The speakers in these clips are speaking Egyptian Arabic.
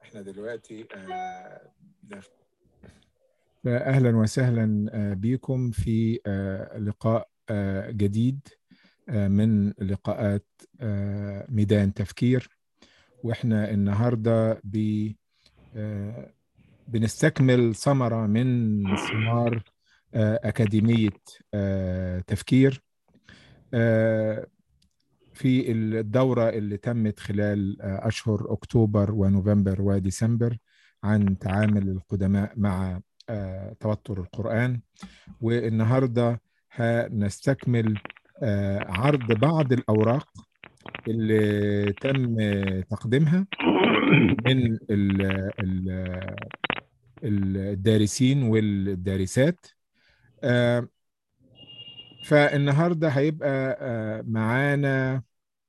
احنا دلوقتي آه، نف- أهلا وسهلا آه، بكم في آه، لقاء آه، جديد آه، من لقاءات آه، ميدان تفكير واحنا النهارده ب آه، بنستكمل ثمرة من ثمار آه، أكاديمية آه، تفكير آه، في الدورة اللي تمت خلال آه، أشهر أكتوبر ونوفمبر وديسمبر عن تعامل القدماء مع آه، توتر القرآن والنهاردة هنستكمل آه، عرض بعض الأوراق اللي تم تقديمها من ال ال الدارسين والدارسات آه، فالنهارده هيبقى آه، معانا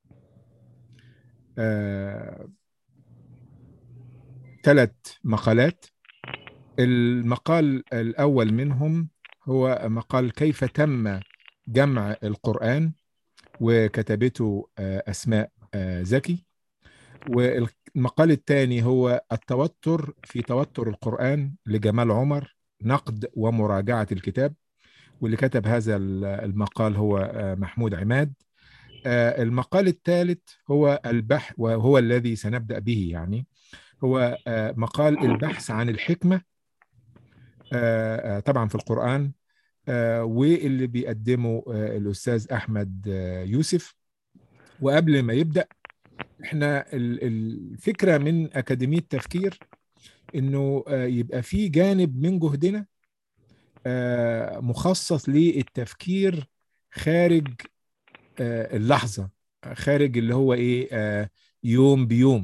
ثلاث مقالات المقال الأول منهم هو مقال كيف تم جمع القرآن وكتبته آه، أسماء آه، زكي والمقال الثاني هو التوتر في توتر القرآن لجمال عمر نقد ومراجعة الكتاب واللي كتب هذا المقال هو آه، محمود عماد آه، المقال الثالث هو البحث وهو الذي سنبدأ به يعني هو آه، مقال البحث عن الحكمة آه، آه، طبعا في القرآن آه، واللي بيقدمه آه، الأستاذ أحمد آه، يوسف وقبل ما يبدأ احنا ال- الفكرة من أكاديمية تفكير إنه آه، يبقى في جانب من جهدنا آه، مخصص للتفكير خارج آه، اللحظة خارج اللي هو إيه آه، يوم بيوم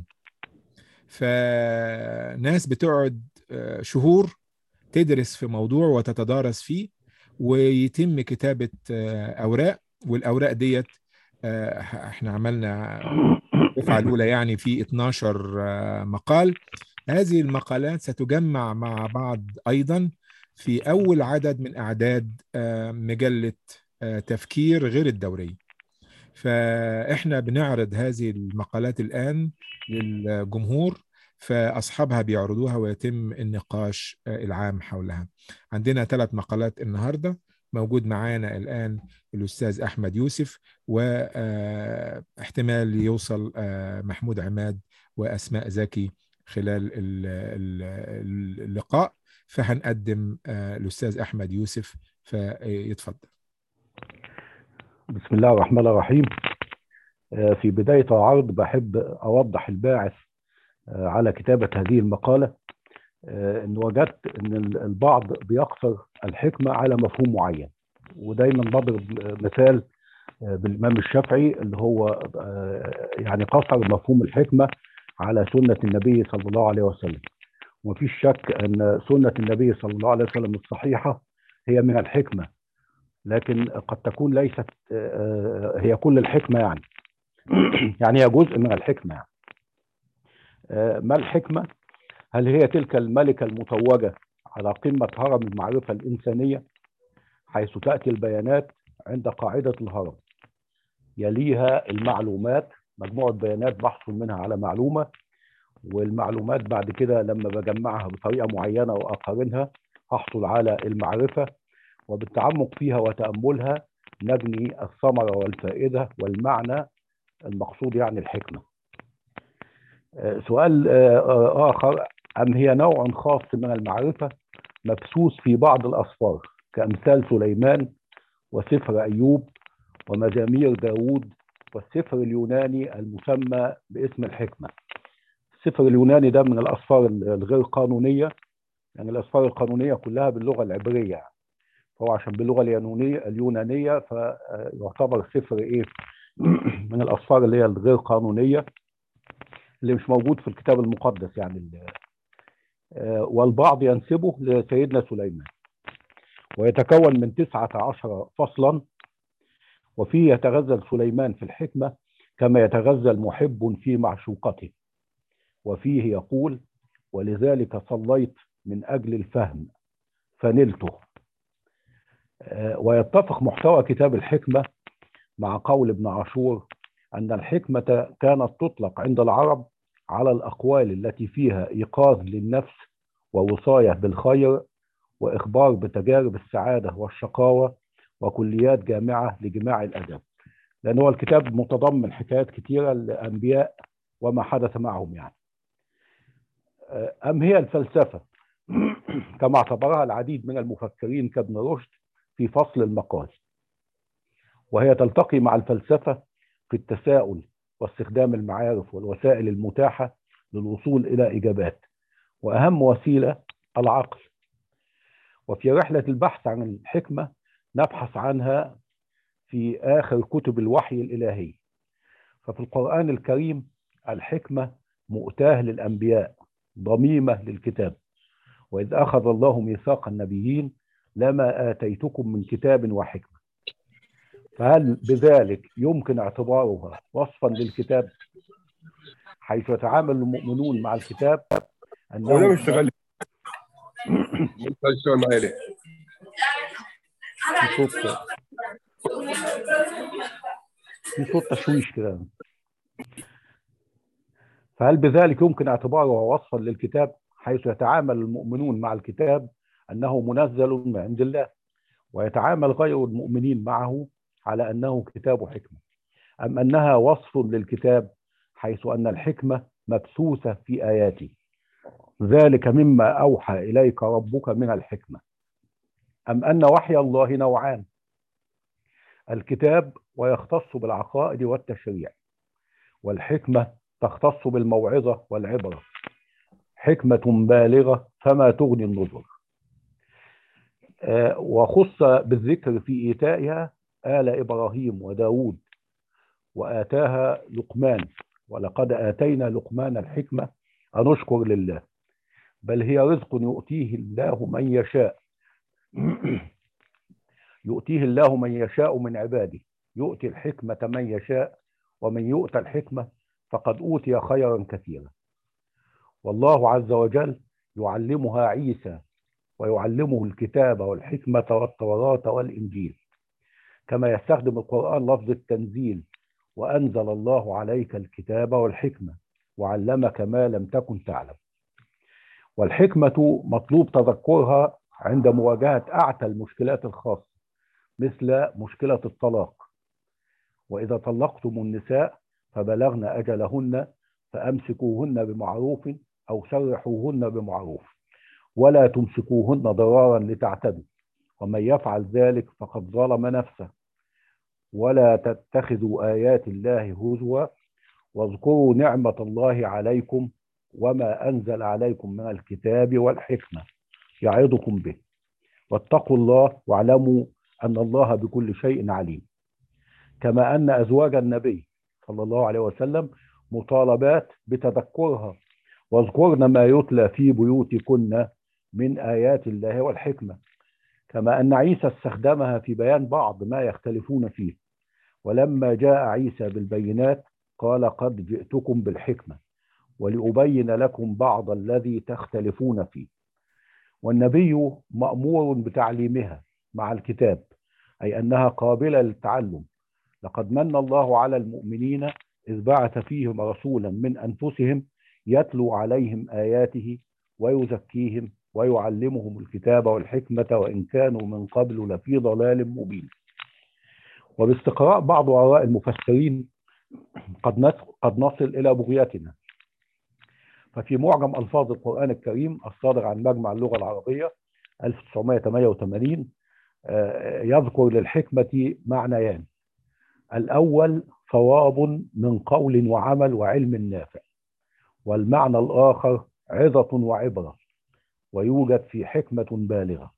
فناس بتقعد آه، شهور تدرس في موضوع وتتدارس فيه ويتم كتابة آه، أوراق والأوراق ديت آه، احنا عملنا الدفعة الأولى يعني في 12 آه، مقال هذه المقالات ستجمع مع بعض أيضا في أول عدد من أعداد آه، مجلة آه، تفكير غير الدورية فإحنا بنعرض هذه المقالات الآن للجمهور فأصحابها بيعرضوها ويتم النقاش آه، العام حولها عندنا ثلاث مقالات النهاردة موجود معانا الآن الأستاذ أحمد يوسف واحتمال يوصل آه، محمود عماد وأسماء زكي خلال ال- ال- اللقاء فهنقدم آه، الأستاذ أحمد يوسف فيتفضل بسم الله الرحمن الرحيم آه، في بداية العرض بحب أوضح الباعث آه، على كتابة هذه المقالة آه، إن وجدت إن ال- البعض بيقصر الحكمة على مفهوم معين ودايما بضرب مثال آه، بالإمام الشافعي اللي هو آه، يعني قصر مفهوم الحكمة على سنة النبي صلى الله عليه وسلم ومفيش شك أن سنة النبي صلى الله عليه وسلم الصحيحة هي من الحكمة لكن قد تكون ليست آه، هي كل الحكمة يعني يعني هي جزء من الحكمة يعني. آه، ما الحكمة؟ هل هي تلك الملكة المتوجة على قمة هرم المعرفة الإنسانية حيث تأتي البيانات عند قاعدة الهرم يليها المعلومات مجموعة بيانات بحصل منها على معلومة والمعلومات بعد كده لما بجمعها بطريقة معينة وأقارنها هحصل على المعرفة وبالتعمق فيها وتأملها نبني الثمرة والفائدة والمعنى المقصود يعني الحكمة آه، سؤال آه، آه، آخر أم هي نوع خاص من المعرفة مبثوث في بعض الأسفار كأمثال سليمان وسفر أيوب ومزامير داوود والسفر اليوناني المسمى باسم الحكمة السفر اليوناني ده من الأسفار الغير قانونية يعني الأسفار القانونية كلها باللغة العبرية يعني. فهو عشان باللغة اليونانية اليونانية فيعتبر سفر إيه من الأسفار اللي هي الغير قانونية اللي مش موجود في الكتاب المقدس يعني ال- آه، والبعض ينسبه لسيدنا سليمان ويتكون من تسعة عشر فصلا وفيه يتغزل سليمان في الحكمة كما يتغزل محب في معشوقته وفيه يقول ولذلك صليت من أجل الفهم فنلته آه، ويتفق محتوى كتاب الحكمة مع قول ابن عاشور أن الحكمة كانت تطلق عند العرب على الأقوال التي فيها إيقاظ للنفس ووصاية بالخير وإخبار بتجارب السعادة والشقاوة وكليات جامعة لجماع الأدب لأن هو الكتاب متضمن حكايات كثيرة لأنبياء وما حدث معهم يعني أم هي الفلسفة كما اعتبرها العديد من المفكرين كابن رشد في فصل المقال وهي تلتقي مع الفلسفة في التساؤل واستخدام المعارف والوسائل المتاحة للوصول إلى إجابات وأهم وسيلة العقل وفي رحلة البحث عن الحكمة نبحث عنها في آخر كتب الوحي الإلهي ففي القرآن الكريم الحكمة مؤتاه للأنبياء ضميمة للكتاب وإذ أخذ الله ميثاق النبيين لما آتيتكم من كتاب وحكمة فهل بذلك يمكن اعتبارها وصفا للكتاب حيث يتعامل المؤمنون مع الكتاب هو ده مش شغال مش هيشتغل معايا ليه؟ في صوت في صوت تشويش كده فهل بذلك يمكن اعتباره وصفا للكتاب حيث يتعامل المؤمنون مع الكتاب انه منزل من عند الله ويتعامل غير المؤمنين معه على انه كتاب حكمه ام انها وصف للكتاب حيث ان الحكمه مبثوثه في اياته ذلك مما اوحى اليك ربك من الحكمه ام ان وحي الله نوعان الكتاب ويختص بالعقائد والتشريع والحكمه تختص بالموعظه والعبره حكمه بالغه فما تغني النظر آه، وخص بالذكر في ايتائها ال ابراهيم وداود واتاها لقمان ولقد اتينا لقمان الحكمه ان اشكر لله بل هي رزق يؤتيه الله من يشاء يؤتيه الله من يشاء من عباده يؤتي الحكمة من يشاء ومن يؤتى الحكمة فقد أوتي خيرا كثيرا والله عز وجل يعلمها عيسى ويعلمه الكتاب والحكمة والتوراة والإنجيل كما يستخدم القرآن لفظ التنزيل وأنزل الله عليك الكتاب والحكمة وعلمك ما لم تكن تعلم والحكمة مطلوب تذكرها عند مواجهة أعتى المشكلات الخاصة مثل مشكلة الطلاق وإذا طلقتم النساء فبلغن أجلهن فأمسكوهن بمعروف أو سرحوهن بمعروف ولا تمسكوهن ضرارا لتعتدوا ومن يفعل ذلك فقد ظلم نفسه ولا تتخذوا آيات الله هزوا واذكروا نعمة الله عليكم وما أنزل عليكم من الكتاب والحكمة يعظكم به واتقوا الله واعلموا أن الله بكل شيء عليم كما أن أزواج النبي صلى الله عليه وسلم مطالبات بتذكرها واذكرن ما يتلى في بيوتكن من آيات الله والحكمة كما أن عيسى استخدمها في بيان بعض ما يختلفون فيه ولما جاء عيسى بالبينات قال قد جئتكم بالحكمة ولأبين لكم بعض الذي تختلفون فيه والنبي مأمور بتعليمها مع الكتاب أي أنها قابلة للتعلم لقد من الله على المؤمنين إذ بعث فيهم رسولا من أنفسهم يتلو عليهم آياته ويزكيهم ويعلمهم الكتاب والحكمة وإن كانوا من قبل لفي ضلال مبين وباستقراء بعض آراء المفسرين قد قد نصل إلى بغيتنا ففي معجم ألفاظ القرآن الكريم الصادر عن مجمع اللغة العربية 1988 يذكر للحكمة معنيان الأول صواب من قول وعمل وعلم نافع والمعنى الآخر عظة وعبرة ويوجد في حكمة بالغة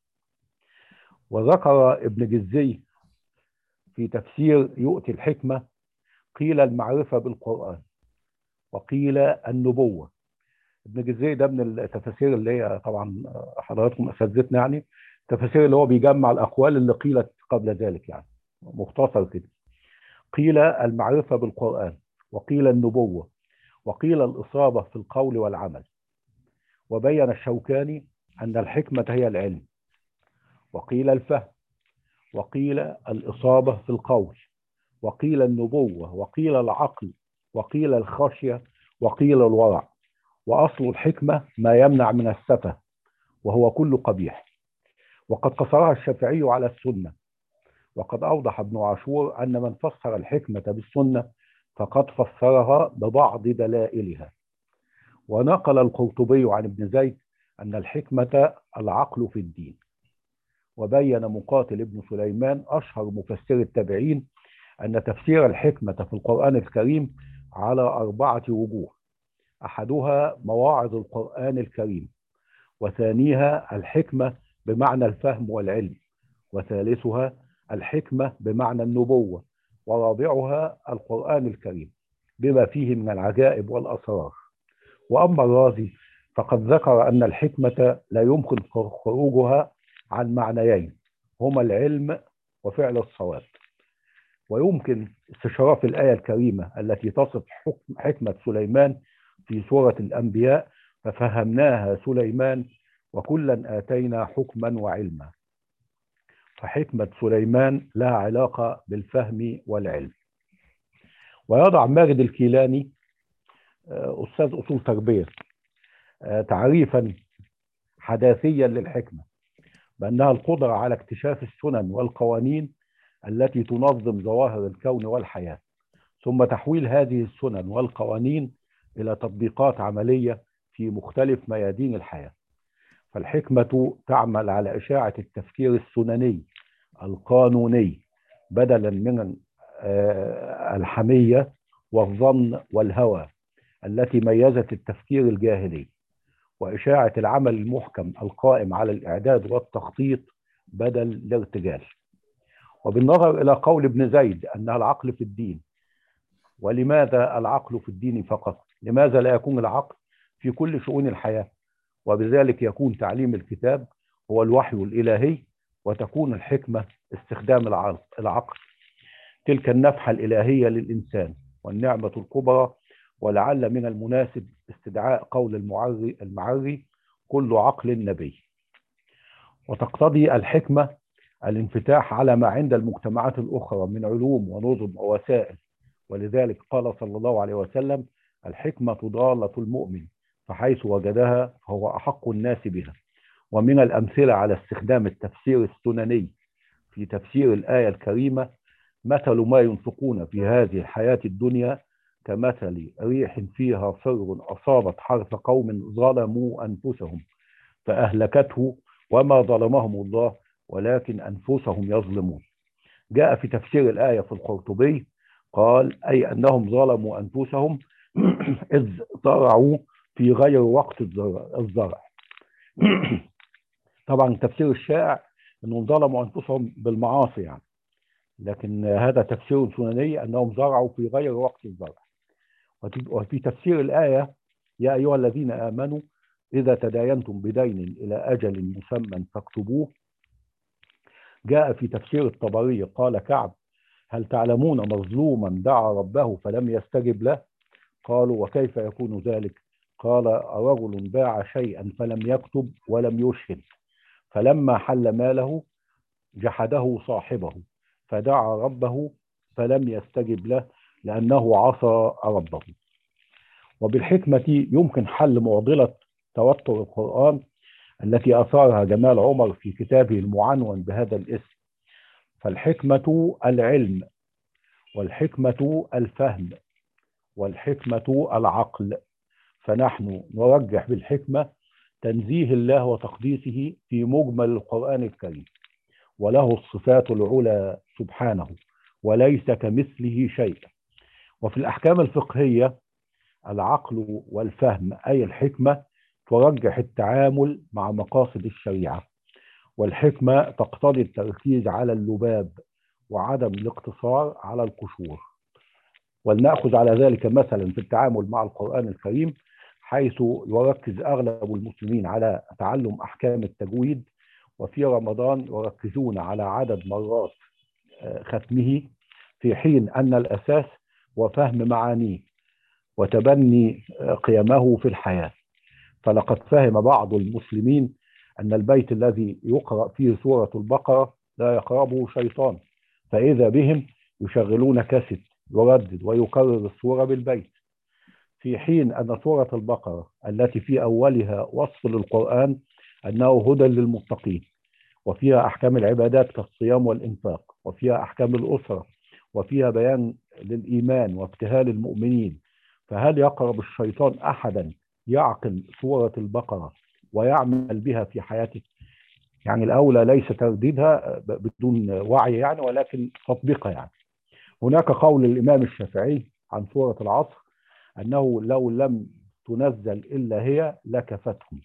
وذكر ابن جزي في تفسير يؤتي الحكمة قيل المعرفة بالقرآن وقيل النبوة ابن جزي ده من التفاسير اللي هي طبعا حضراتكم اساتذتنا يعني التفاسير اللي هو بيجمع الاقوال اللي قيلت قبل ذلك يعني مختصر كده قيل المعرفه بالقران وقيل النبوه وقيل الاصابه في القول والعمل وبين الشوكاني ان الحكمه هي العلم وقيل الفهم وقيل الاصابه في القول وقيل النبوه وقيل العقل وقيل الخشيه وقيل الورع وأصل الحكمة ما يمنع من السفة وهو كل قبيح وقد قصرها الشافعي على السنة وقد أوضح ابن عاشور أن من فسر الحكمة بالسنة فقد فسرها ببعض دلائلها ونقل القرطبي عن ابن زيد أن الحكمة العقل في الدين وبين مقاتل ابن سليمان أشهر مفسر التابعين أن تفسير الحكمة في القرآن الكريم على أربعة وجوه أحدها مواعظ القرآن الكريم وثانيها الحكمة بمعنى الفهم والعلم وثالثها الحكمة بمعنى النبوة ورابعها القرآن الكريم بما فيه من العجائب والأسرار وأما الرازي فقد ذكر أن الحكمة لا يمكن خروجها عن معنيين هما العلم وفعل الصواب ويمكن استشراف الآية الكريمة التي تصف حكم حكمة سليمان في سورة الأنبياء ففهمناها سليمان وكلا آتينا حكما وعلما فحكمة سليمان لها علاقة بالفهم والعلم ويضع ماجد الكيلاني أستاذ أصول تربية تعريفا حداثيا للحكمة بأنها القدرة على اكتشاف السنن والقوانين التي تنظم ظواهر الكون والحياة ثم تحويل هذه السنن والقوانين إلى تطبيقات عملية في مختلف ميادين الحياة فالحكمة تعمل على إشاعة التفكير السنني القانوني بدلا من الحمية والظن والهوى التي ميزت التفكير الجاهلي وإشاعة العمل المحكم القائم على الإعداد والتخطيط بدل الارتجال وبالنظر إلى قول ابن زيد أنها العقل في الدين ولماذا العقل في الدين فقط لماذا لا يكون العقل في كل شؤون الحياة وبذلك يكون تعليم الكتاب هو الوحي الإلهي وتكون الحكمة استخدام العقل تلك النفحة الإلهية للإنسان والنعمة الكبرى ولعل من المناسب استدعاء قول المعري, المعري كل عقل نبي وتقتضي الحكمة الانفتاح على ما عند المجتمعات الأخرى من علوم ونظم ووسائل ولذلك قال صلى الله عليه وسلم الحكمة ضالة المؤمن فحيث وجدها فهو أحق الناس بها ومن الأمثلة على استخدام التفسير السنني في تفسير الآية الكريمة مثل ما ينفقون في هذه الحياة الدنيا كمثل ريح فيها صر أصابت حرث قوم ظلموا أنفسهم فأهلكته وما ظلمهم الله ولكن أنفسهم يظلمون جاء في تفسير الآية في القرطبي قال أي أنهم ظلموا أنفسهم إذ زرعوا في غير وقت الزرع طبعا تفسير الشائع أنهم ظلموا أنفسهم بالمعاصي يعني لكن هذا تفسير سنني أنهم زرعوا في غير وقت الزرع وفي تفسير الآية يا أيها الذين آمنوا إذا تداينتم بدين إلى أجل مسمى فاكتبوه جاء في تفسير الطبري قال كعب هل تعلمون مظلوما دعا ربه فلم يستجب له قالوا وكيف يكون ذلك قال رجل باع شيئا فلم يكتب ولم يشهد فلما حل ماله جحده صاحبه فدعا ربه فلم يستجب له لأنه عصى ربه وبالحكمة يمكن حل معضلة توتر القرآن التي أثارها جمال عمر في كتابه المعنون بهذا الاسم فالحكمة العلم والحكمة الفهم والحكمة العقل فنحن نرجح بالحكمة تنزيه الله وتقديسه في مجمل القرآن الكريم وله الصفات العلى سبحانه وليس كمثله شيء وفي الأحكام الفقهية العقل والفهم أي الحكمة ترجح التعامل مع مقاصد الشريعة والحكمة تقتضي التركيز على اللباب وعدم الاقتصار على القشور ولنأخذ على ذلك مثلا في التعامل مع القرآن الكريم حيث يركز أغلب المسلمين على تعلم أحكام التجويد وفي رمضان يركزون على عدد مرات ختمه في حين أن الأساس هو فهم معانيه وتبني قيمه في الحياة فلقد فهم بعض المسلمين أن البيت الذي يقرأ فيه سورة البقرة لا يقربه شيطان فإذا بهم يشغلون كاسيت يردد ويكرر السورة بالبيت في حين أن سورة البقرة التي في أولها وصف للقرآن أنه هدى للمتقين وفيها أحكام العبادات كالصيام والإنفاق وفيها أحكام الأسرة وفيها بيان للإيمان وابتهال المؤمنين فهل يقرب الشيطان أحدا يعقل سورة البقرة ويعمل بها في حياته يعني الأولى ليس ترديدها بدون وعي يعني ولكن تطبيقها يعني هناك قول الإمام الشافعي عن سورة العصر أنه لو لم تنزل إلا هي لكفتهم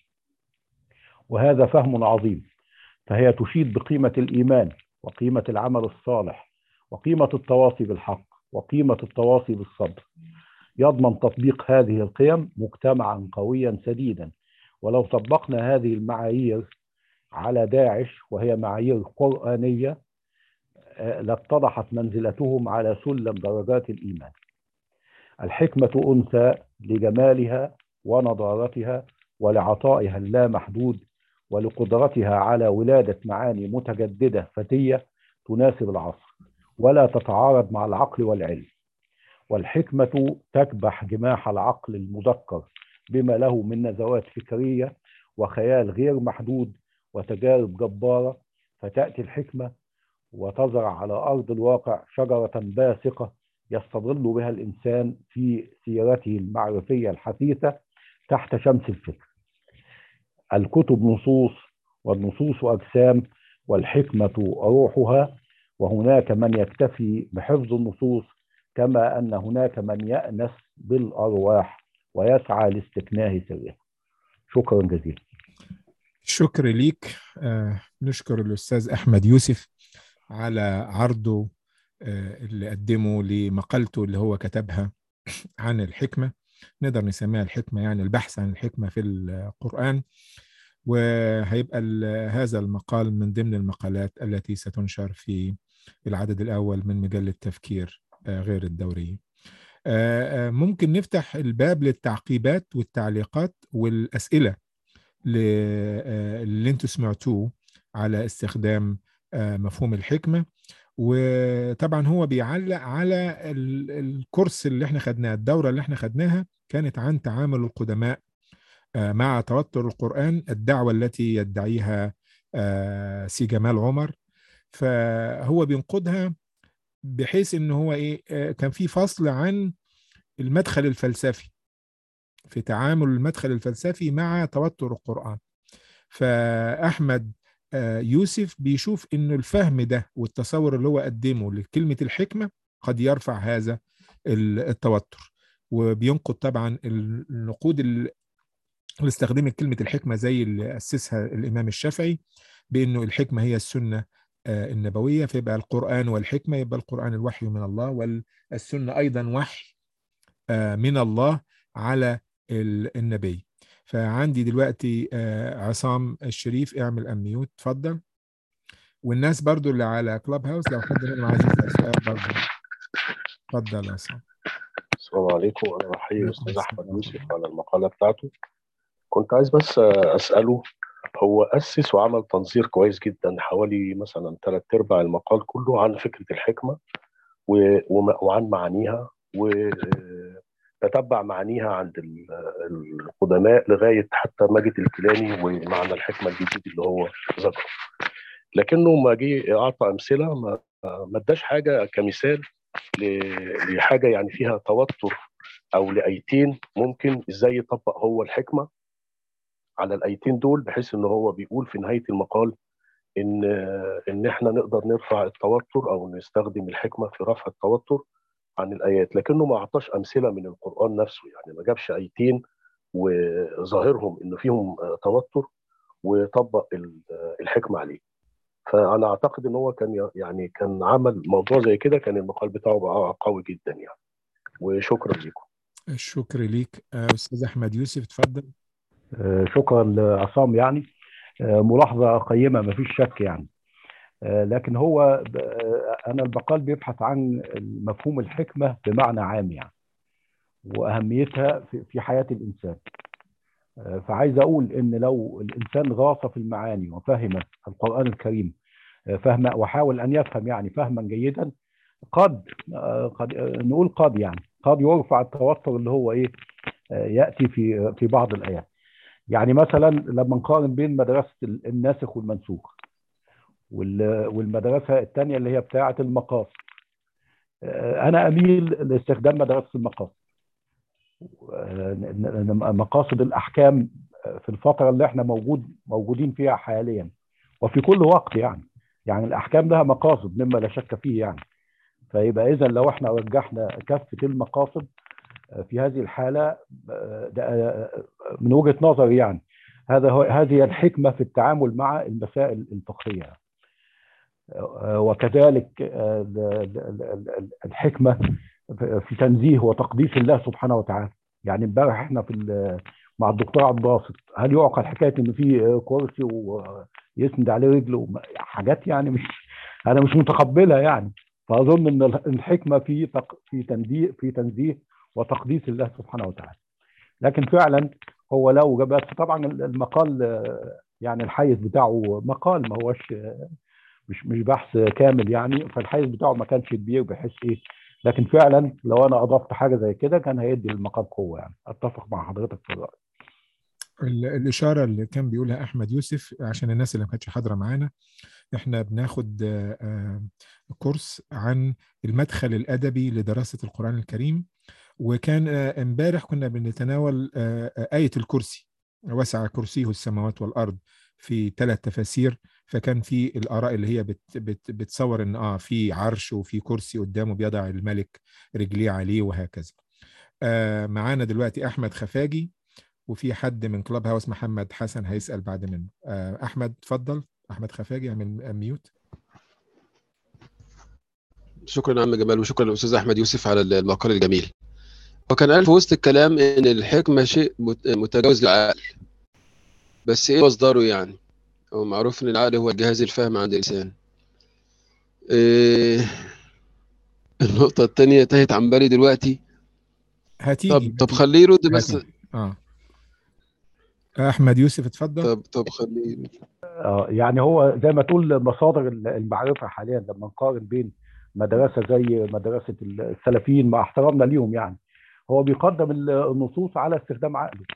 وهذا فهم عظيم فهي تشيد بقيمة الإيمان وقيمة العمل الصالح وقيمة التواصي بالحق وقيمة التواصي بالصبر يضمن تطبيق هذه القيم مجتمعا قويا سديدا ولو طبقنا هذه المعايير على داعش وهي معايير قرآنية لاتضحت منزلتهم على سلم درجات الإيمان الحكمة أنثى لجمالها ونضارتها ولعطائها اللامحدود ولقدرتها على ولادة معاني متجددة فتية تناسب العصر ولا تتعارض مع العقل والعلم والحكمة تكبح جماح العقل المذكر بما له من نزوات فكرية وخيال غير محدود وتجارب جبارة فتأتي الحكمة وتزرع على أرض الواقع شجرة باسقة يستظل بها الإنسان في سيرته المعرفية الحثيثة تحت شمس الفكر الكتب نصوص والنصوص أجسام والحكمة روحها وهناك من يكتفي بحفظ النصوص كما أن هناك من يأنس بالأرواح ويسعى لاستكناه سرها شكرا جزيلا شكر ليك آه نشكر الأستاذ أحمد يوسف على عرضه آه اللي قدمه لمقالته اللي هو كتبها عن الحكمة نقدر نسميها الحكمة يعني البحث عن الحكمة في القرآن وهيبقى هذا المقال من ضمن المقالات التي ستنشر في العدد الأول من مجلة تفكير غير الدورية ممكن نفتح الباب للتعقيبات والتعليقات والأسئلة اللي انتوا سمعتوه على استخدام مفهوم الحكمة وطبعا هو بيعلق على الكورس اللي احنا خدناه الدورة اللي احنا خدناها كانت عن تعامل القدماء مع توتر القرآن الدعوة التي يدعيها سي جمال عمر فهو بينقدها بحيث ان هو ايه كان في فصل عن المدخل الفلسفي في تعامل المدخل الفلسفي مع توتر القرآن فأحمد يوسف بيشوف انه الفهم ده والتصور اللي هو قدمه لكلمة الحكمة قد يرفع هذا التوتر وبينقد طبعا النقود اللي استخدمت كلمة الحكمة زي اللي أسسها الإمام الشافعي بأنه الحكمة هي السنة النبوية فيبقى القرآن والحكمة يبقى القرآن الوحي من الله والسنة أيضا وحي من الله على النبي فعندي دلوقتي عصام الشريف اعمل اميوت اتفضل والناس برضو اللي على كلاب هاوس لو حد منهم عايز يسال سؤال برضو اتفضل عصام السلام عليكم انا بحيي الاستاذ احمد يوسف على المقاله بتاعته كنت عايز بس اساله هو اسس وعمل تنظير كويس جدا حوالي مثلا ثلاث ارباع المقال كله عن فكره الحكمه وعن معانيها و تتبع معانيها عند القدماء لغايه حتى ماجد الكيلاني ومعنى الحكمه الجديد اللي هو ذكره لكنه ما جه اعطى امثله ما ما اداش حاجه كمثال لحاجه يعني فيها توتر او لايتين ممكن ازاي يطبق هو الحكمه على الايتين دول بحيث ان هو بيقول في نهايه المقال ان ان احنا نقدر نرفع التوتر او نستخدم الحكمه في رفع التوتر عن الايات لكنه ما اعطاش امثله من القران نفسه يعني ما جابش ايتين وظاهرهم انه فيهم توتر وطبق الحكمه عليه فانا اعتقد ان هو كان يعني كان عمل موضوع زي كده كان المقال بتاعه بقى قوي جدا يعني وشكرا لكم الشكر ليك استاذ احمد يوسف اتفضل شكرا لعصام يعني ملاحظه قيمه ما فيش شك يعني لكن هو انا المقال بيبحث عن مفهوم الحكمه بمعنى عام يعني واهميتها في حياه الانسان فعايز اقول ان لو الانسان غاص في المعاني وفهم القران الكريم فهم وحاول ان يفهم يعني فهما جيدا قد قد نقول قد يعني قد يرفع التوتر اللي هو ايه ياتي في في بعض الايات يعني مثلا لما نقارن بين مدرسه الناسخ والمنسوخ والمدرسه الثانيه اللي هي بتاعه المقاصد انا اميل لاستخدام مدرسه المقاصد مقاصد الاحكام في الفتره اللي احنا موجود موجودين فيها حاليا وفي كل وقت يعني يعني الاحكام لها مقاصد مما لا شك فيه يعني فيبقى اذا لو احنا رجحنا كافه المقاصد في هذه الحاله من وجهه نظري يعني هذا هو هذه الحكمه في التعامل مع المسائل الفقهيه وكذلك الحكمه في تنزيه وتقديس الله سبحانه وتعالى يعني امبارح احنا في مع الدكتور عبد الباسط هل يعقل حكايه ان في كرسي ويسند عليه رجله حاجات يعني مش انا مش متقبلها يعني فاظن ان الحكمه في تق... في تنزيه في تنزيه وتقديس الله سبحانه وتعالى لكن فعلا هو لو بس طبعا المقال يعني الحيز بتاعه مقال ما هوش مش مش بحث كامل يعني فالحيز بتاعه ما كانش كبير بحيث ايه لكن فعلا لو انا اضفت حاجه زي كده كان هيدي المقال قوه يعني اتفق مع حضرتك في الراي الاشاره اللي كان بيقولها احمد يوسف عشان الناس اللي ما كانتش حاضره معانا احنا بناخد كورس عن المدخل الادبي لدراسه القران الكريم وكان امبارح كنا بنتناول ايه الكرسي وسع كرسيه السماوات والارض في ثلاث تفاسير فكان في الاراء اللي هي بت بت بتصور ان اه في عرش وفي كرسي قدامه بيضع الملك رجليه عليه وهكذا آه معانا دلوقتي احمد خفاجي وفي حد من كلاب هاوس محمد حسن هيسال بعد منه آه احمد اتفضل احمد خفاجي اعمل ميوت شكرا يا عم جمال وشكرا للاستاذ احمد يوسف على المقال الجميل وكان قال في وسط الكلام ان الحكمه شيء متجاوز للعقل بس ايه مصدره يعني هو معروف ان العقل هو جهاز الفهم عند الانسان إيه النقطة الثانية تهت عن بالي دلوقتي هتيجي طب طب خليه يرد بس هتيجي. اه احمد يوسف اتفضل طب طب خليه اه يعني هو زي ما تقول مصادر المعرفه حاليا لما نقارن بين مدرسه زي مدرسه السلفيين مع احترامنا ليهم يعني هو بيقدم النصوص على استخدام عقله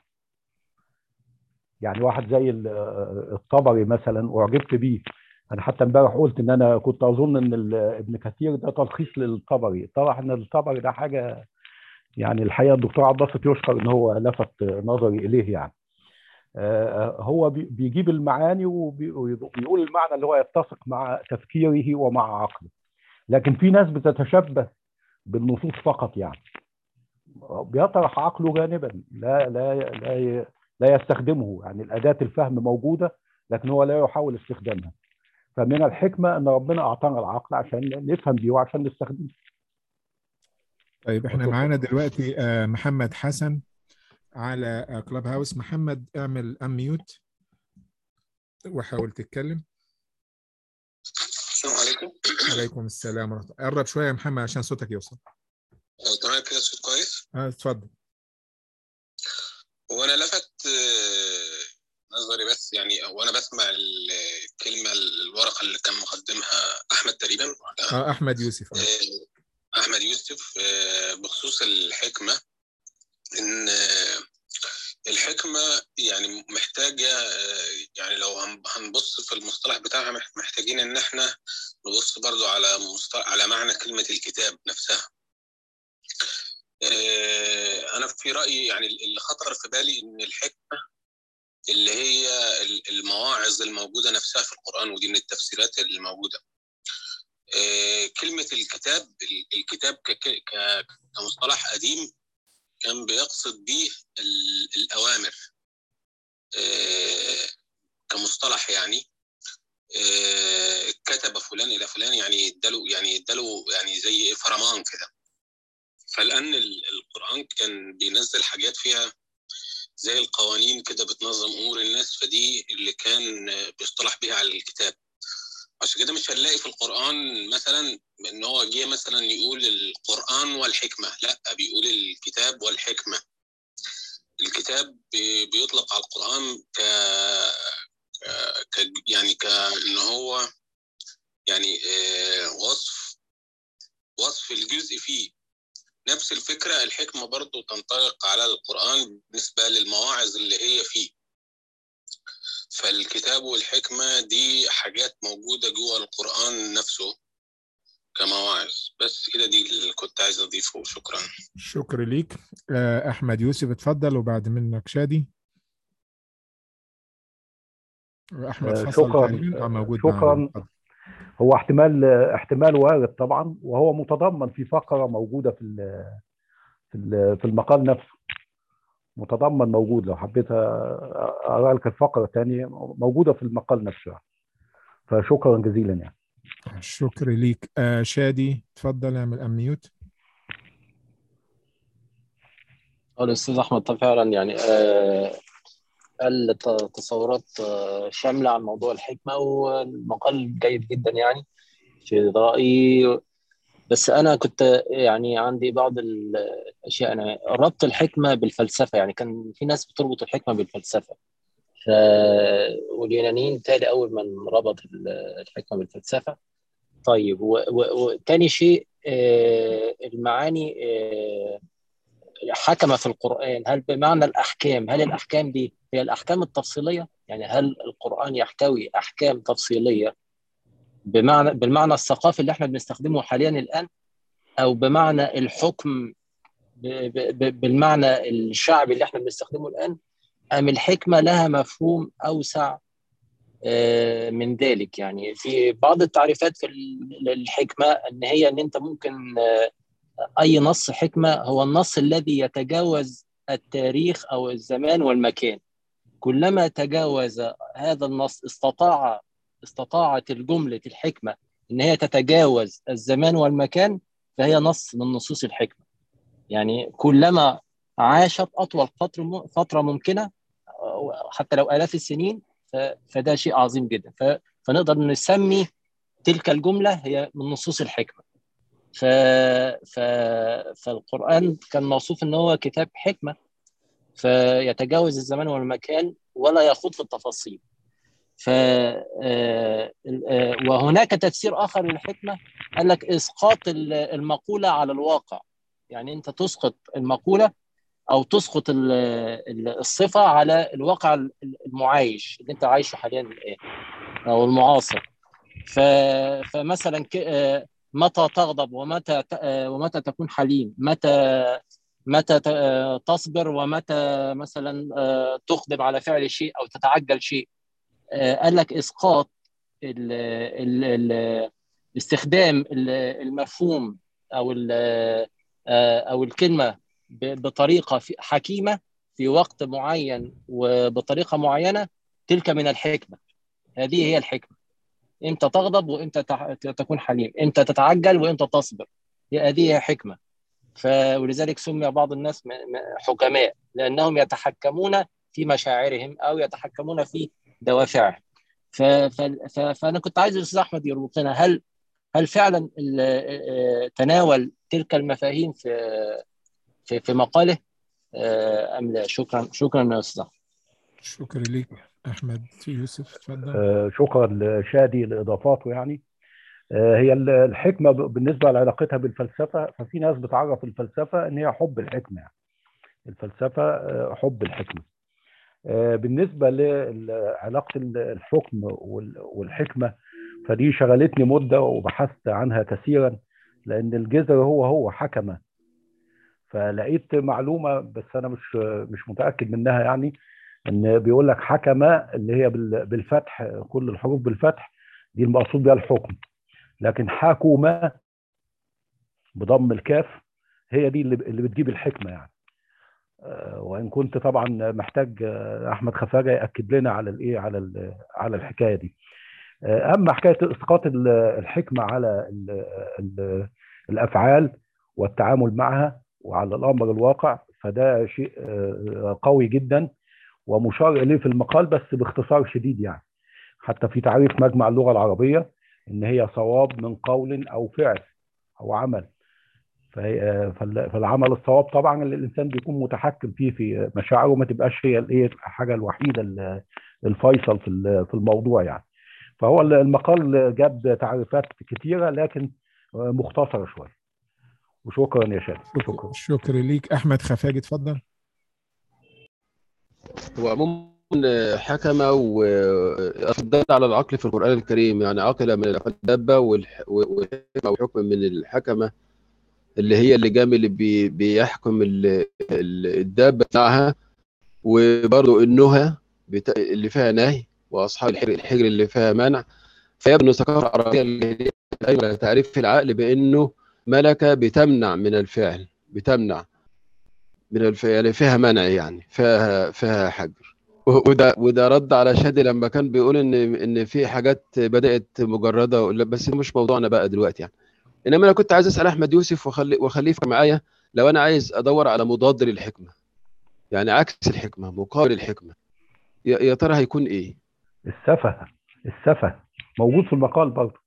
يعني واحد زي الطبري مثلا اعجبت بيه انا حتى امبارح قلت ان انا كنت اظن ان ابن كثير ده تلخيص للطبري طلع ان الطبري ده حاجه يعني الحقيقه الدكتور عباس يشكر ان هو لفت نظري اليه يعني هو بيجيب المعاني وبيقول المعنى اللي هو يتسق مع تفكيره ومع عقله لكن في ناس بتتشبه بالنصوص فقط يعني بيطرح عقله جانبا لا لا لا لا يستخدمه يعني الاداه الفهم موجوده لكن هو لا يحاول استخدامها فمن الحكمه ان ربنا اعطانا العقل عشان نفهم بيه وعشان نستخدمه طيب احنا معانا دلوقتي محمد حسن على كلاب هاوس محمد اعمل اميوت وحاول تتكلم السلام عليكم عليكم السلام ورحمه الله قرب شويه يا محمد عشان صوتك يوصل تمام كده الصوت كويس اه اتفضل هو انا لفت نظري بس يعني وانا بسمع الكلمه الورقه اللي كان مقدمها احمد تقريبا اه احمد يوسف آه. احمد يوسف بخصوص الحكمه ان الحكمه يعني محتاجه يعني لو هنبص في المصطلح بتاعها محتاجين ان احنا نبص برضو على مصطلح على معنى كلمه الكتاب نفسها انا في رايي يعني اللي خطر في بالي ان الحكمه اللي هي المواعظ الموجوده نفسها في القران ودي من التفسيرات اللي موجوده كلمه الكتاب الكتاب كمصطلح قديم كان بيقصد به الاوامر كمصطلح يعني كتب فلان الى فلان يعني اداله يعني اداله يعني زي فرمان كده فالان القران كان بينزل حاجات فيها زي القوانين كده بتنظم امور الناس فدي اللي كان بيصطلح بيها على الكتاب عشان كده مش هنلاقي في القران مثلا ان هو جه مثلا يقول القران والحكمه لا بيقول الكتاب والحكمه الكتاب بيطلق على القران ك, ك... يعني كان هو يعني وصف وصف الجزء فيه نفس الفكرة الحكمة برضو تنطلق على القرآن بالنسبة للمواعظ اللي هي فيه فالكتاب والحكمة دي حاجات موجودة جوه القرآن نفسه كمواعظ بس كده دي اللي كنت عايز أضيفه شكرا شكر ليك آه، أحمد يوسف اتفضل وبعد منك شادي أحمد آه، فصل شكراً. تقريباً؟ آه، موجود شكراً. معنا. اتفضل. هو احتمال احتمال وارد طبعا وهو متضمن في فقره موجوده في ال- في ال- في المقال نفسه متضمن موجود لو حبيت اقرا لك الفقره الثانيه موجوده في المقال نفسه فشكرا جزيلا يعني شكر ليك آه، شادي اتفضل اعمل اميوت هو الأستاذ أحمد طب فعلا يعني آه، قال ت- تصورات آه، شاملة عن موضوع الحكمة والمقال جيد جدا يعني في رأيي بس أنا كنت يعني عندي بعض الأشياء أنا ربط الحكمة بالفلسفة يعني كان في ناس بتربط الحكمة بالفلسفة ف... واليونانيين تالي أول من ربط ال- الحكمة بالفلسفة طيب و... و... وتاني شيء آه، المعاني آه، حكم في القرآن هل بمعنى الأحكام هل الأحكام دي هي الأحكام التفصيلية يعني هل القرآن يحتوي أحكام تفصيلية بمعنى بالمعنى الثقافي اللي احنا بنستخدمه حاليا الآن أو بمعنى الحكم ب... ب... ب... بالمعنى الشعبي اللي احنا بنستخدمه الآن أم الحكمة لها مفهوم أوسع آه، من ذلك يعني في بعض التعريفات في ال- الحكمة أن هي أن أنت ممكن آه، أي نص حكمة هو النص الذي يتجاوز التاريخ أو الزمان والمكان كلما تجاوز هذا النص استطاع استطاعت الجملة الحكمة أن هي تتجاوز الزمان والمكان فهي نص من نصوص الحكمة يعني كلما عاشت أطول فترة فترة ممكنة أو حتى لو آلاف السنين ف- فده شيء عظيم جدا ف- فنقدر نسمي تلك الجملة هي من نصوص الحكمة ف... ف... فالقرآن كان موصوف ان هو كتاب حكمة فيتجاوز الزمان والمكان ولا يخوض في التفاصيل ف آه، آه، وهناك تفسير آخر للحكمة قال لك إسقاط ال- المقولة على الواقع يعني أنت تسقط المقولة أو تسقط ال- ال- الصفة على الواقع المعايش اللي أنت عايشه حاليا الآن أو المعاصر ف... فمثلا ك... آه، متى تغضب ومتى ت... آه، ومتى تكون حليم متى متى ت... آه، تصبر ومتى مثلا آه، تقدم على فعل شيء او تتعجل شيء آه، قال لك اسقاط ال... ال... ال... استخدام ال- المفهوم او ال... آه، او الكلمه ب... بطريقه في- حكيمه في وقت معين وبطريقه معينه تلك من الحكمه هذه هي الحكمه امتى تغضب وامتى تع- تكون حليم امتى تتعجل وامتى تصبر هي هذه هي حكمه ف... ولذلك سمي بعض الناس م... م... حكماء لانهم يتحكمون في مشاعرهم او يتحكمون في دوافعهم ف... ف... ف... فانا كنت عايز الاستاذ احمد يربط لنا هل هل فعلا ال... آه، تناول تلك المفاهيم في في, في مقاله آه، ام لا شكرا شكرا يا استاذ أحمد. شكر ليك احمد يوسف اتفضل آه، شكرا لشادي لاضافاته يعني آه، هي ال- الحكمه ب- بالنسبه لعلاقتها بالفلسفه ففي ناس بتعرف الفلسفه ان هي حب الحكمه يعني الفلسفه آه، حب الحكمه آه، بالنسبه لعلاقه ال- الحكم وال- والحكمه فدي شغلتني مده وبحثت عنها كثيرا لان الجذر هو هو حكمه فلقيت معلومه بس انا مش مش متاكد منها يعني ان بيقول لك حكمه اللي هي بال- بالفتح كل الحروف بالفتح دي المقصود بها الحكم لكن حكومه بضم الكاف هي دي اللي اللي بتجيب الحكمه يعني آه، وان كنت طبعا محتاج آه، احمد خفاجه ياكد لنا على الايه على ال- على الحكايه دي آه، اما حكايه اسقاط ال- الحكمه على ال- ال- الافعال والتعامل معها وعلى الامر الواقع فده شيء آه، قوي جدا ومشار اليه في المقال بس باختصار شديد يعني حتى في تعريف مجمع اللغه العربيه ان هي صواب من قول او فعل او عمل فهي- فال- فالعمل الصواب طبعا اللي الانسان بيكون متحكم فيه في مشاعره ما تبقاش هي الايه الحاجه الوحيده ال- الفيصل في ال- في الموضوع يعني فهو المقال جاب تعريفات كتيره لكن مختصره شويه وشكرا يا شادي شكرا شكر ليك احمد خفاجي اتفضل هو عموما حكم وأفضل على العقل في القرآن الكريم يعني عقل من الدابة والح- والحكمة وحكم من الحكمة اللي هي اللجام اللي بي بيحكم ال- ال- الدابة بتاعها وبرضه النهى بتا... اللي فيها نهي وأصحاب الحجر, الحجر اللي فيها منع فيبنوا الثقافة العربية اللي هي تعريف العقل بأنه ملكة بتمنع من الفعل بتمنع من الفعل فيها منع يعني فيها فيها حجر وده وده رد على شادي لما كان بيقول ان ان في حاجات بدات مجرده ولا- بس مش موضوعنا بقى دلوقتي يعني انما انا كنت عايز اسال احمد يوسف واخلي واخليه يفكر معايا لو انا عايز ادور على مضاد للحكمه يعني عكس الحكمه مقابل الحكمه يا يا ترى هيكون ايه؟ السفه السفه موجود في المقال برضه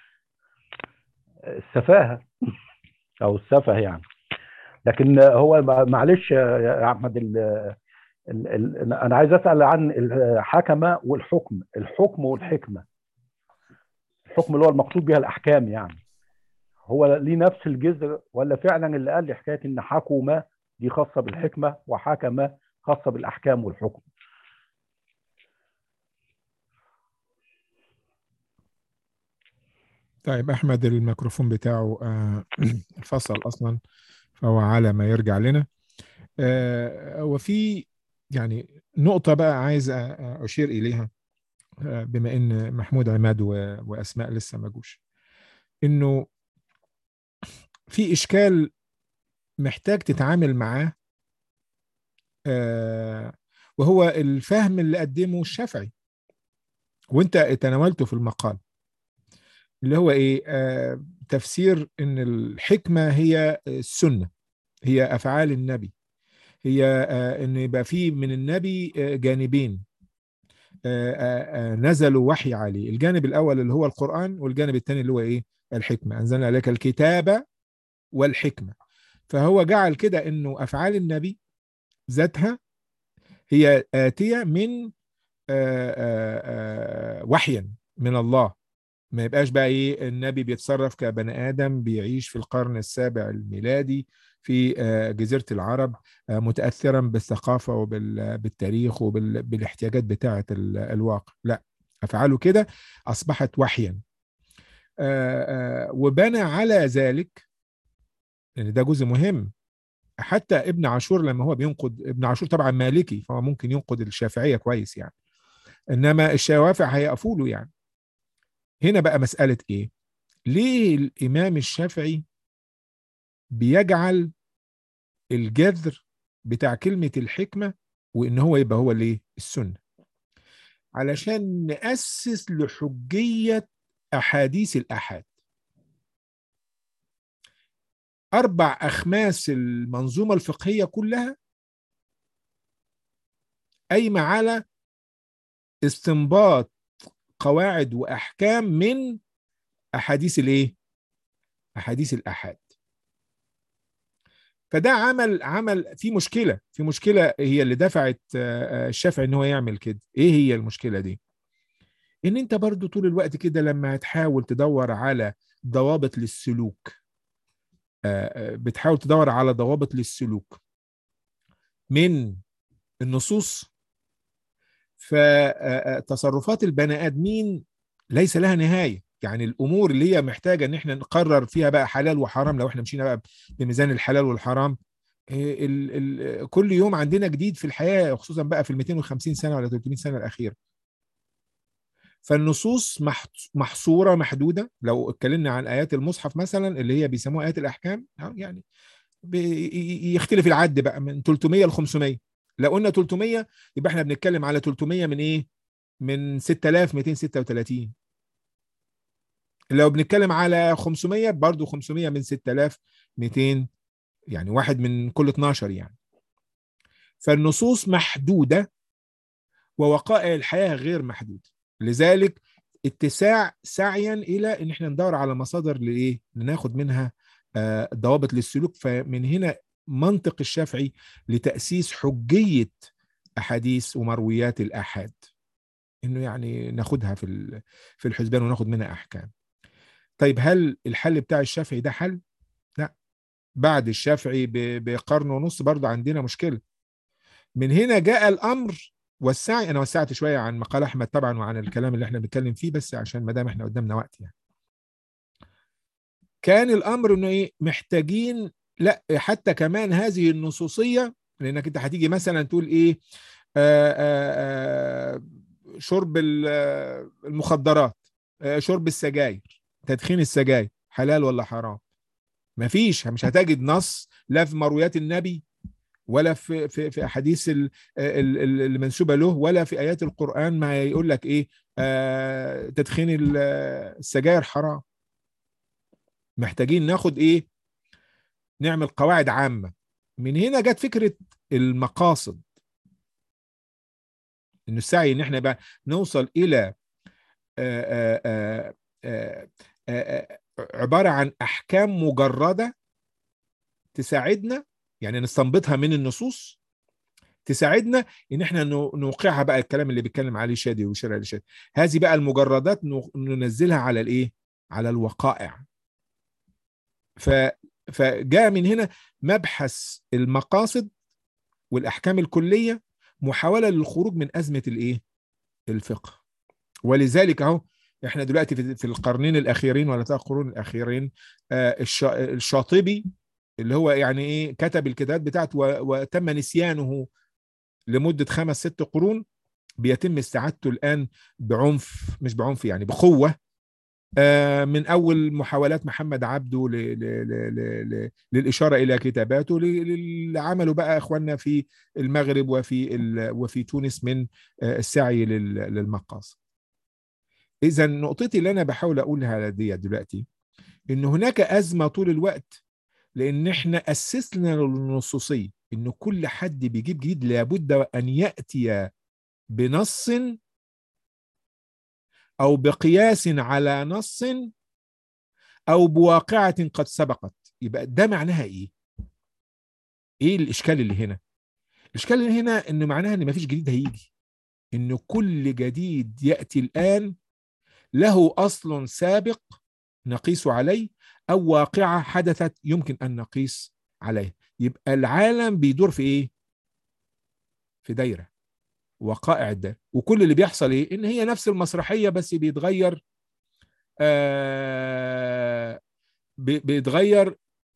السفاهه او السفه يعني لكن هو معلش يا احمد ال ال ال انا عايز اسال عن الحكمه والحكم الحكم والحكمه الحكم اللي هو المقصود بها الاحكام يعني هو ليه نفس الجذر ولا فعلا اللي قال لي حكايه ان حكم دي خاصه بالحكمه وحكم خاصه بالاحكام والحكم طيب احمد الميكروفون بتاعه آه، فصل اصلا فهو على ما يرجع لنا آه، وفي يعني نقطة بقى عايز أ- أشير إليها آه، بما إن محمود عماد و- وأسماء لسه ما جوش إنه في إشكال محتاج تتعامل معاه آه، وهو الفهم اللي قدمه الشافعي وانت تناولته في المقال اللي هو ايه آه، تفسير ان الحكمه هي السنه هي افعال النبي هي آه، ان يبقى في من النبي آه، جانبين آه، آه، آه، نزلوا وحي عليه الجانب الاول اللي هو القران والجانب الثاني اللي هو ايه الحكمه انزلنا عليك الكتابه والحكمه فهو جعل كده انه افعال النبي ذاتها هي اتيه من آه، آه، آه، وحيا من الله ما يبقاش بقى ايه النبي بيتصرف كبني ادم بيعيش في القرن السابع الميلادي في آه، جزيره العرب آه، متاثرا بالثقافه وبالتاريخ وبالاحتياجات بتاعه ال- الواقع لا افعاله كده اصبحت وحيا آه، آه، وبنى على ذلك لان ده جزء مهم حتى ابن عاشور لما هو بينقد ابن عاشور طبعا مالكي فهو ممكن ينقد الشافعيه كويس يعني انما الشوافع هيقفوا له يعني هنا بقى مساله ايه ليه الامام الشافعي بيجعل الجذر بتاع كلمه الحكمه وان هو يبقى هو الايه السنه علشان ناسس لحجيه احاديث الاحاد اربع اخماس المنظومه الفقهيه كلها قايمه على استنباط قواعد واحكام من احاديث الايه احاديث الاحاد فده عمل عمل في مشكله في مشكله هي اللي دفعت آه، آه، الشافعي ان هو يعمل كده ايه هي المشكله دي ان انت برضو طول الوقت كده لما هتحاول تدور على ضوابط للسلوك آه، آه، بتحاول تدور على ضوابط للسلوك من النصوص فتصرفات البني ادمين ليس لها نهايه يعني الامور اللي هي محتاجه ان احنا نقرر فيها بقى حلال وحرام لو احنا مشينا بقى بميزان الحلال والحرام إيه ال ال كل يوم عندنا جديد في الحياه خصوصا بقى في ال 250 سنه ولا 300 سنه الاخيره فالنصوص محت- محصوره محدوده لو اتكلمنا عن ايات المصحف مثلا اللي هي بيسموها ايات الاحكام أو يعني بي- يختلف العد بقى من 300 ل 500 لو قلنا 300 يبقى احنا بنتكلم على 300 من ايه من 6236 لو بنتكلم على 500 برضو 500 من 6200 يعني واحد من كل 12 يعني فالنصوص محدودة ووقائع الحياة غير محدودة لذلك اتساع سعيا إلى إن احنا ندور على مصادر لإيه لناخد منها آه، ضوابط للسلوك فمن هنا منطق الشافعي لتأسيس حجية أحاديث ومرويات الآحاد إنه يعني ناخدها في ال- في الحسبان وناخد منها أحكام طيب هل الحل بتاع الشافعي ده حل؟ لا بعد الشافعي ب- بقرن ونص برضه عندنا مشكله من هنا جاء الامر والسعي انا وسعت شويه عن مقال احمد طبعا وعن الكلام اللي احنا بنتكلم فيه بس عشان ما دام احنا قدامنا وقت يعني كان الامر انه ايه محتاجين لا حتى كمان هذه النصوصيه لانك انت هتيجي مثلا تقول ايه آآ آآ شرب ال- آه، المخدرات آه، شرب السجاير تدخين السجاير حلال ولا حرام مفيش مش هتجد نص لا في مرويات النبي ولا في في في احاديث ال- ال- ال- المنسوبه له ولا في ايات القران ما يقول لك ايه آه تدخين ال- السجاير حرام محتاجين ناخد ايه نعمل قواعد عامه من هنا جت فكره المقاصد انه السعي ان احنا بقى نوصل الى آه، آه، آه، آه، آه، عباره عن احكام مجرده تساعدنا يعني نستنبطها من النصوص تساعدنا ان احنا نو- نوقعها بقى الكلام اللي بيتكلم عليه شادي وشرع شادي هذه بقى المجردات نو- ننزلها على الايه على الوقائع ف فجاء من هنا مبحث المقاصد والاحكام الكليه محاوله للخروج من ازمه الايه الفقه ولذلك اهو احنا دلوقتي في في القرنين الاخيرين ولا ثلاث قرون الاخيرين آه، الشا- الشاطبي اللي هو يعني ايه كتب الكتابات بتاعته و- وتم نسيانه لمده خمس ست قرون بيتم استعادته الان بعنف مش بعنف يعني بقوه آه، من اول محاولات محمد عبده ل- ل- ل- ل- ل- للاشاره الى كتاباته ل- اللي عملوا بقى اخواننا في المغرب وفي ال- وفي تونس من آه، السعي لل- للمقاصد. اذا نقطتي اللي انا بحاول اقولها دي دلوقتي ان هناك ازمه طول الوقت لان احنا اسسنا للنصوصيه ان كل حد بيجيب جديد لابد ان ياتي بنص او بقياس على نص او بواقعه قد سبقت يبقى ده معناها ايه ايه الاشكال اللي هنا الاشكال اللي هنا ان معناها ان مفيش جديد هيجي ان كل جديد ياتي الان له اصل سابق نقيس عليه او واقعه حدثت يمكن ان نقيس عليه يبقى العالم بيدور في ايه في دايره وقائع الدايره وكل اللي بيحصل ايه ان هي نفس المسرحيه بس بيتغير آه بي- بيتغير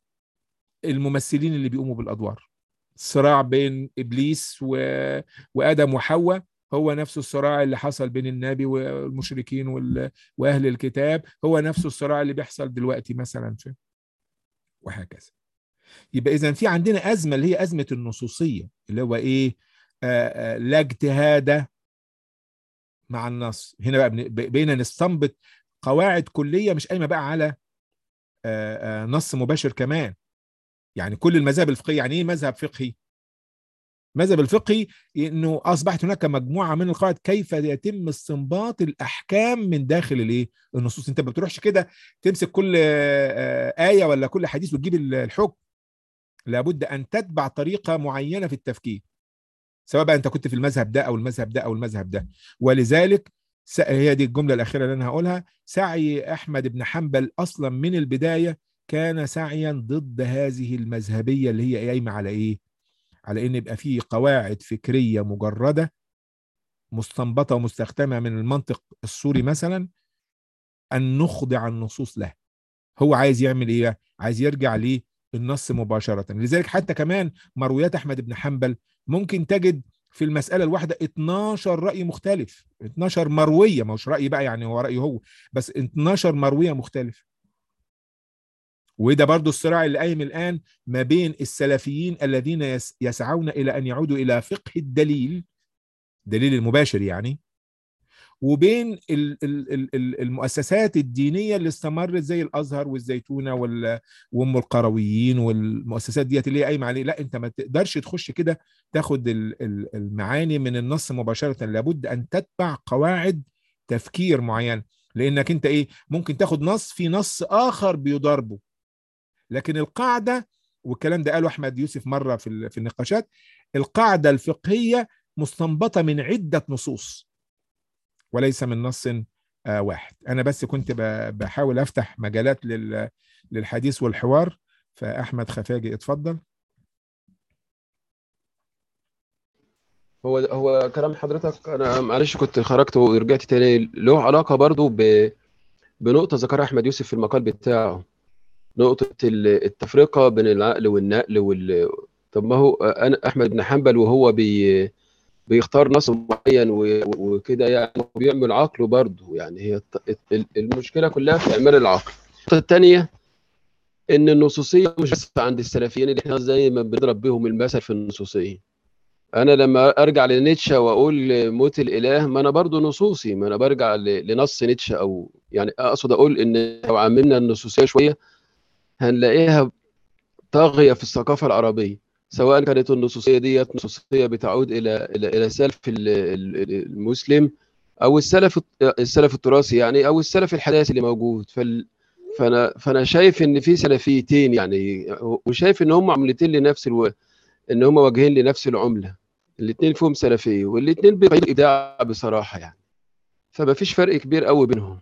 الممثلين اللي بيقوموا بالادوار صراع بين ابليس و... وادم وحواء هو نفس الصراع اللي حصل بين النبي والمشركين وال... واهل الكتاب هو نفس الصراع اللي بيحصل دلوقتي مثلا في وهكذا يبقى اذا في عندنا ازمه اللي هي ازمه النصوصيه اللي هو ايه آه آه لا اجتهاد مع النص هنا بقى بن- بقينا نستنبط قواعد كليه مش قايمه بقى على آه آه نص مباشر كمان يعني كل المذاهب الفقهيه يعني ايه مذهب فقهي مذهب الفقهي انه اصبحت هناك مجموعه من القواعد كيف يتم استنباط الاحكام من داخل الايه النصوص انت ما بتروحش كده تمسك كل آه، ايه ولا كل حديث وتجيب الحكم لابد ان تتبع طريقه معينه في التفكير سواء بقى انت كنت في المذهب ده او المذهب ده او المذهب ده ولذلك س- هي دي الجمله الاخيره اللي انا هقولها سعي احمد بن حنبل اصلا من البدايه كان سعيا ضد هذه المذهبيه اللي هي قايمه على ايه على ان يبقى فيه قواعد فكريه مجرده مستنبطه ومستخدمه من المنطق السوري مثلا ان نخضع النصوص له هو عايز يعمل ايه عايز يرجع للنص مباشره لذلك حتى كمان مرويات احمد بن حنبل ممكن تجد في المساله الواحده 12 راي مختلف 12 مرويه مش راي بقى يعني هو رايه هو بس 12 مرويه مختلف وده برضو الصراع اللي قايم الآن ما بين السلفيين الذين يس- يسعون إلى أن يعودوا إلى فقه الدليل دليل المباشر يعني وبين ال- ال- ال- ال- المؤسسات الدينية اللي استمرت زي الأزهر والزيتونة وال- وأم القرويين والمؤسسات ديت اللي هي قايمة عليه لا أنت ما تقدرش تخش كده تاخد ال- ال- المعاني من النص مباشرة لابد أن تتبع قواعد تفكير معينة لأنك أنت إيه ممكن تاخد نص في نص آخر بيضاربه لكن القاعده والكلام ده قاله احمد يوسف مره في ال- في النقاشات القاعده الفقهيه مستنبطه من عده نصوص وليس من نص آه، واحد انا بس كنت ب- بحاول افتح مجالات لل- للحديث والحوار فاحمد خفاجي اتفضل هو هو كلام حضرتك انا معلش كنت خرجت ورجعت تاني له علاقه برضو ب بنقطه ذكرها احمد يوسف في المقال بتاعه نقطه ال- التفرقه بين العقل والنقل وال طب ما هو انا احمد بن حنبل وهو بي بيختار نص معين و- وكده يعني هو بيعمل عقله برضه يعني هي الت- ال- المشكله كلها في اعمال العقل النقطه الثانيه ان النصوصيه مش بس عند السلفيين اللي احنا زي ما بنضرب بهم المثل في النصوصيه انا لما ارجع لنيتشه واقول موت الاله ما انا برضو نصوصي ما انا برجع ل- لنص نيتشه او يعني اقصد اقول ان لو عملنا النصوصيه شويه هنلاقيها طاغيه في الثقافه العربيه سواء كانت النصوصيه ديت نصوصيه بتعود الى الى الى سلف ال- ال- المسلم او السلف الت- السلف التراثي يعني او السلف الحداثي اللي موجود فال فانا فانا شايف ان في سلفيتين يعني وشايف ان هم عملتين لنفس الو... ان هم واجهين لنفس العمله الاثنين فيهم سلفيه والاثنين بيقيدوا ابداع بصراحه يعني فما فيش فرق كبير قوي بينهم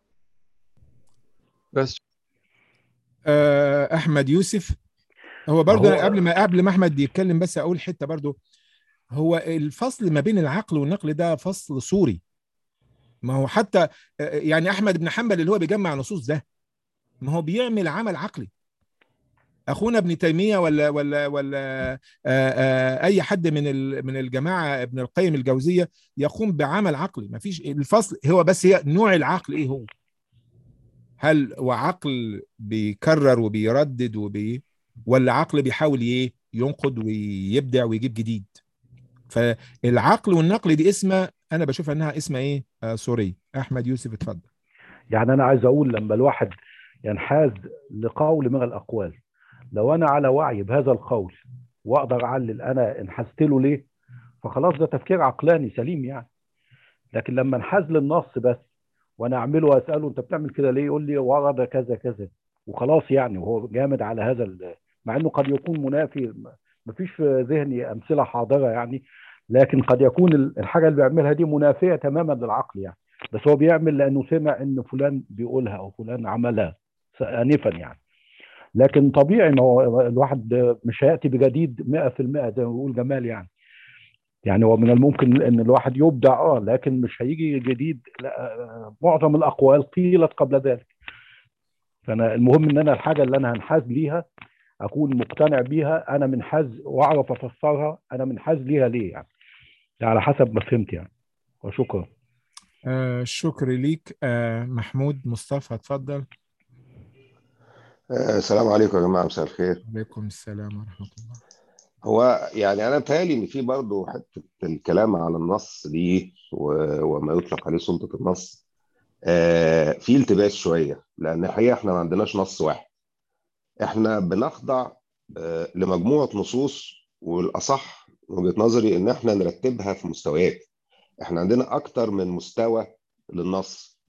بس آه، احمد يوسف هو برضه هو- أنا قبل ما قبل ما احمد يتكلم بس اقول حته برضه هو الفصل ما بين العقل والنقل ده فصل صوري ما هو حتى آه، يعني احمد بن حنبل اللي هو بيجمع نصوص ده ما هو بيعمل عمل عقلي اخونا ابن تيميه ولا ولا ولا آه، آه، اي حد من ال- من الجماعه ابن القيم الجوزيه يقوم بعمل عقلي ما فيش الفصل هو بس هي نوع العقل ايه هو هل هو عقل بيكرر وبيردد وبي ولا عقل بيحاول ايه ينقد ويبدع ويجيب جديد فالعقل والنقل دي اسمها انا بشوف انها اسمها ايه آه سوري احمد يوسف اتفضل يعني انا عايز اقول لما الواحد ينحاز لقول من الاقوال لو انا على وعي بهذا القول واقدر اعلل انا انحازت له ليه فخلاص ده تفكير عقلاني سليم يعني لكن لما انحاز للنص بس وانا اعمله واساله انت بتعمل كده ليه يقول لي ورد كذا كذا وخلاص يعني وهو جامد على هذا ال- مع انه قد يكون منافي مفيش في ذهني امثله حاضره يعني لكن قد يكون ال- الحاجه اللي بيعملها دي منافيه تماما للعقل يعني بس هو بيعمل لانه سمع ان فلان بيقولها او فلان عملها انفا يعني لكن طبيعي ان هو الواحد مش هياتي بجديد 100% زي ما بيقول جمال يعني يعني هو من الممكن ان الواحد يبدع اه لكن مش هيجي جديد لا آه، معظم الاقوال قيلت قبل ذلك فانا المهم ان انا الحاجه اللي انا هنحاز ليها اكون مقتنع بيها انا منحاز واعرف افسرها انا منحاز ليها ليه يعني ده على حسب ما فهمت يعني وشكرا آه شكر ليك آه محمود مصطفى اتفضل آه، السلام عليكم يا جماعة مساء الخير عليكم السلام ورحمه الله هو يعني أنا بتهيألي إن في برضه حتة الكلام على النص دي و- وما يطلق عليه سلطة النص آه، في التباس شوية لأن الحقيقة إحنا ما عندناش نص واحد إحنا بنخضع آه، لمجموعة نصوص والأصح من وجهة نظري إن إحنا نرتبها في مستويات إحنا عندنا أكتر من مستوى للنص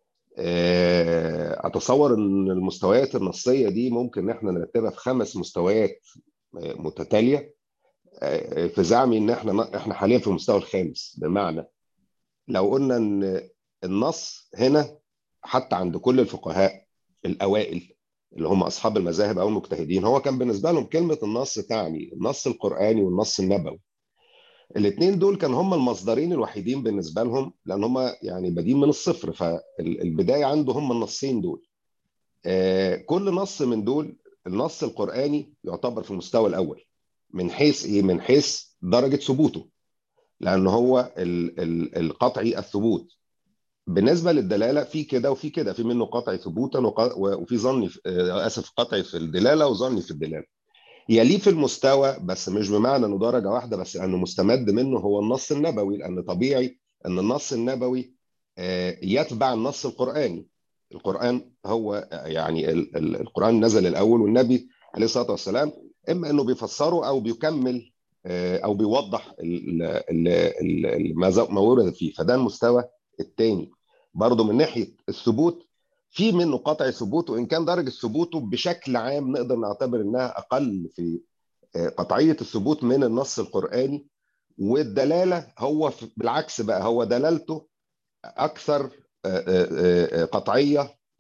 آه، أتصور إن المستويات النصية دي ممكن إن إحنا نرتبها في خمس مستويات آه، متتالية آه، في زعمي ان احنا احنا حاليا في المستوى الخامس بمعنى لو قلنا ان النص هنا حتى عند كل الفقهاء الاوائل اللي هم اصحاب المذاهب او المجتهدين هو كان بالنسبه لهم كلمه النص تعني النص القراني والنص النبوي الاثنين دول كان هم المصدرين الوحيدين بالنسبه لهم لان هم يعني بادئين من الصفر فالبدايه عنده هم النصين دول آه، كل نص من دول النص القراني يعتبر في المستوى الاول من حيث ايه من حيث درجه ثبوته لان هو ال- ال- القطعي الثبوت بالنسبه للدلاله في كده وفي كده في منه قطعي ثبوتا وق- وفي ظني في- آه، اسف قطعي في الدلاله وظني في الدلاله يليه في المستوى بس مش بمعنى انه درجه واحده بس لانه مستمد منه هو النص النبوي لان طبيعي ان النص النبوي آه، يتبع النص القراني القران هو آه، يعني ال- ال- القران نزل الاول والنبي عليه الصلاه والسلام اما انه بيفسره او بيكمل آه، او بيوضح ال- ال- ال- ال- ما ز- ما ورد فيه فده المستوى الثاني برضه من ناحيه الثبوت في منه قطع ثبوت وان كان درجه ثبوته بشكل عام نقدر نعتبر انها اقل في آه، قطعيه الثبوت من النص القراني والدلاله هو في- بالعكس بقى هو دلالته اكثر آه، آه، آه، قطعيه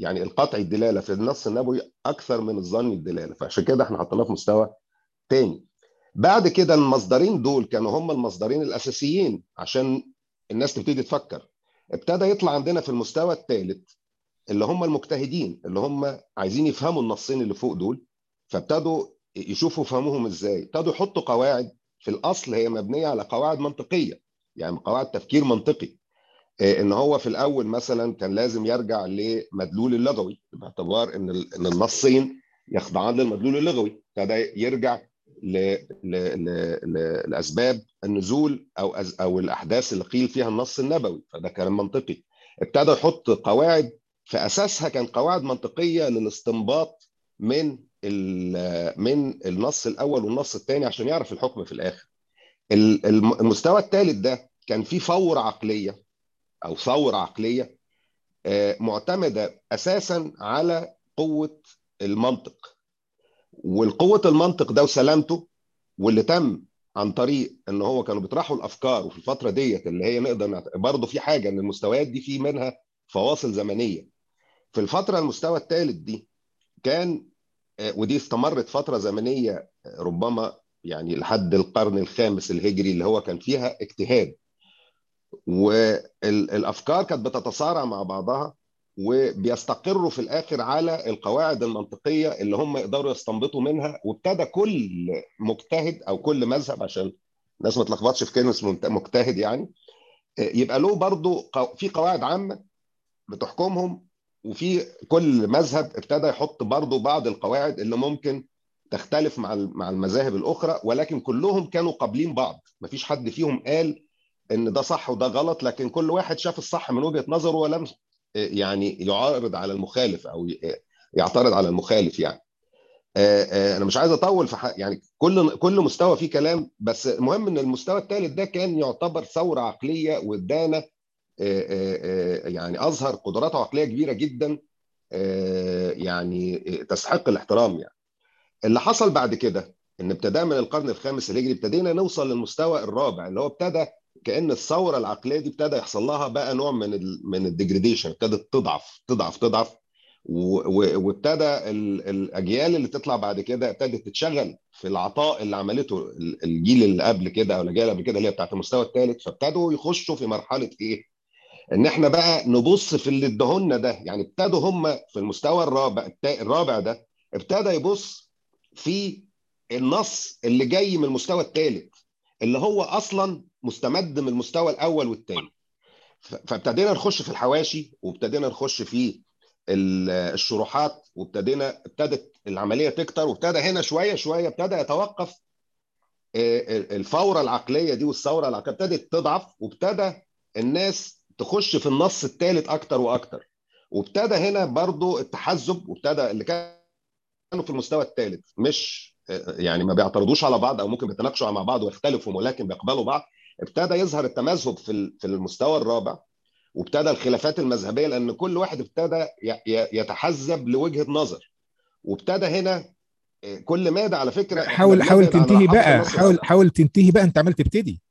يعني القطعي الدلاله في النص النبوي اكثر من الظني الدلاله فعشان كده احنا حطيناه في مستوى تاني بعد كده المصدرين دول كانوا هم المصدرين الاساسيين عشان الناس تبتدي تفكر ابتدى يطلع عندنا في المستوى الثالث اللي هم المجتهدين اللي هم عايزين يفهموا النصين اللي فوق دول فابتدوا يشوفوا فهمهم ازاي ابتدوا يحطوا قواعد في الاصل هي مبنيه على قواعد منطقيه يعني قواعد تفكير منطقي ان هو في الاول مثلا كان لازم يرجع لمدلول اللغوي باعتبار ان ان النصين يخضعان للمدلول اللغوي ابتدى يرجع ل... ل... ل... لاسباب النزول او أز... او الاحداث اللي قيل فيها النص النبوي فده كلام منطقي ابتدى يحط قواعد في اساسها كان قواعد منطقيه للاستنباط من من النص الاول والنص الثاني عشان يعرف الحكم في الاخر المستوى الثالث ده كان فيه فور عقليه او ثوره عقليه معتمده اساسا على قوه المنطق والقوه المنطق ده وسلامته واللي تم عن طريق ان هو كانوا بيطرحوا الافكار وفي الفتره ديت اللي هي نقدر برضه في حاجه ان المستويات دي في منها فواصل زمنيه في الفتره المستوى الثالث دي كان ودي استمرت فتره زمنيه ربما يعني لحد القرن الخامس الهجري اللي هو كان فيها اجتهاد والافكار كانت بتتصارع مع بعضها وبيستقروا في الاخر على القواعد المنطقيه اللي هم يقدروا يستنبطوا منها وابتدى كل مجتهد او كل مذهب عشان الناس ما تلخبطش في كلمه مجتهد يعني يبقى له برضه في قواعد عامه بتحكمهم وفي كل مذهب ابتدى يحط برضه بعض القواعد اللي ممكن تختلف مع مع المذاهب الاخرى ولكن كلهم كانوا قابلين بعض مفيش حد فيهم قال ان ده صح وده غلط لكن كل واحد شاف الصح من وجهه نظره ولم يعني يعارض على المخالف او يعترض على المخالف يعني انا مش عايز اطول في حق يعني كل كل مستوى فيه كلام بس المهم ان المستوى الثالث ده كان يعتبر ثوره عقليه وادانا يعني اظهر قدرات عقليه كبيره جدا يعني تستحق الاحترام يعني اللي حصل بعد كده ان ابتدى من القرن الخامس الهجري ابتدينا نوصل للمستوى الرابع اللي هو ابتدى كان الثوره العقليه دي ابتدى يحصل لها بقى نوع من ال من الديجريديشن ابتدت تضعف تضعف تضعف وابتدى الاجيال اللي تطلع بعد كده ابتدت تتشغل في العطاء اللي عملته الجيل اللي قبل كده او الاجيال قبل كده اللي هي بتاعت المستوى الثالث فابتدوا يخشوا في مرحله ايه؟ ان احنا بقى نبص في اللي ادهولنا ده يعني ابتدوا هم في المستوى الرابع الرابع ده ابتدى يبص في النص اللي جاي من المستوى الثالث اللي هو اصلا مستمد من المستوى الاول والثاني فابتدينا نخش في الحواشي وابتدينا نخش في الشروحات وابتدينا ابتدت العمليه تكتر وابتدى هنا شويه شويه ابتدى يتوقف الفوره العقليه دي والثوره العقليه ابتدت تضعف وابتدى الناس تخش في النص الثالث اكتر واكتر وابتدى هنا برضو التحزب وابتدى اللي كانوا في المستوى الثالث مش يعني ما بيعترضوش على بعض او ممكن بيتناقشوا مع بعض ويختلفوا ولكن بيقبلوا بعض ابتدى يظهر التمذهب في في المستوى الرابع وابتدى الخلافات المذهبيه لان كل واحد ابتدى يتحزب لوجهه نظر وابتدى هنا كل ماده على فكره حاول حاول تنتهي بقى حاول حاول تنتهي بقى انت عمال تبتدي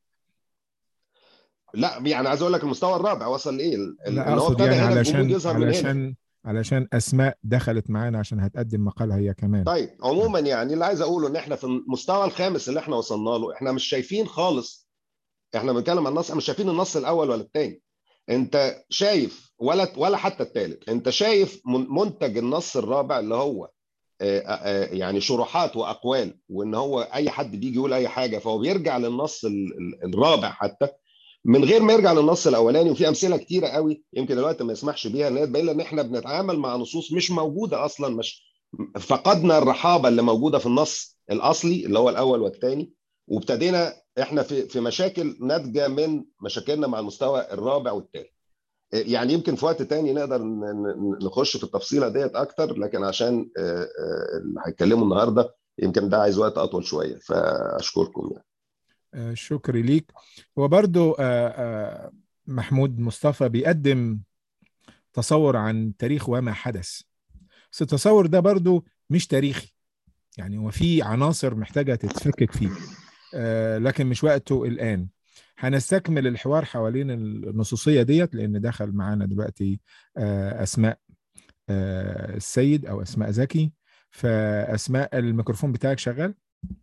لا يعني عايز اقول لك المستوى الرابع وصل لايه؟ لا اقصد يعني علشان علشان علشان اسماء دخلت معانا عشان هتقدم مقالها هي كمان طيب عموما يعني اللي عايز اقوله ان احنا في المستوى الخامس اللي احنا وصلنا له احنا مش شايفين خالص احنا بنتكلم عن النص مش شايفين النص الاول ولا الثاني انت شايف ولا ولا حتى الثالث انت شايف منتج النص الرابع اللي هو يعني شروحات واقوال وان هو اي حد بيجي يقول اي حاجه فهو بيرجع للنص الرابع حتى من غير ما يرجع للنص الاولاني وفي امثله كتيره قوي يمكن الوقت ما يسمحش بيها ان هي تبين ان احنا بنتعامل مع نصوص مش موجوده اصلا مش فقدنا الرحابه اللي موجوده في النص الاصلي اللي هو الاول والثاني وابتدينا احنا في في مشاكل ناتجه من مشاكلنا مع المستوى الرابع والثالث يعني يمكن في وقت تاني نقدر نخش في التفصيله ديت اكتر لكن عشان اللي هيتكلموا النهارده يمكن ده عايز وقت اطول شويه فاشكركم يعني شكري ليك وبرضو محمود مصطفى بيقدم تصور عن تاريخ وما حدث بس التصور ده برضو مش تاريخي يعني هو في عناصر محتاجة تتفكك فيه لكن مش وقته الآن هنستكمل الحوار حوالين النصوصية ديت لأن دخل معانا دلوقتي أسماء آه، السيد او اسماء زكي فاسماء الميكروفون بتاعك شغال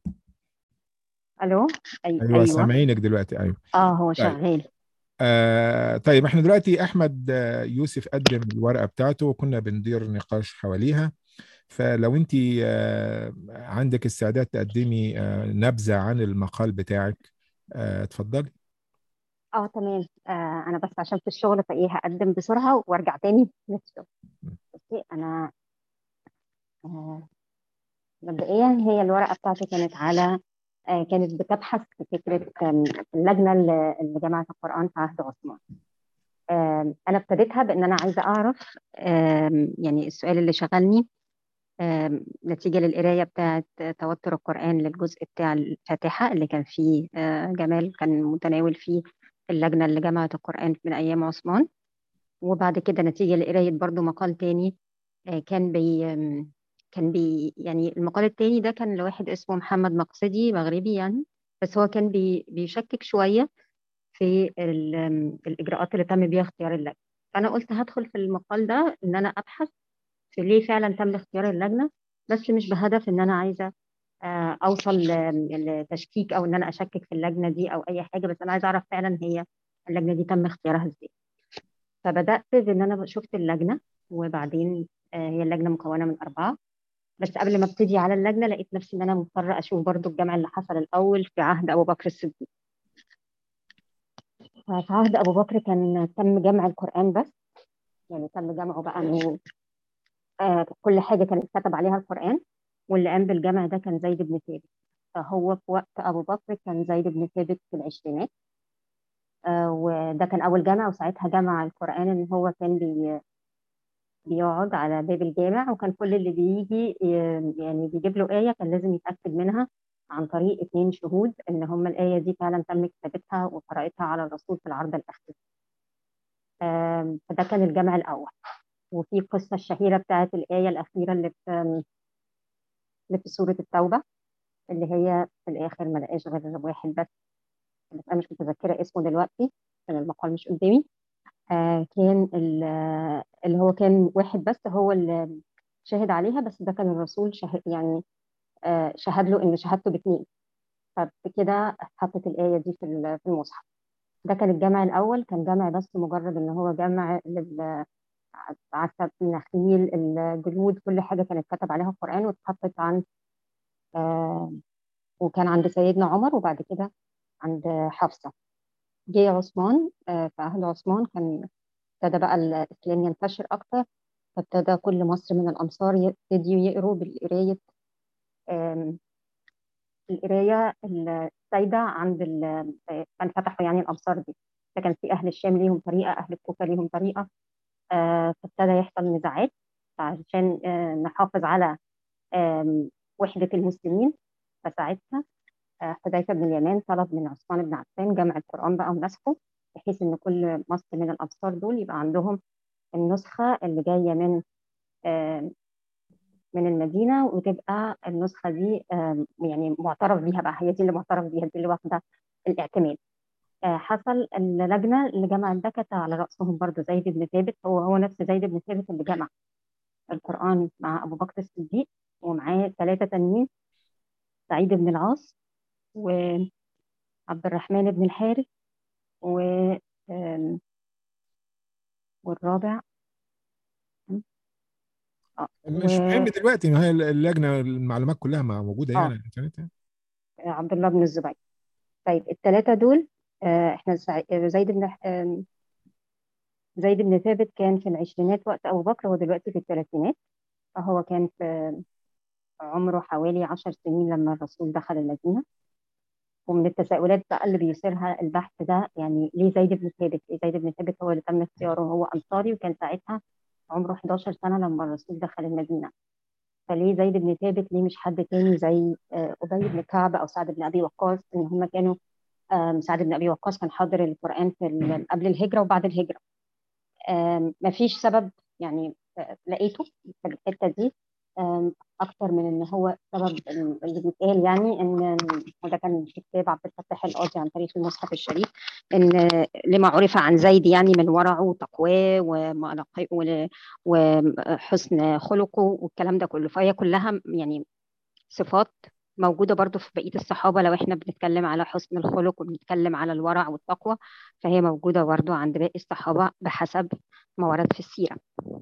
الو أي... ايوه ايوه سامعينك دلوقتي ايوه اه هو طيب. شغال آه طيب احنا دلوقتي احمد آه، يوسف قدم الورقه بتاعته وكنا بندير نقاش حواليها فلو انت آه عندك استعداد تقدمي آه نبذه عن المقال بتاعك آه اتفضلي اه تمام آه انا بس عشان في الشغل فايه هقدم بسرعه وارجع تاني للشغل بصي انا آه مبدئيا هي الورقه بتاعتي كانت على آه كانت بتبحث في فكره آم، اللجنه اللي اللي جمعت القران في عهد عثمان آم، انا ابتديتها بان انا عايزه اعرف آم، يعني السؤال اللي شغلني آم، نتيجه للقرايه بتاعه توتر القران للجزء بتاع الفاتحه اللي كان فيه آه، جمال كان متناول فيه اللجنه اللي جمعت القران من ايام عثمان وبعد كده نتيجه لقرايه برضو مقال تاني آه، كان بي آم، كان بي يعني المقال التاني ده كان لواحد اسمه محمد مقصدي مغربي يعني بس هو كان بي بيشكك شويه في ال- آم، الاجراءات اللي تم بيها اختيار اللجنه فانا قلت هدخل في المقال ده ان انا ابحث في ليه فعلا تم اختيار اللجنه بس مش بهدف ان انا عايزه آه، اوصل ل- لتشكيك او ان انا اشكك في اللجنه دي او اي حاجه بس انا عايزه اعرف فعلا هي اللجنه دي تم اختيارها ازاي فبدات بان انا شفت اللجنه وبعدين آه، هي اللجنه مكونه من اربعه بس قبل ما ابتدي على اللجنه لقيت نفسي ان انا مضطره اشوف برضو الجمع اللي حصل الاول في عهد ابو بكر الصديق ففي عهد ابو بكر كان تم جمع القران بس يعني تم جمعه بقى انه آه كل حاجه كان اتكتب عليها القران واللي قام بالجمع ده كان زيد بن ثابت فهو في وقت ابو بكر كان زيد بن ثابت في العشرينات آه وده كان اول جمع وساعتها جمع القران ان هو كان بي بيقعد على باب الجامع وكان كل اللي بيجي ي- يعني بيجيب له آية كان لازم يتأكد منها عن طريق اتنين شهود إن هم الآية دي فعلا تم كتابتها وقراءتها على الرسول في العرض الأخير آم، فده كان الجمع الأول وفي القصة الشهيرة بتاعت الآية الأخيرة اللي في اللي في سورة التوبة اللي هي في الآخر ما لقاش غير واحد بس بس أنا مش متذكرة اسمه دلوقتي عشان المقال مش قدامي آه كان ال- آه، اللي هو كان واحد بس هو اللي شاهد عليها بس ده كان الرسول شاهد يعني آه شهد له ان شهادته باتنين فبكده حطت الآية دي في ال- في المصحف ده كان الجمع الأول كان جمع بس مجرد ان هو جمع لل- عسب النخيل الجلود كل حاجة كانت كتب عليها القرآن واتحطت عن آه وكان عند سيدنا عمر وبعد كده عند حفصة جه عثمان آه في عهد عثمان كان ابتدى بقى الإسلام ينتشر أكتر فابتدى كل مصر من الأمصار يبتدوا يقروا بالقراية آم، القراية السايدة عند ال- آه، كان فتحوا يعني الأمصار دي فكان في أهل الشام ليهم طريقة أهل الكوفة ليهم طريقة آه، فابتدى يحصل نزاعات عشان آه، نحافظ على آم، وحدة المسلمين فساعتها آه، حذيفة بن اليمان طلب من عثمان بن عفان جمع القرآن بقى ونسخه بحيث إن كل مصر من الأمصار دول يبقى عندهم النسخة اللي جاية من آم، من المدينة وتبقى النسخة دي آم، يعني معترف بيها بقى هي دي اللي معترف بيها دي اللي واخدة الاعتماد آه، حصل اللجنة اللي جمع الدكاتة على رأسهم برضو زيد بن ثابت هو هو نفس زيد بن ثابت اللي جمع القرآن مع أبو بكر الصديق ومعاه ثلاثة تانيين سعيد بن العاص وعبد الرحمن بن الحارث و آم، والرابع اه مش مهم دلوقتي ما هي اللجنه المعلومات كلها ما موجوده يعني اه على الانترنت يعني. عبد الله بن الزبير طيب الثلاثة دول آه، احنا سع- زيد بن آم، زيد بن ثابت كان في العشرينات وقت أبو بكر ودلوقتي في الثلاثينات فهو كان في عمره حوالي عشر سنين لما الرسول دخل المدينة ومن التساؤلات بقى اللي بيثيرها البحث ده يعني ليه زيد بن ثابت؟ ليه زيد بن ثابت هو اللي تم اختياره هو أنصاري وكان ساعتها عمره 11 سنة لما الرسول دخل المدينة فليه زيد بن ثابت ليه مش حد تاني زي آه، أبي بن كعب أو سعد بن أبي وقاص إن هم كانوا آم، سعد بن أبي وقاص كان حاضر القرآن في ال- قبل الهجرة وبعد الهجرة آم، مفيش سبب يعني آه، لقيته في الحتة دي آم، اكتر من ان هو سبب اللي بيتقال يعني ان وده كان في كتاب عبد الفتاح القاضي عن تاريخ المصحف الشريف ان لما عرف عن زيد يعني من ورعه وتقواه ومناقب- ول- وحسن خلقه والكلام ده كله فهي كلها يعني صفات موجودة برضو في بقية الصحابة لو احنا بنتكلم على حسن الخلق وبنتكلم على الورع والتقوى فهي موجودة برضو عند باقي الصحابة بحسب ما ورد في السيرة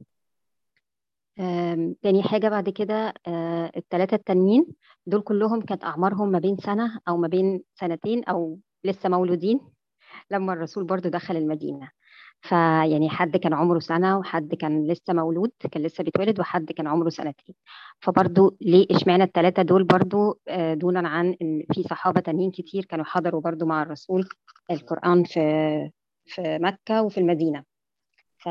آم، تاني حاجة بعد كده آه، التلاتة التانيين دول كلهم كانت أعمارهم ما بين سنة أو ما بين سنتين أو لسه مولودين لما الرسول برضو دخل المدينة فيعني حد كان عمره سنة وحد كان لسه مولود كان لسه بيتولد وحد كان عمره سنتين فبرضو ليه اشمعنى التلاتة دول برضو آه، دونا عن ان في صحابة تانيين كتير كانوا حضروا برضو مع الرسول القرآن في في مكة وفي المدينة ف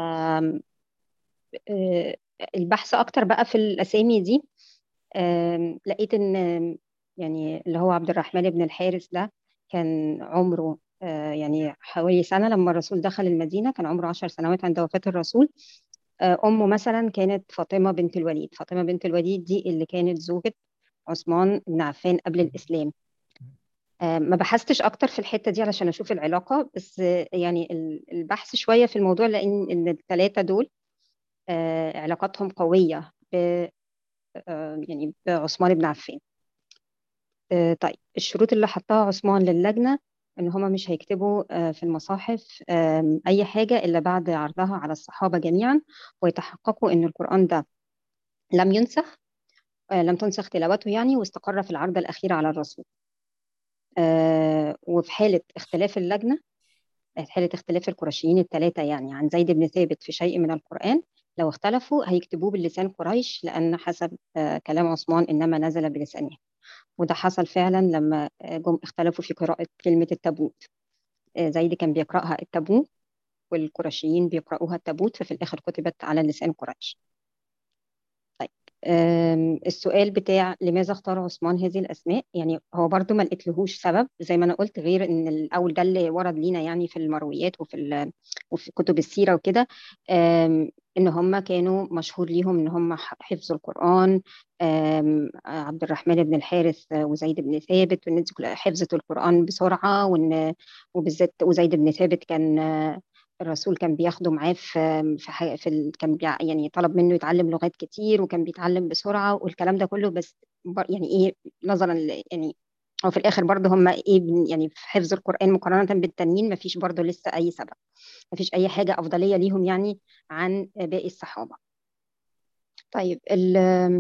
آه، البحث اكتر بقى في الاسامي دي آم، لقيت ان آم، يعني اللي هو عبد الرحمن بن الحارث ده كان عمره آه، يعني حوالي سنة لما الرسول دخل المدينة كان عمره عشر سنوات عند وفاة الرسول آه، أمه مثلا كانت فاطمة بنت الوليد فاطمة بنت الوليد دي اللي كانت زوجة عثمان بن عفان قبل الإسلام آه، ما بحثتش أكتر في الحتة دي علشان أشوف العلاقة بس آه، يعني ال- البحث شوية في الموضوع لأن إن الثلاثة دول آه، علاقاتهم قوية ب آه، يعني بعثمان بن عفان آه، طيب الشروط اللي حطها عثمان للجنة إن هما مش هيكتبوا آه، في المصاحف آم، أي حاجة إلا بعد عرضها على الصحابة جميعا ويتحققوا إن القرآن ده لم ينسخ آه، لم تنسخ تلاوته يعني واستقر في العرض الأخير على الرسول آه، وفي حالة اختلاف اللجنة في حالة اختلاف القرشيين الثلاثة يعني عن زيد بن ثابت في شيء من القرآن لو اختلفوا هيكتبوه بلسان قريش لأن حسب آه، كلام عثمان إنما نزل بلسانه وده حصل فعلا لما آه، جم اختلفوا في قراءة كلمة التابوت آه، زيد كان بيقرأها التابوت والقرشيين بيقرأوها التابوت ففي الآخر كتبت على لسان قريش طيب آم، السؤال بتاع لماذا اختار عثمان هذه الأسماء يعني هو برضو ما لقيتلهوش سبب زي ما أنا قلت غير إن الأول ده اللي ورد لينا يعني في المرويات وفي ال- وفي كتب السيرة وكده آم، إن هم كانوا مشهور ليهم إن هم ح- حفظوا القرآن آم، عبد الرحمن بن الحارث وزيد بن ثابت والناس دي كلها حفظت القرآن بسرعة وإن وبالذات وزيد بن ثابت كان آه، الرسول كان بياخده معاه في في حاجة في ال... كان بيع... يعني طلب منه يتعلم لغات كتير وكان بيتعلم بسرعة والكلام ده كله بس بر... يعني ايه نظرا ل... يعني هو في الاخر برضه هم ايه بن- يعني في حفظ القرآن مقارنة بالتانيين ما فيش برضه لسه اي سبب ما فيش اي حاجة افضلية ليهم يعني عن باقي الصحابة طيب ال...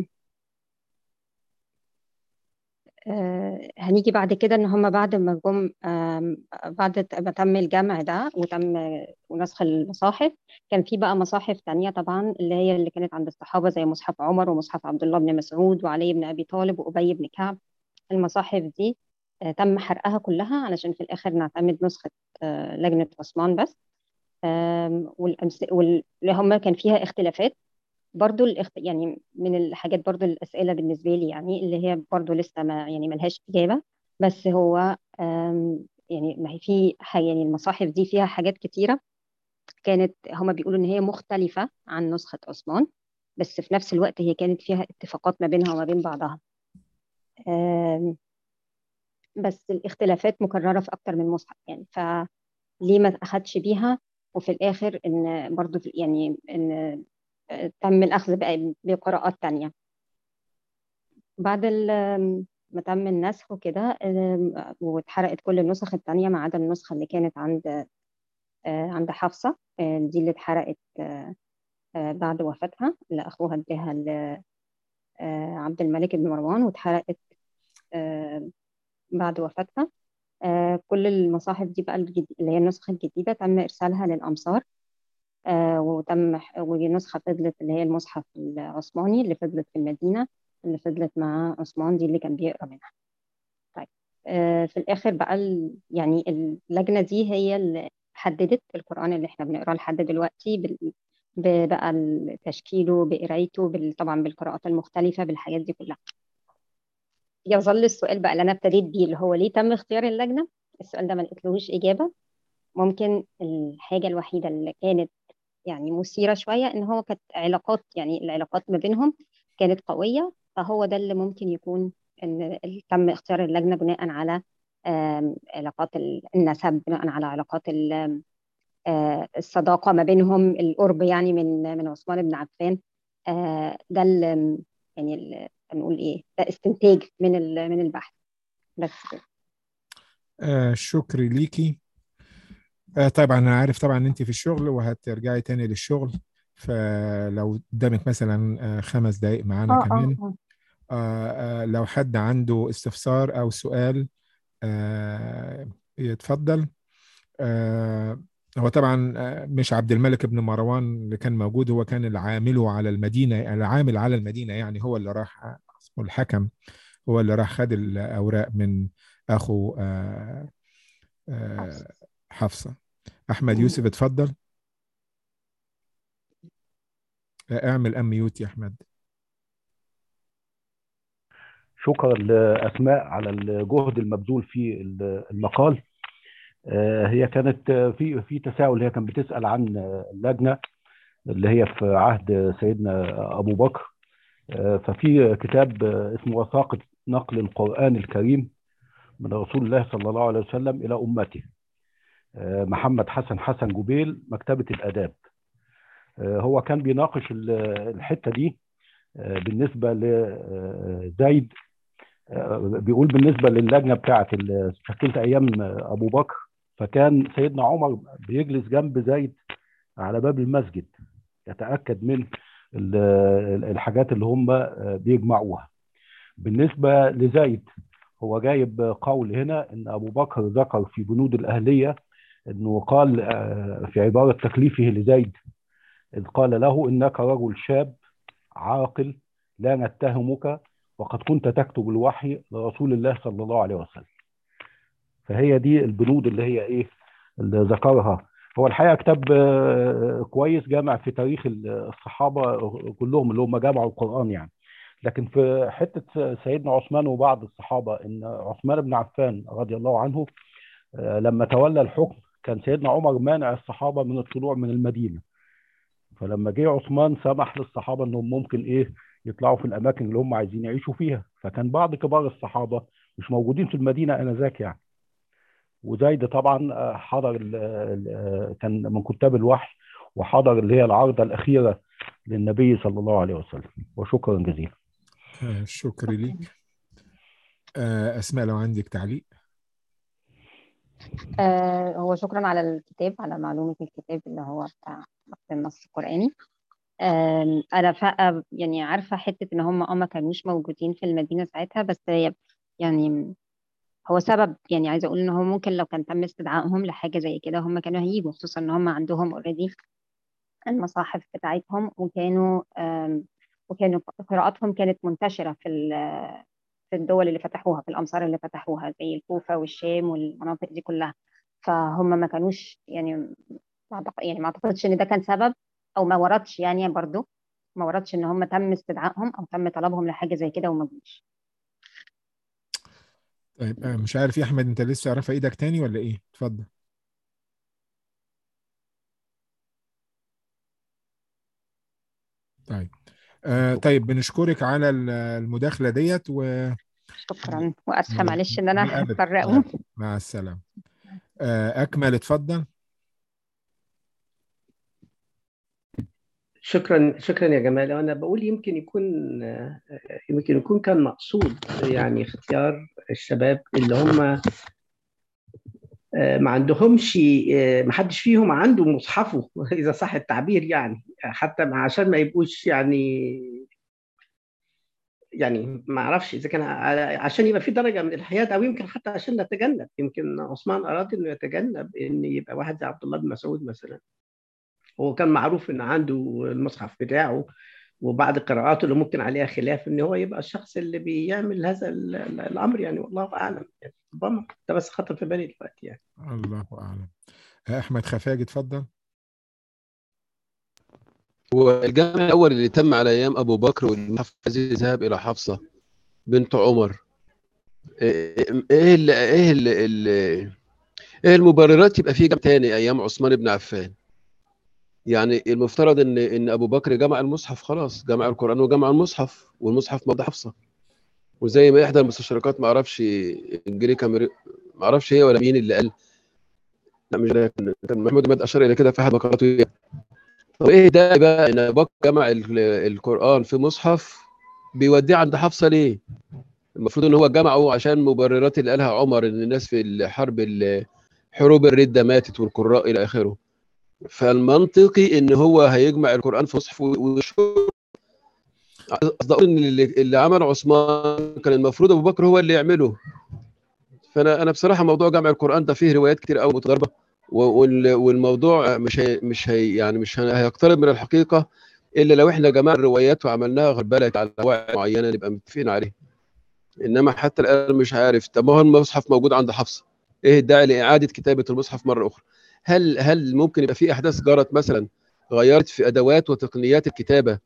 آه، هنيجي بعد كده ان هم بعد ما جم آم، بعد ما تم الجمع ده وتم ونسخ المصاحف كان في بقى مصاحف تانية طبعا اللي هي اللي كانت عند الصحابة زي مصحف عمر ومصحف عبد الله بن مسعود وعلي بن ابي طالب وابي بن كعب المصاحف دي آه، تم حرقها كلها علشان في الاخر نعتمد نسخة آه، لجنة عثمان بس آم، والأمس- واللي هم كان فيها اختلافات برضو الاخت... يعني من الحاجات برضو الأسئلة بالنسبة لي يعني اللي هي برضو لسه ما يعني ملهاش إجابة بس هو آم، يعني ما هي في حاجة يعني المصاحف دي فيها حاجات كتيرة كانت هما بيقولوا إن هي مختلفة عن نسخة عثمان بس في نفس الوقت هي كانت فيها اتفاقات ما بينها وما بين بعضها آم، بس الاختلافات مكررة في أكتر من مصحف يعني فليه ما أخدش بيها وفي الآخر إن برضو في- يعني إن آه، تم الأخذ بقى بقراءات تانية بعد ال- ما تم النسخ وكده آم، واتحرقت كل النسخ التانية ما عدا النسخة اللي كانت عند آه، عند حفصة آه، دي اللي اتحرقت آه، آه، بعد وفاتها اللي أخوها اداها لعبد الملك بن مروان واتحرقت آه، بعد وفاتها آه، كل المصاحف دي بقى الجديد اللي هي النسخة الجديدة تم إرسالها للأمصار آه، وتم ونسخة فضلت اللي هي المصحف العثماني اللي فضلت في المدينة اللي فضلت مع عثمان دي اللي كان بيقرأ منها طيب آه، في الآخر بقى ال... يعني اللجنة دي هي اللي حددت القرآن اللي احنا بنقراه لحد دلوقتي بال... ب- بقى تشكيله بقرايته بال... طبعا بالقراءات المختلفة بالحاجات دي كلها يظل السؤال بقى اللي أنا ابتديت بيه اللي هو ليه تم اختيار اللجنة السؤال ده ما لقيتلهوش إجابة ممكن الحاجة الوحيدة اللي كانت يعني مثيرة شوية إن هو كانت علاقات يعني العلاقات ما بينهم كانت قوية فهو ده اللي ممكن يكون إن تم اختيار اللجنة بناء على آم، علاقات ال- النسب بناء على علاقات ال- آه، الصداقة ما بينهم القرب يعني من من عثمان بن عفان آه، ده ال- يعني ال- نقول ايه ده استنتاج من ال- من البحث بس كده. آه شكري ليكي آه طبعا انا عارف طبعا ان انت في الشغل وهترجعي تاني للشغل فلو قدامك مثلا آه خمس دقايق معانا اه كمان اه آه آه لو حد عنده استفسار او سؤال آه يتفضل آه هو طبعا آه، مش عبد الملك بن مروان اللي كان موجود هو كان العامل على المدينة العامل على المدينة يعني هو اللي راح اسمه الحكم هو اللي راح خد الأوراق من أخو آه آه حفصة أحمد يوسف اتفضل آه، اعمل أم ميوت يا أحمد شكرا لأسماء على الجهد المبذول في المقال آه، هي كانت آه، في في تساؤل هي كانت بتسأل عن آه، اللجنة اللي هي في عهد سيدنا أبو بكر آه، ففي كتاب آه، اسمه وثاقة نقل القرآن الكريم من رسول الله صلى الله عليه وسلم إلى أمته آه، محمد حسن حسن جبيل مكتبة الآداب آه، هو كان بيناقش ال- الحتة دي آه، بالنسبة لزيد بيقول بالنسبة للجنة بتاعة ال- شكلت أيام آه، أبو بكر فكان سيدنا عمر بيجلس جنب زيد على باب المسجد يتأكد من ال- الحاجات اللي هم آه، بيجمعوها بالنسبة لزيد هو جايب قول هنا ان ابو بكر ذكر في بنود الاهليه انه قال آه، في عباره تكليفه لزيد اذ قال له انك رجل شاب عاقل لا نتهمك وقد كنت تكتب الوحي لرسول الله صلى الله عليه وسلم فهي دي البنود اللي هي ايه اللي ذكرها هو الحقيقه كتاب آه، كويس جامع في تاريخ الصحابه كلهم اللي هم جمعوا القران يعني لكن في حته سيدنا عثمان وبعض الصحابه ان عثمان بن عفان رضي الله عنه آه، لما تولى الحكم كان سيدنا عمر مانع الصحابه من الطلوع من المدينه فلما جه عثمان سمح للصحابه انهم ممكن ايه يطلعوا في الاماكن اللي هم عايزين يعيشوا فيها فكان بعض كبار الصحابه مش موجودين في المدينه انذاك يعني وزايد طبعا آه، حضر ال- ال- آه، كان من كتاب الوحي وحضر اللي هي العارضه الاخيره للنبي صلى الله عليه وسلم وشكرا جزيلا آه شكرا ليك آه أسماء لو عندك تعليق آه هو شكرا على الكتاب على معلومة الكتاب اللي هو بتاع ضبط النص القرآني آم، أنا فا يعني عارفة حتة إن هم اه ما كانوش موجودين في المدينة ساعتها بس هي- يعني هو سبب يعني عايزة أقول إن هو ممكن لو كان تم استدعائهم لحاجة زي كده هم كانوا هيجوا خصوصا إن هم عندهم اوريدي المصاحف بتاعتهم وكانوا آم، وكانوا قراءاتهم كانت منتشرة في ال- في الدول اللي فتحوها في الأمصار اللي فتحوها زي الكوفة والشام والمناطق دي كلها فهم ما كانوش يعني ما أعتق- يعني ما أعتقدش إن ده كان سبب أو ما وردش يعني برضو ما وردش إن هم تم استدعائهم أو تم طلبهم لحاجة زي كده وما جوش طيب آه مش عارف يا أحمد أنت لسه رافع إيدك تاني ولا إيه؟ اتفضل طيب آه طيب بنشكرك على ال- المداخلة ديت و شكرا وأسفة معلش إن أنا لا أبدا هضطر أقوم مع السلامة آه أكمل اتفضل شكرا شكرا يا جمال انا بقول يمكن يكون آه، يمكن يكون كان مقصود يعني اختيار الشباب اللي هم آه، ما عندهمش آه، ما حدش فيهم عنده مصحفه اذا صح التعبير يعني حتى مع- عشان ما يبقوش يعني يعني ما اعرفش اذا كان ع- عشان يبقى في درجه من الحياد او يمكن حتى عشان نتجنب يمكن عثمان اراد انه يتجنب ان يبقى واحد زي عبد الله بن مسعود مثلا هو كان معروف ان عنده المصحف بتاعه وبعد قراءاته اللي ممكن عليها خلاف ان هو يبقى الشخص اللي بيعمل هذا ال- ال- الامر يعني والله اعلم يعني ربما ده بس خطر في بالي دلوقتي يعني الله أعلم آه أحمد خفاجي اتفضل والجمع الأول اللي تم على أيام أبو بكر والمصحف الذي ذهب إلى حفصة بنت عمر إيه إيه ال إيه ال ال إيه المبررات يبقى في جمع تاني أيام عثمان بن عفان يعني المفترض ان ان ابو بكر جمع المصحف خلاص جمع القران وجمع المصحف والمصحف موضع حفصه وزي ما احدى المستشرقات ما اعرفش انجليكا مري... ما اعرفش هي ولا مين اللي قال لا مش ده كان كان محمود مد اشار الى كده في احد مقالاته يعني. طب ايه ده بقى ان ابو بكر جمع ال- القران في مصحف بيوديه عند حفصه ليه؟ المفروض ان هو جمعه عشان مبررات اللي قالها عمر ان الناس في الحرب ال- حروب الرده ماتت والقراء الى اخره فالمنطقي ان هو هيجمع القران في مصحف ويشوف قصدي اقول ان اللي, اللي عمل عثمان كان المفروض ابو بكر هو اللي يعمله فانا انا بصراحه موضوع جمع القران ده فيه روايات كتير قوي متضاربه و- وال- والموضوع مش هي مش هي يعني مش هن- هيقترب من الحقيقه الا لو احنا جمعنا الروايات وعملناها غربله على قواعد معينه نبقى متفقين عليها انما حتى الان مش عارف طب ما هو المصحف موجود عند حفصه ايه الداعي لاعاده كتابه المصحف مره اخرى هل هل ممكن يبقى في احداث جرت مثلا غيرت في ادوات وتقنيات الكتابه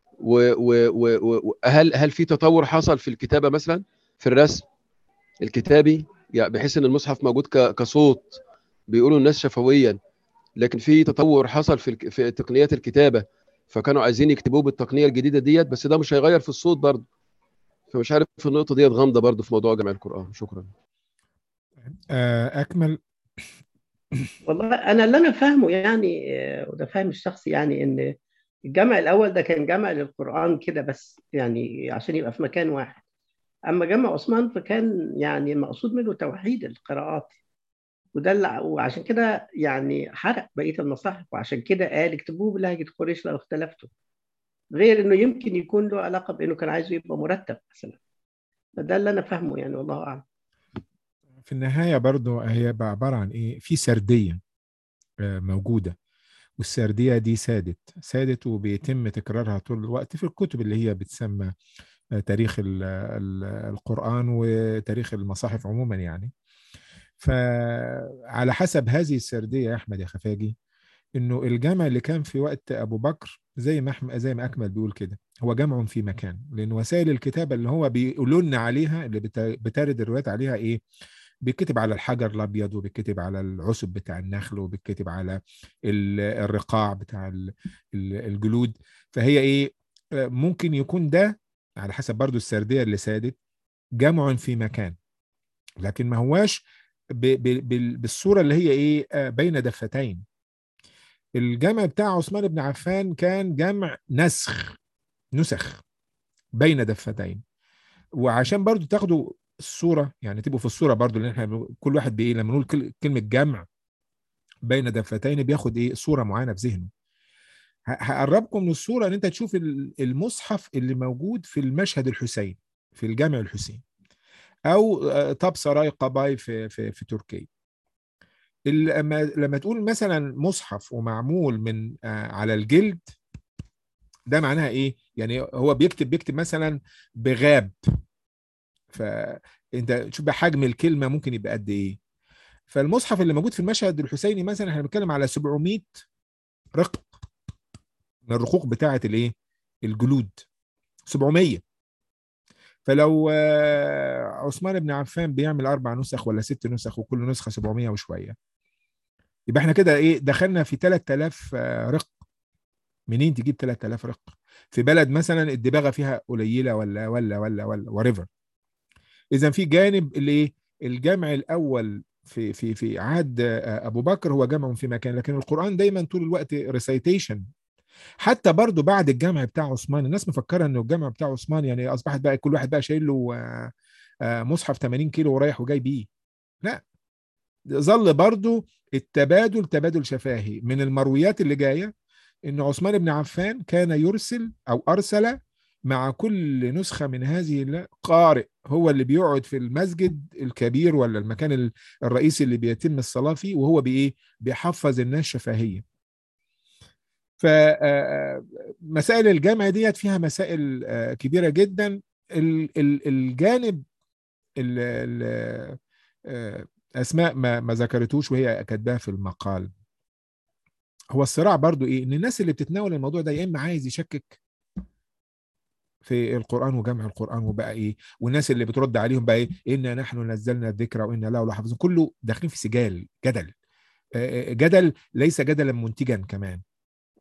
وهل هل في تطور حصل في الكتابه مثلا في الرسم الكتابي يعني بحيث ان المصحف موجود ك- كصوت بيقولوا الناس شفويا لكن في تطور حصل في الك- في تقنيات الكتابه فكانوا عايزين يكتبوه بالتقنيه الجديده ديت بس ده مش هيغير في الصوت برضه فمش عارف النقطه ديت غامضه برضه في موضوع جمع القران شكرا آه، اكمل والله انا اللي انا فاهمه يعني آه، وده فاهم الشخص يعني ان الجمع الاول ده كان جمع للقران كده بس يعني عشان يبقى في مكان واحد اما جمع عثمان فكان يعني المقصود منه توحيد القراءات وده اللي وعشان كده يعني حرق بقيه المصاحف وعشان كده قال اكتبوه بلهجه قريش لو اختلفتم غير انه يمكن يكون له علاقه بانه كان عايزه يبقى مرتب مثلا فده اللي انا فاهمه يعني والله اعلم في النهايه برضو هي بقى عباره عن ايه في سرديه آه، موجوده والسرديه دي سادت سادت وبيتم تكرارها طول الوقت في الكتب اللي هي بتسمى آه، تاريخ ال- ال- القران وتاريخ المصاحف عموما يعني فعلى حسب هذه السرديه يا احمد يا خفاجي انه الجمع اللي كان في وقت ابو بكر زي ما احمد زي ما اكمل بيقول كده هو جمع في مكان لان وسائل الكتابه اللي هو بيقولوا لنا عليها اللي بت- بتارد الروايات عليها ايه بيتكتب على الحجر الابيض وبيتكتب على العسب بتاع النخل وبيتكتب على ال- الرقاع بتاع ال- ال- الجلود فهي ايه آه، ممكن يكون ده على حسب برضو السرديه اللي سادت جمع في مكان لكن ما هواش ب- ب- بال- بالصوره اللي هي ايه آه، بين دفتين الجمع بتاع عثمان بن عفان كان جمع نسخ نسخ بين دفتين وعشان برضو تاخدوا الصوره يعني تبقوا في الصوره برضو اللي احنا بنقول- كل واحد بايه لما نقول كل- كلمه جمع بين دفتين بياخد ايه صوره معينه في ذهنه ه- هقربكم من الصوره ان انت تشوف ال- المصحف اللي موجود في المشهد الحسين في الجامع الحسين او آه، طب سراي قباي في في في تركيا ال- لما لما تقول مثلا مصحف ومعمول من آه، على الجلد ده معناها ايه يعني هو بيكتب بيكتب مثلا بغاب فانت شوف بقى حجم الكلمه ممكن يبقى قد ايه فالمصحف اللي موجود في المشهد الحسيني مثلا احنا بنتكلم على 700 رق من الرقوق بتاعه الايه الجلود 700 فلو آه، عثمان بن عفان بيعمل اربع نسخ ولا ست نسخ وكل نسخه 700 وشويه يبقى احنا كده ايه دخلنا في 3000 آه، رق منين تجيب 3000 رق في بلد مثلا الدباغه فيها قليله ولا ولا ولا ولا وريفر اذا في جانب اللي ايه الجمع الاول في في في عهد آه، ابو بكر هو جمع في مكان لكن القران دايما طول الوقت ريسيتيشن حتى برضو بعد الجمع بتاع عثمان الناس مفكره انه الجمع بتاع عثمان يعني اصبحت بقى كل واحد بقى شايل له آه، آه، مصحف 80 كيلو ورايح وجاي بيه لا ظل برضو التبادل تبادل شفاهي من المرويات اللي جايه ان عثمان بن عفان كان يرسل او ارسل مع كل نسخه من هذه ال- قارئ هو اللي بيقعد في المسجد الكبير ولا المكان ال- الرئيسي اللي بيتم الصلاه فيه وهو بايه بيحفظ الناس شفهيه فمسائل الجمع ديت فيها مسائل آه، كبيره جدا ال- ال- الجانب ال- ال- آه، اسماء ما ما ذكرتوش وهي كاتباها في المقال هو الصراع برضو ايه ان الناس اللي بتتناول الموضوع ده يا اما عايز يشكك في القران وجمع القران وبقى ايه والناس اللي بترد عليهم بقى ايه انا نحن نزلنا الذكر وانا له لحافظون كله داخلين في سجال جدل آه، آه، جدل ليس جدلا منتجا كمان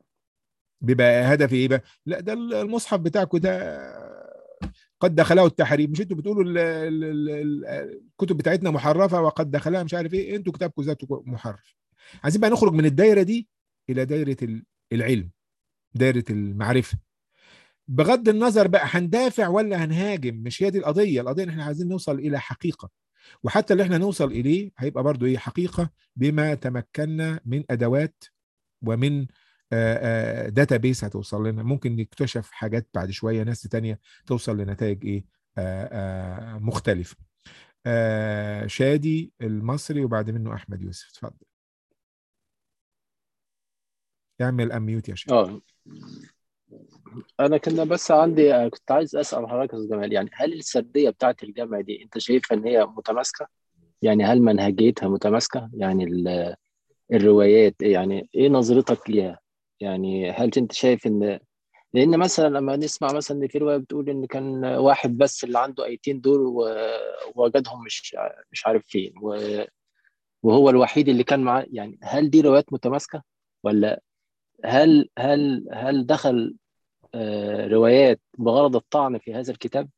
بيبقى هدفي ايه بقى لا ده المصحف بتاعكم ده قد دخله التحريم مش انتوا بتقولوا ال- ال- ال- ال- الكتب بتاعتنا محرفه وقد دخلها مش عارف ايه انتوا كتابكم ذاته محرف عايزين بقى نخرج من الدايره دي الى دايره ال- العلم دايره المعرفه بغض النظر بقى هندافع ولا هنهاجم مش هي دي القضيه القضيه ان احنا عايزين نوصل الى حقيقه وحتى اللي احنا نوصل اليه هيبقى برضو ايه حقيقه بما تمكنا من ادوات ومن داتا بيس هتوصل لنا ممكن نكتشف حاجات بعد شويه ناس تانية توصل لنتائج ايه آه، آه، مختلفه آه، شادي المصري وبعد منه احمد يوسف اتفضل اعمل اميوت يا شادي اه انا كنا بس عندي كنت عايز اسال حضرتك يا أستاذ جمال يعني هل السرديه بتاعت الجامعه دي انت شايفها ان هي متماسكه يعني هل منهجيتها متماسكه يعني ال- الروايات يعني ايه نظرتك ليها يعني هل انت شايف ان لان مثلا لما نسمع مثلا ان في روايه بتقول ان كان واحد بس اللي عنده ايتين دول و- ووجدهم مش مش عارف فين و- وهو الوحيد اللي كان معاه يعني هل دي روايات متماسكه ولا هل هل هل دخل آه، روايات بغرض الطعن في هذا الكتاب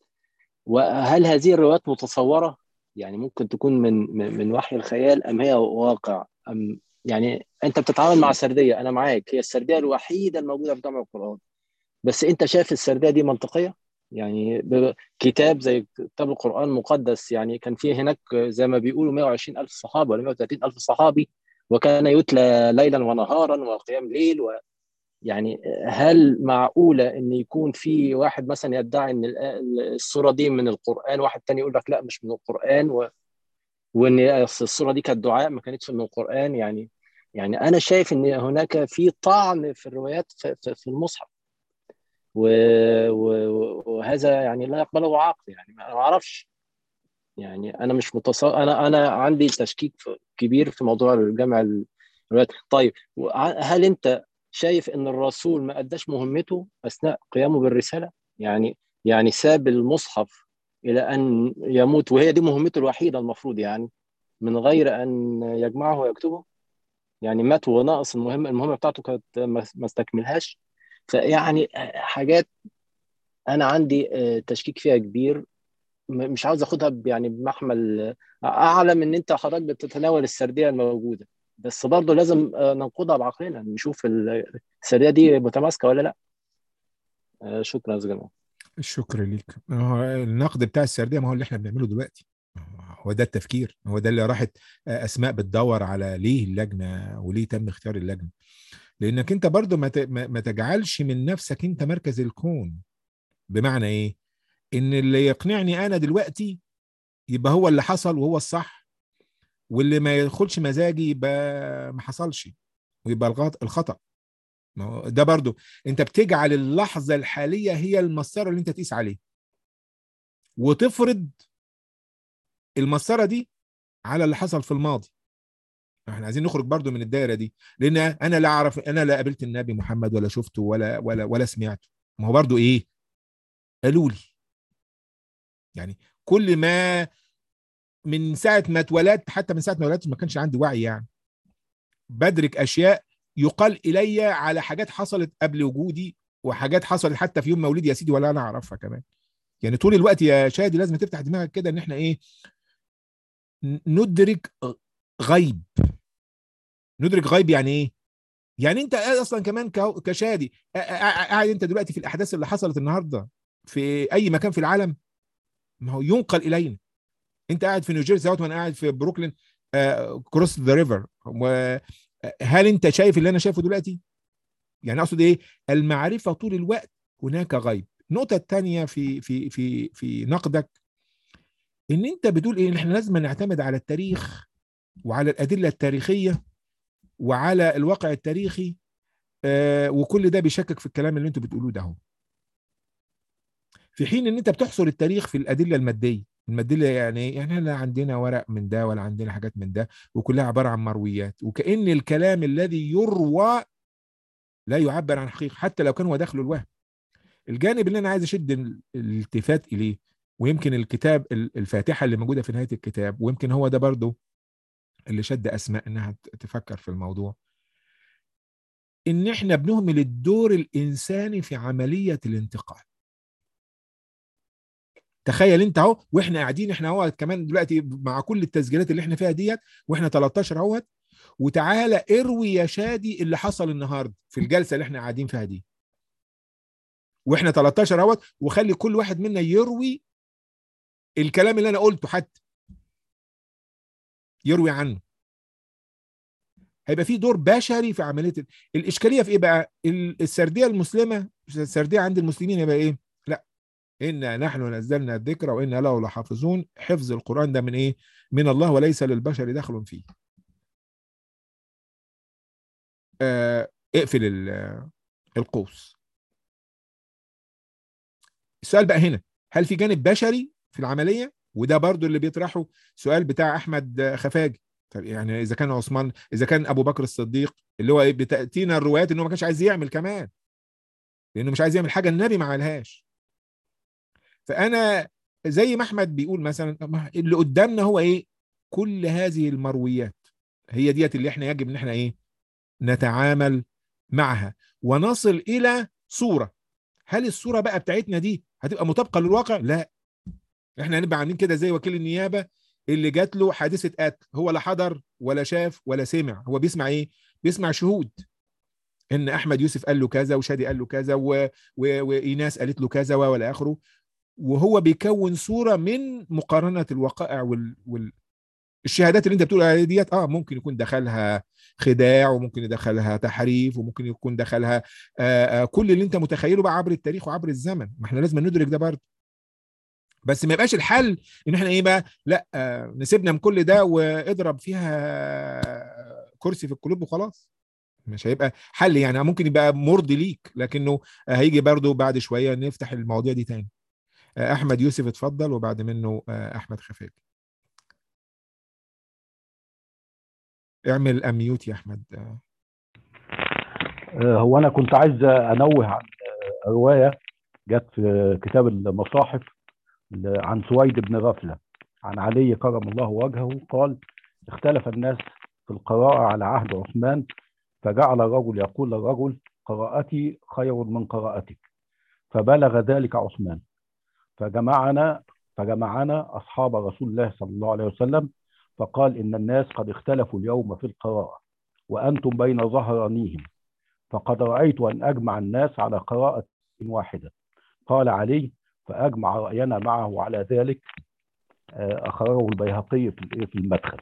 وهل هذه الروايات متصورة يعني ممكن تكون من من من وحي الخيال أم هي واقع أم يعني أنت بتتعامل مع سردية أنا معاك هي السردية الوحيدة الموجودة في جامع القرآن بس أنت شايف السردية دي منطقية يعني ب- كتاب زي كتاب القرآن مقدس يعني كان فيه هناك زي ما بيقولوا 120 ألف صحابي ولا 130 ألف صحابي وكان يتلى ليلا ونهارا وقيام ليل و يعني هل معقولة إن يكون في واحد مثلا يدعي إن ال- الصورة دي من القرآن واحد تاني يقول لك لا مش من القرآن و... وإن الصورة دي كانت دعاء ما كانتش من القرآن يعني يعني أنا شايف إن هناك في طعن في الروايات في, في, في المصحف و... و... وهذا يعني لا يقبله عقل يعني أنا ما أعرفش يعني أنا مش متصور أنا أنا عندي تشكيك في- كبير في موضوع الجمع الروايات طيب وع- هل أنت شايف ان الرسول ما اداش مهمته اثناء قيامه بالرساله يعني يعني ساب المصحف الى ان يموت وهي دي مهمته الوحيده المفروض يعني من غير ان يجمعه ويكتبه يعني مات وناقص المهمه المهمه بتاعته كانت ما ما استكملهاش فيعني حاجات انا عندي آه، تشكيك فيها كبير م- مش عاوز اخدها ب- يعني بمحمل اعلم ان انت حضرتك بتتناول السرديه الموجوده بس برضه لازم آه، ننقضها بعقلنا نشوف ال- السرديه دي متماسكه ولا لا آه، شكرا يا أستاذ جمال الشكر ليك هو النقد بتاع السرديه ما هو اللي احنا بنعمله دلوقتي هو ده التفكير هو ده اللي راحت اسماء بتدور على ليه اللجنه وليه تم اختيار اللجنه لانك انت برضو ما ت- ما ما تجعلش من نفسك انت مركز الكون بمعنى ايه ان اللي يقنعني انا دلوقتي يبقى هو اللي حصل وهو الصح واللي ما يدخلش مزاجي يبقى ما حصلش ويبقى الغلط الخطا ما هو ده برضو انت بتجعل اللحظه الحاليه هي المسطره اللي انت تقيس عليه وتفرض المسطره دي على اللي حصل في الماضي احنا عايزين نخرج برضو من الدايره دي لان انا لا اعرف انا لا قابلت النبي محمد ولا شفته ولا ولا ولا سمعته ما هو برضو ايه قالوا لي يعني كل ما من ساعه ما اتولدت حتى من ساعه ما اتولدت ما كانش عندي وعي يعني بدرك اشياء يقال الي على حاجات حصلت قبل وجودي وحاجات حصلت حتى في يوم مولدي يا سيدي ولا انا اعرفها كمان يعني طول الوقت يا شادي لازم تفتح دماغك كده ان احنا ايه ن- ندرك غيب ندرك غيب يعني ايه يعني انت اصلا كمان كهو- كشادي قا- قا- قاعد انت دلوقتي في الاحداث اللي حصلت النهارده في اي مكان في العالم ما هو ينقل الينا انت قاعد في نيوجيرسي اهوت وانا قاعد في بروكلين كروس ذا ريفر هل انت شايف اللي انا شايفه دلوقتي يعني اقصد ايه المعرفه طول الوقت هناك غيب النقطه الثانيه في في في في نقدك ان انت بتقول ايه إن احنا لازم نعتمد على التاريخ وعلى الادله التاريخيه وعلى الواقع التاريخي آه وكل ده بيشكك في الكلام اللي انتوا بتقولوه ده هو. في حين ان انت بتحصر التاريخ في الادله الماديه الماديه يعني ايه يعني لا عندنا ورق من ده ولا عندنا حاجات من ده وكلها عباره عن مرويات وكأن الكلام الذي يروى لا يعبر عن حقيقه حتى لو كان هو داخله الوهم الجانب اللي انا عايز اشد ال- الالتفات اليه ويمكن الكتاب ال- الفاتحه اللي موجوده في نهايه الكتاب ويمكن هو ده برضه اللي شد اسماء انها ت- تفكر في الموضوع ان احنا بنهمل الدور الانساني في عمليه الانتقال تخيل انت اهو واحنا قاعدين احنا اهو كمان دلوقتي مع كل التسجيلات اللي احنا فيها ديت واحنا 13 اهوت وتعالى اروي يا شادي اللي حصل النهارده في الجلسه اللي احنا قاعدين فيها دي واحنا 13 اهوت وخلي كل واحد منا يروي الكلام اللي انا قلته حتى يروي عنه هيبقى في دور بشري في عمليه ال- الاشكاليه في ايه بقى ال- السرديه المسلمه السرديه عند المسلمين يبقى ايه لا انا نحن نزلنا الذكر وانا له لحافظون حفظ القران ده من ايه من الله وليس للبشر دخل فيه آه اقفل ال- القوس السؤال بقى هنا هل في جانب بشري في العمليه وده برضو اللي بيطرحه سؤال بتاع احمد خفاجي طب يعني اذا كان عثمان اذا كان ابو بكر الصديق اللي هو إيه بتاتينا الروايات انه ما كانش عايز يعمل كمان لانه مش عايز يعمل حاجه النبي ما عملهاش فانا زي ما احمد بيقول مثلا ما اللي قدامنا هو ايه كل هذه المرويات هي ديت اللي احنا يجب ان احنا ايه نتعامل معها ونصل الى صوره هل الصوره بقى بتاعتنا دي هتبقى مطابقه للواقع لا احنا هنبقى عاملين كده زي وكيل النيابه اللي جات له حادثه قتل هو لا حضر ولا شاف ولا سمع هو بيسمع ايه بيسمع شهود ان احمد يوسف قال له كذا وشادي قال له كذا و... و... وايناس قالت له كذا والى اخره وهو بيكون صوره من مقارنه الوقائع وال... وال... الشهادات اللي انت بتقول عليها ديت اه ممكن يكون دخلها خداع وممكن يدخلها تحريف وممكن يكون دخلها آه آه كل اللي انت متخيله بقى عبر التاريخ وعبر الزمن ما احنا لازم ندرك ده برضه بس ما يبقاش الحل ان احنا ايه بقى لا آه نسيبنا من كل ده واضرب فيها كرسي في القلوب وخلاص مش هيبقى حل يعني ممكن يبقى مرضي ليك لكنه هيجي برضه بعد شويه نفتح المواضيع دي تاني آه احمد يوسف اتفضل وبعد منه آه احمد خفاجي اعمل اميوت يا احمد آه. آه، هو انا كنت عايز انوه عن آه، روايه جت في كتاب المصاحف ل- عن سويد بن غفله عن علي كرم الله وجهه قال اختلف الناس في القراءه على عهد عثمان فجعل الرجل يقول للرجل قراءتي خير من قراءتك فبلغ ذلك عثمان فجمعنا فجمعنا اصحاب رسول الله صلى الله عليه وسلم فقال ان الناس قد اختلفوا اليوم في القراءه وانتم بين ظهرانيهم فقد رايت ان اجمع الناس على قراءه واحده قال علي فاجمع راينا معه على ذلك آه، اخرجه البيهقي في الإيه؟ في المدخل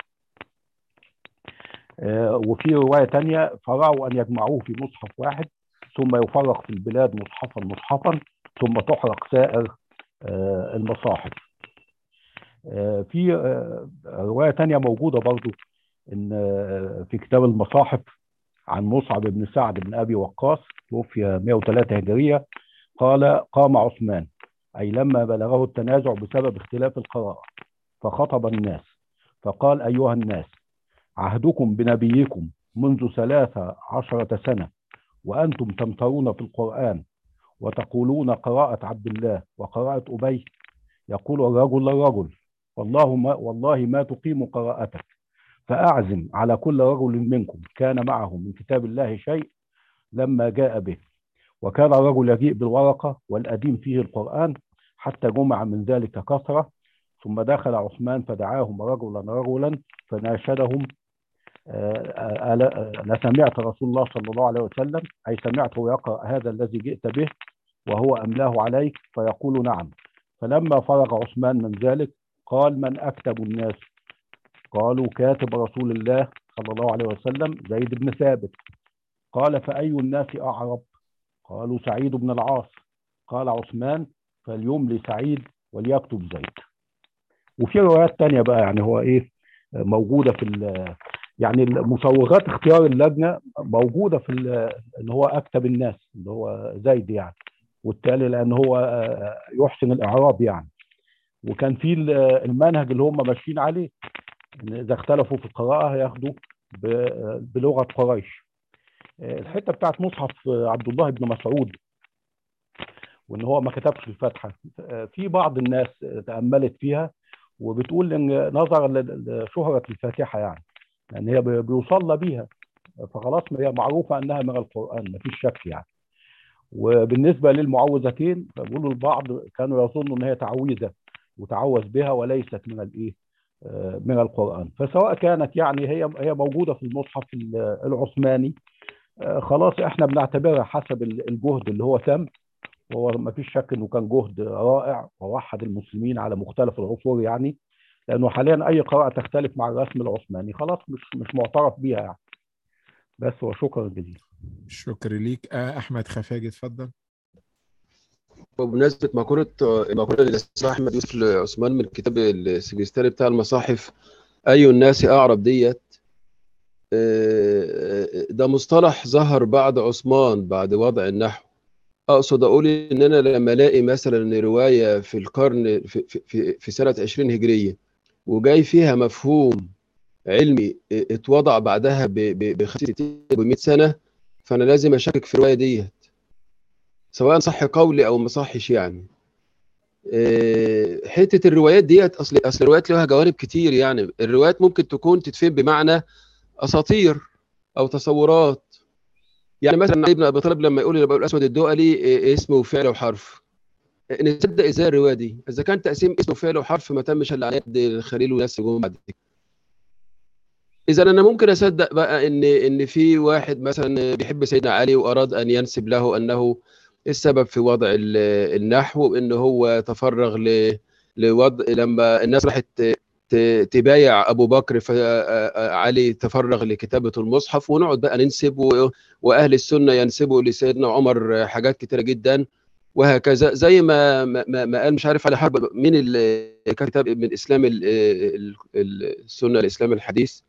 آه، وفي روايه ثانيه فراوا ان يجمعوه في مصحف واحد ثم يفرق في البلاد مصحفا مصحفا ثم تحرق سائر آه، المصاحف آه، في آه، روايه ثانيه موجوده برضو ان آه، في كتاب المصاحف عن مصعب بن سعد بن ابي وقاص توفي 103 هجريه قال قام عثمان اي لما بلغه التنازع بسبب اختلاف القراءه فخطب الناس فقال ايها الناس عهدكم بنبيكم منذ ثلاث عشرة سنة وأنتم تمترون في القرآن وتقولون قراءة عبد الله وقراءة أبي يقول الرجل للرجل والله ما, والله ما تقيم قراءتك فأعزم على كل رجل منكم كان معه من كتاب الله شيء لما جاء به وكان الرجل يجيء بالورقة والأديم فيه القرآن حتى جمع من ذلك كثرة ثم دخل عثمان فدعاهم رجلا رجلا فناشدهم آه، ألا- لسمعت رسول الله صلى الله عليه وسلم أي سمعته يقرأ هذا الذي جئت به وهو أملاه عليك فيقول نعم فلما فرغ عثمان من ذلك قال من أكتب الناس قالوا كاتب رسول الله صلى الله عليه وسلم زيد بن ثابت قال فأي الناس أعرب قالوا سعيد بن العاص قال عثمان فليملي سعيد وليكتب زيد وفي روايات تانية بقى يعني هو ايه موجودة في ال- يعني مسوغات اختيار اللجنة موجودة في ال- ان هو اكتب الناس اللي هو زيد يعني والتالي لان هو آه، يحسن الاعراب يعني وكان في ال- المنهج اللي هم ماشيين عليه ان اذا اختلفوا في القراءة هياخدوا ب- بلغة قريش الحته بتاعت مصحف عبد الله بن مسعود وان هو ما كتبش الفاتحه في بعض الناس تاملت فيها وبتقول ان نظرا لشهره الفاتحه يعني لان هي بيصلى بيها فخلاص هي معروفه انها من القران مفيش شك يعني وبالنسبه للمعوذتين فبيقولوا البعض كانوا يظنوا ان هي تعويذه وتعوذ بها وليست من الايه آه، من القران فسواء كانت يعني هي هي موجوده في المصحف ال- العثماني آه، خلاص احنا بنعتبرها حسب ال- الجهد اللي هو تم وهو ما فيش شك انه كان جهد رائع ووحد المسلمين على مختلف العصور يعني لانه حاليا اي قراءه تختلف مع الرسم العثماني خلاص مش مش معترف بيها يعني بس وشكرا جزيلا شكرا ليك آه، احمد خفاجي اتفضل وبمناسبة مقولة مقولة الأستاذ أحمد يوسف عثمان من الكتاب السجستاني بتاع المصاحف أي الناس أعرب ديت آه، ده مصطلح ظهر بعد عثمان بعد وضع النحو أقصد أقول إن أنا لما ألاقي مثلا رواية في القرن في, في, في, في سنة 20 هجرية وجاي فيها مفهوم علمي اتوضع بعدها ب 50 ب 100 سنة فأنا لازم أشكك في الرواية ديت سواء صح قولي او ما صحش يعني إيه، حته الروايات ديت اصل اصل الروايات لها جوانب كتير يعني الروايات ممكن تكون تتفهم بمعنى اساطير او تصورات يعني مثلا علي بن ابي طالب لما يقول لابو الاسود الدؤلي إيه، اسم وفعل وحرف إيه، نصدق ازاي الروايه دي اذا كان تقسيم اسم وفعل وحرف ما تمش الا على يد الخليل وناس جم بعد كده اذا انا ممكن اصدق بقى ان ان في واحد مثلا بيحب سيدنا علي واراد ان ينسب له انه السبب في وضع ال- النحو ان هو تفرغ ل لوضع لما الناس راحت ت- تبايع ابو بكر فعلي تفرغ لكتابه المصحف ونقعد بقى ننسب و- واهل السنه ينسبوا لسيدنا عمر حاجات كتيره جدا وهكذا زي ما ما, ما ما قال مش عارف علي حرب مين اللي كتب من اسلام ال- ال- ال- السنه الاسلام الحديث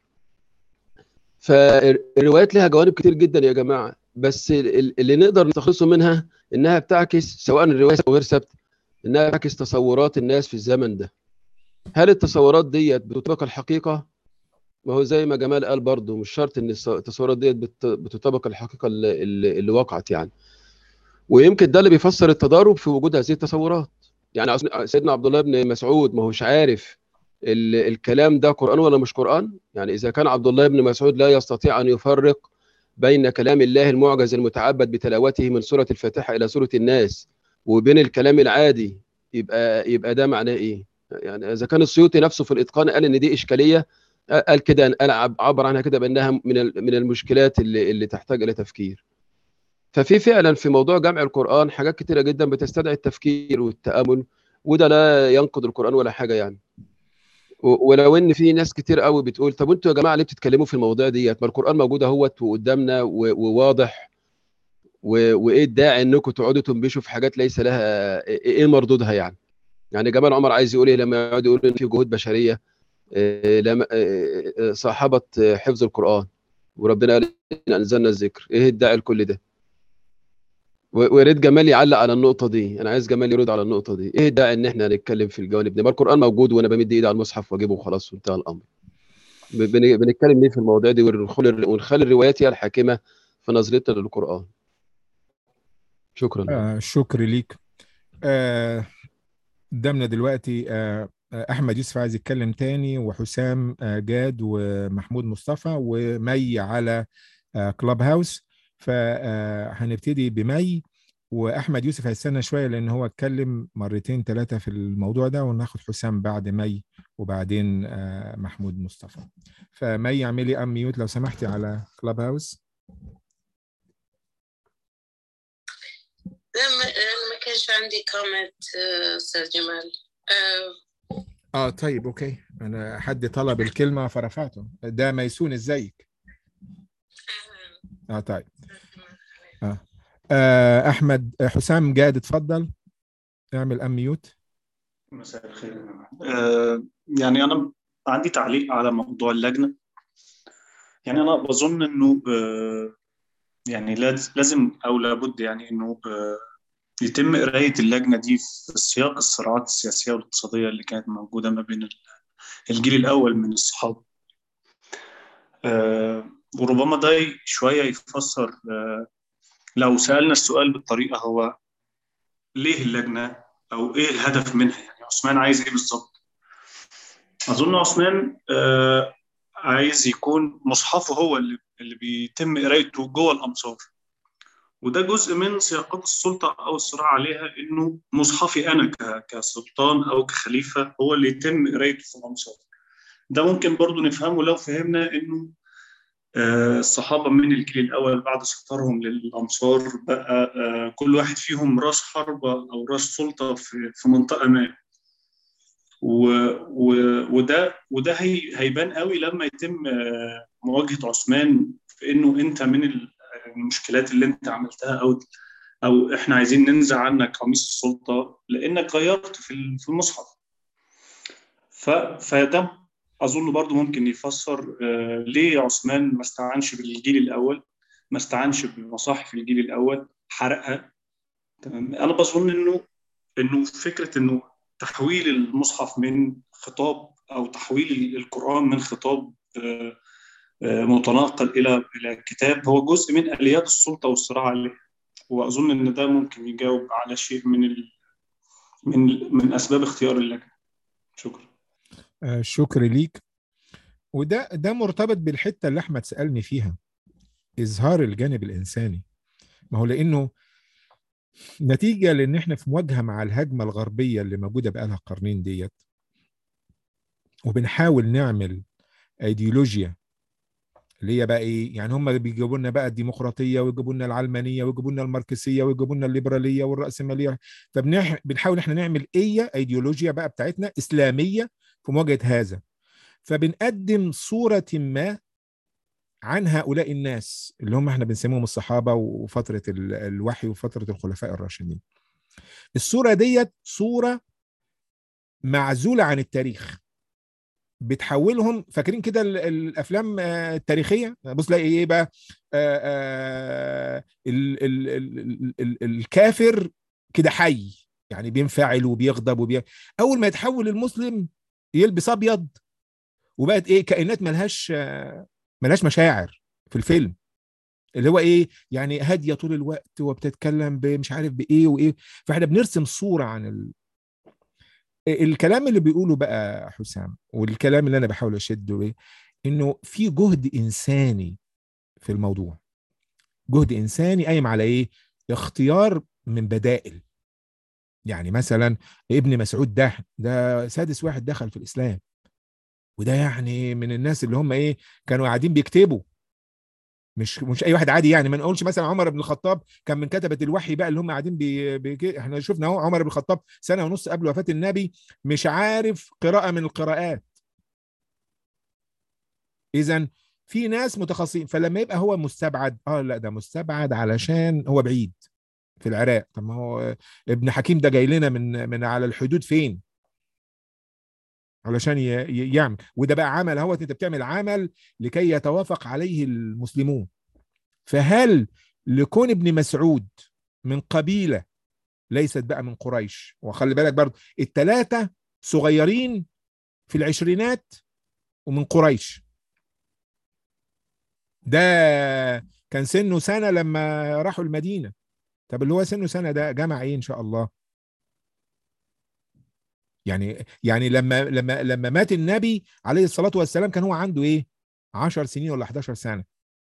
فالروايات لها جوانب كتير جدا يا جماعه بس ال- اللي نقدر نستخلصه منها انها بتعكس سواء الروايه ثابتة او غير ثابته انها بتعكس تصورات الناس في الزمن ده هل التصورات ديت بتطابق الحقيقه ما هو زي ما جمال قال برضه مش شرط ان الص- التصورات ديت بت- بتطابق الحقيقه اللي, اللي اللي وقعت يعني ويمكن ده اللي بيفسر التضارب في وجود هذه التصورات يعني عاوز- سيدنا عبد الله بن مسعود ما هوش عارف ال- الكلام ده قرآن ولا مش قرآن يعني إذا كان عبد الله بن مسعود لا يستطيع أن يفرق بين كلام الله المعجز المتعبد بتلاوته من سورة الفاتحة إلى سورة الناس وبين الكلام العادي يبقى يبقى ده معناه إيه؟ يعني إذا كان السيوطي نفسه في الإتقان قال إن دي إشكالية قال كده قال عبر عنها كده بأنها من ال- من المشكلات اللي اللي تحتاج إلى تفكير ففي فعلا في موضوع جمع القرآن حاجات كتيرة جدا بتستدعي التفكير والتأمل وده لا ينقض القرآن ولا حاجة يعني و- ولو ان في ناس كتير قوي بتقول طب انتوا يا جماعه ليه بتتكلموا في المواضيع ديت ما القران موجود اهوت وقدامنا و- وواضح و- وايه الداعي انكم تقعدوا تنبشوا في حاجات ليس لها ايه إيه مردودها يعني يعني جمال عمر عايز يقول ايه لما يقعد يقول ان في جهود بشريه إيه لما إيه إيه صاحبت حفظ القران وربنا قال إن انزلنا الذكر ايه الداعي لكل ده و- ويا ريت جمال يعلق على النقطه دي انا عايز جمال يرد على النقطه دي ايه الداعي ان احنا نتكلم في الجوانب دي ما القران موجود وانا بمد ايدي على المصحف واجيبه وخلاص وانتهى الامر ب- بن- بنتكلم ليه في المواضيع دي ونخلي ونخلي الروايات هي الحاكمه في نظرتنا للقران شكرا آه شكر ليك آه، قدامنا دلوقتي آه، آه، احمد يوسف عايز يتكلم تاني وحسام آه، جاد ومحمود مصطفى ومي على آه، كلاب هاوس فهنبتدي بمي واحمد يوسف هيستنى شويه لان هو اتكلم مرتين ثلاثه في الموضوع ده وناخد حسام بعد مي وبعدين آه، محمود مصطفى فمي اعملي ام ميوت لو سمحتي على كلاب هاوس لا ما أنا ما كانش عندي كومنت استاذ جمال آه، اه طيب اوكي انا حد طلب الكلمه فرفعته ده ميسون ازيك اه طيب آه. آه احمد آه، حسام جاد اتفضل اعمل ام ميوت مساء الخير يا جماعة. آه، يعني أنا عندي تعليق على موضوع اللجنة يعني أنا بظن إنه آه، يعني لاز- لازم أو لابد يعني إنه آه، يتم قراية اللجنة دي في سياق الصراعات السياسية والاقتصادية اللي كانت موجودة ما بين ال- الجيل الأول من الصحابة آه، وربما ده شوية يفسر آه، لو سألنا السؤال بالطريقة هو ليه اللجنة أو إيه الهدف منها يعني عثمان عايز إيه بالظبط أظن عثمان آه، عايز يكون مصحفه هو اللي اللي بيتم قرايته جوه الامصار وده جزء من سياقات السلطه او الصراع عليها انه مصحفي انا ك- كسلطان او كخليفه هو اللي يتم قرايته في الامصار ده ممكن برضو نفهمه لو فهمنا انه آه، الصحابه من الجيل الاول بعد سفرهم للامصار بقى آه، كل واحد فيهم راس حربه او راس سلطه في في منطقه ما و و وده وده هي هيبان قوي لما يتم آه، مواجهه عثمان في انه انت من ال- المشكلات اللي انت عملتها او او احنا عايزين ننزع عنك قميص السلطه لانك غيرت في ال- في المصحف ف فده اظن برضو ممكن يفسر آه، ليه عثمان ما استعنش بالجيل الاول ما استعنش بمصاحف الجيل الاول حرقها تمام انا بظن انه انه فكره انه تحويل المصحف من خطاب او تحويل القران من خطاب آه، آه، متناقل الى الى كتاب هو جزء من اليات السلطه والصراع عليه واظن ان ده ممكن يجاوب على شيء من ال... من من اسباب اختيار اللجنه شكرا آه، شكر ليك وده ده مرتبط بالحته اللي احمد سالني فيها اظهار الجانب الانساني ما هو لانه نتيجه لان احنا في مواجهه مع الهجمه الغربيه اللي موجوده بقالها قرنين ديت وبنحاول نعمل ايديولوجيا اللي هي بقى ايه يعني هم بيجيبوا لنا بقى الديمقراطيه ويجيبوا لنا العلمانيه ويجيبوا لنا الماركسيه ويجيبوا لنا الليبراليه والراسماليه فبنحاول احنا نعمل ايه ايديولوجيا بقى بتاعتنا اسلاميه في مواجهه هذا فبنقدم صوره ما عن هؤلاء الناس اللي هم احنا بنسميهم الصحابه وفتره ال- الوحي وفتره الخلفاء الراشدين الصوره ديت صوره معزوله عن التاريخ بتحولهم فاكرين كده ال- الافلام آه، التاريخيه بص تلاقي ايه بقى آه، آه، ال- ال- ال- ال- الكافر كده حي يعني بينفعل وبيغضب وبي... اول ما يتحول المسلم يلبس ابيض وبقت ايه كائنات ملهاش آه، ملهاش مشاعر في الفيلم اللي هو ايه يعني هاديه طول الوقت وبتتكلم بمش عارف بايه وايه فاحنا بنرسم صوره عن ال... الكلام اللي بيقوله بقى حسام والكلام اللي انا بحاول اشده ايه انه في جهد انساني في الموضوع جهد انساني قايم على ايه اختيار من بدائل يعني مثلا ابن مسعود ده ده سادس واحد دخل في الاسلام وده يعني من الناس اللي هم ايه كانوا قاعدين بيكتبوا مش مش اي واحد عادي يعني ما نقولش مثلا عمر بن الخطاب كان من كتبه الوحي بقى اللي هم قاعدين بي بي احنا شفنا اهو عمر بن الخطاب سنه ونص قبل وفاه النبي مش عارف قراءه من القراءات اذا في ناس متخصصين فلما يبقى هو مستبعد اه لا ده مستبعد علشان هو بعيد في العراق طب ما هو ابن حكيم ده جاي لنا من من على الحدود فين علشان ي- ي- يعمل وده بقى عمل اهوت انت بتعمل عمل لكي يتوافق عليه المسلمون فهل لكون ابن مسعود من قبيله ليست بقى من قريش وخلي بالك برضه الثلاثه صغيرين في العشرينات ومن قريش ده كان سنه سنه لما راحوا المدينه طب اللي هو سنه سنه ده جمع ايه ان شاء الله يعني يعني لما لما لما مات النبي عليه الصلاه والسلام كان هو عنده ايه 10 سنين ولا 11 سنه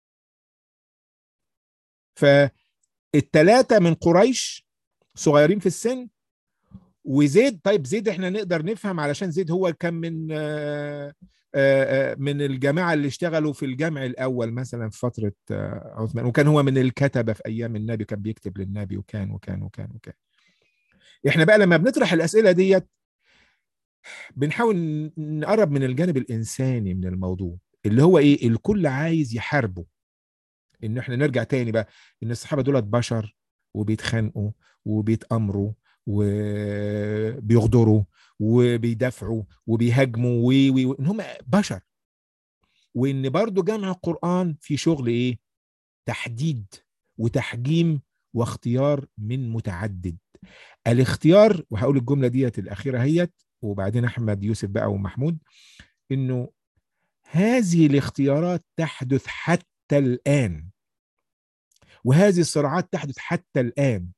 فالتلاتة من قريش صغيرين في السن وزيد طيب زيد احنا نقدر نفهم علشان زيد هو كان من آه، آه، آه، من الجماعة اللي اشتغلوا في الجمع الأول مثلا في فترة آه، عثمان وكان هو من الكتبة في أيام النبي كان بيكتب للنبي وكان وكان وكان وكان احنا بقى لما بنطرح الأسئلة ديت بنحاول نقرب من الجانب الإنساني من الموضوع اللي هو إيه الكل عايز يحاربه ان احنا نرجع تاني بقى ان الصحابه دولت بشر وبيتخانقوا وبيتامروا وبيغدروا وبيدافعوا وبيهاجموا و و- و- ان هم بشر وان برضو جمع القران في شغل ايه تحديد وتحجيم واختيار من متعدد الاختيار وهقول الجمله ديت الاخيره هيت وبعدين احمد يوسف بقى ومحمود انه هذه الاختيارات تحدث حتى الآن وهذه الصراعات تحدث حتى الآن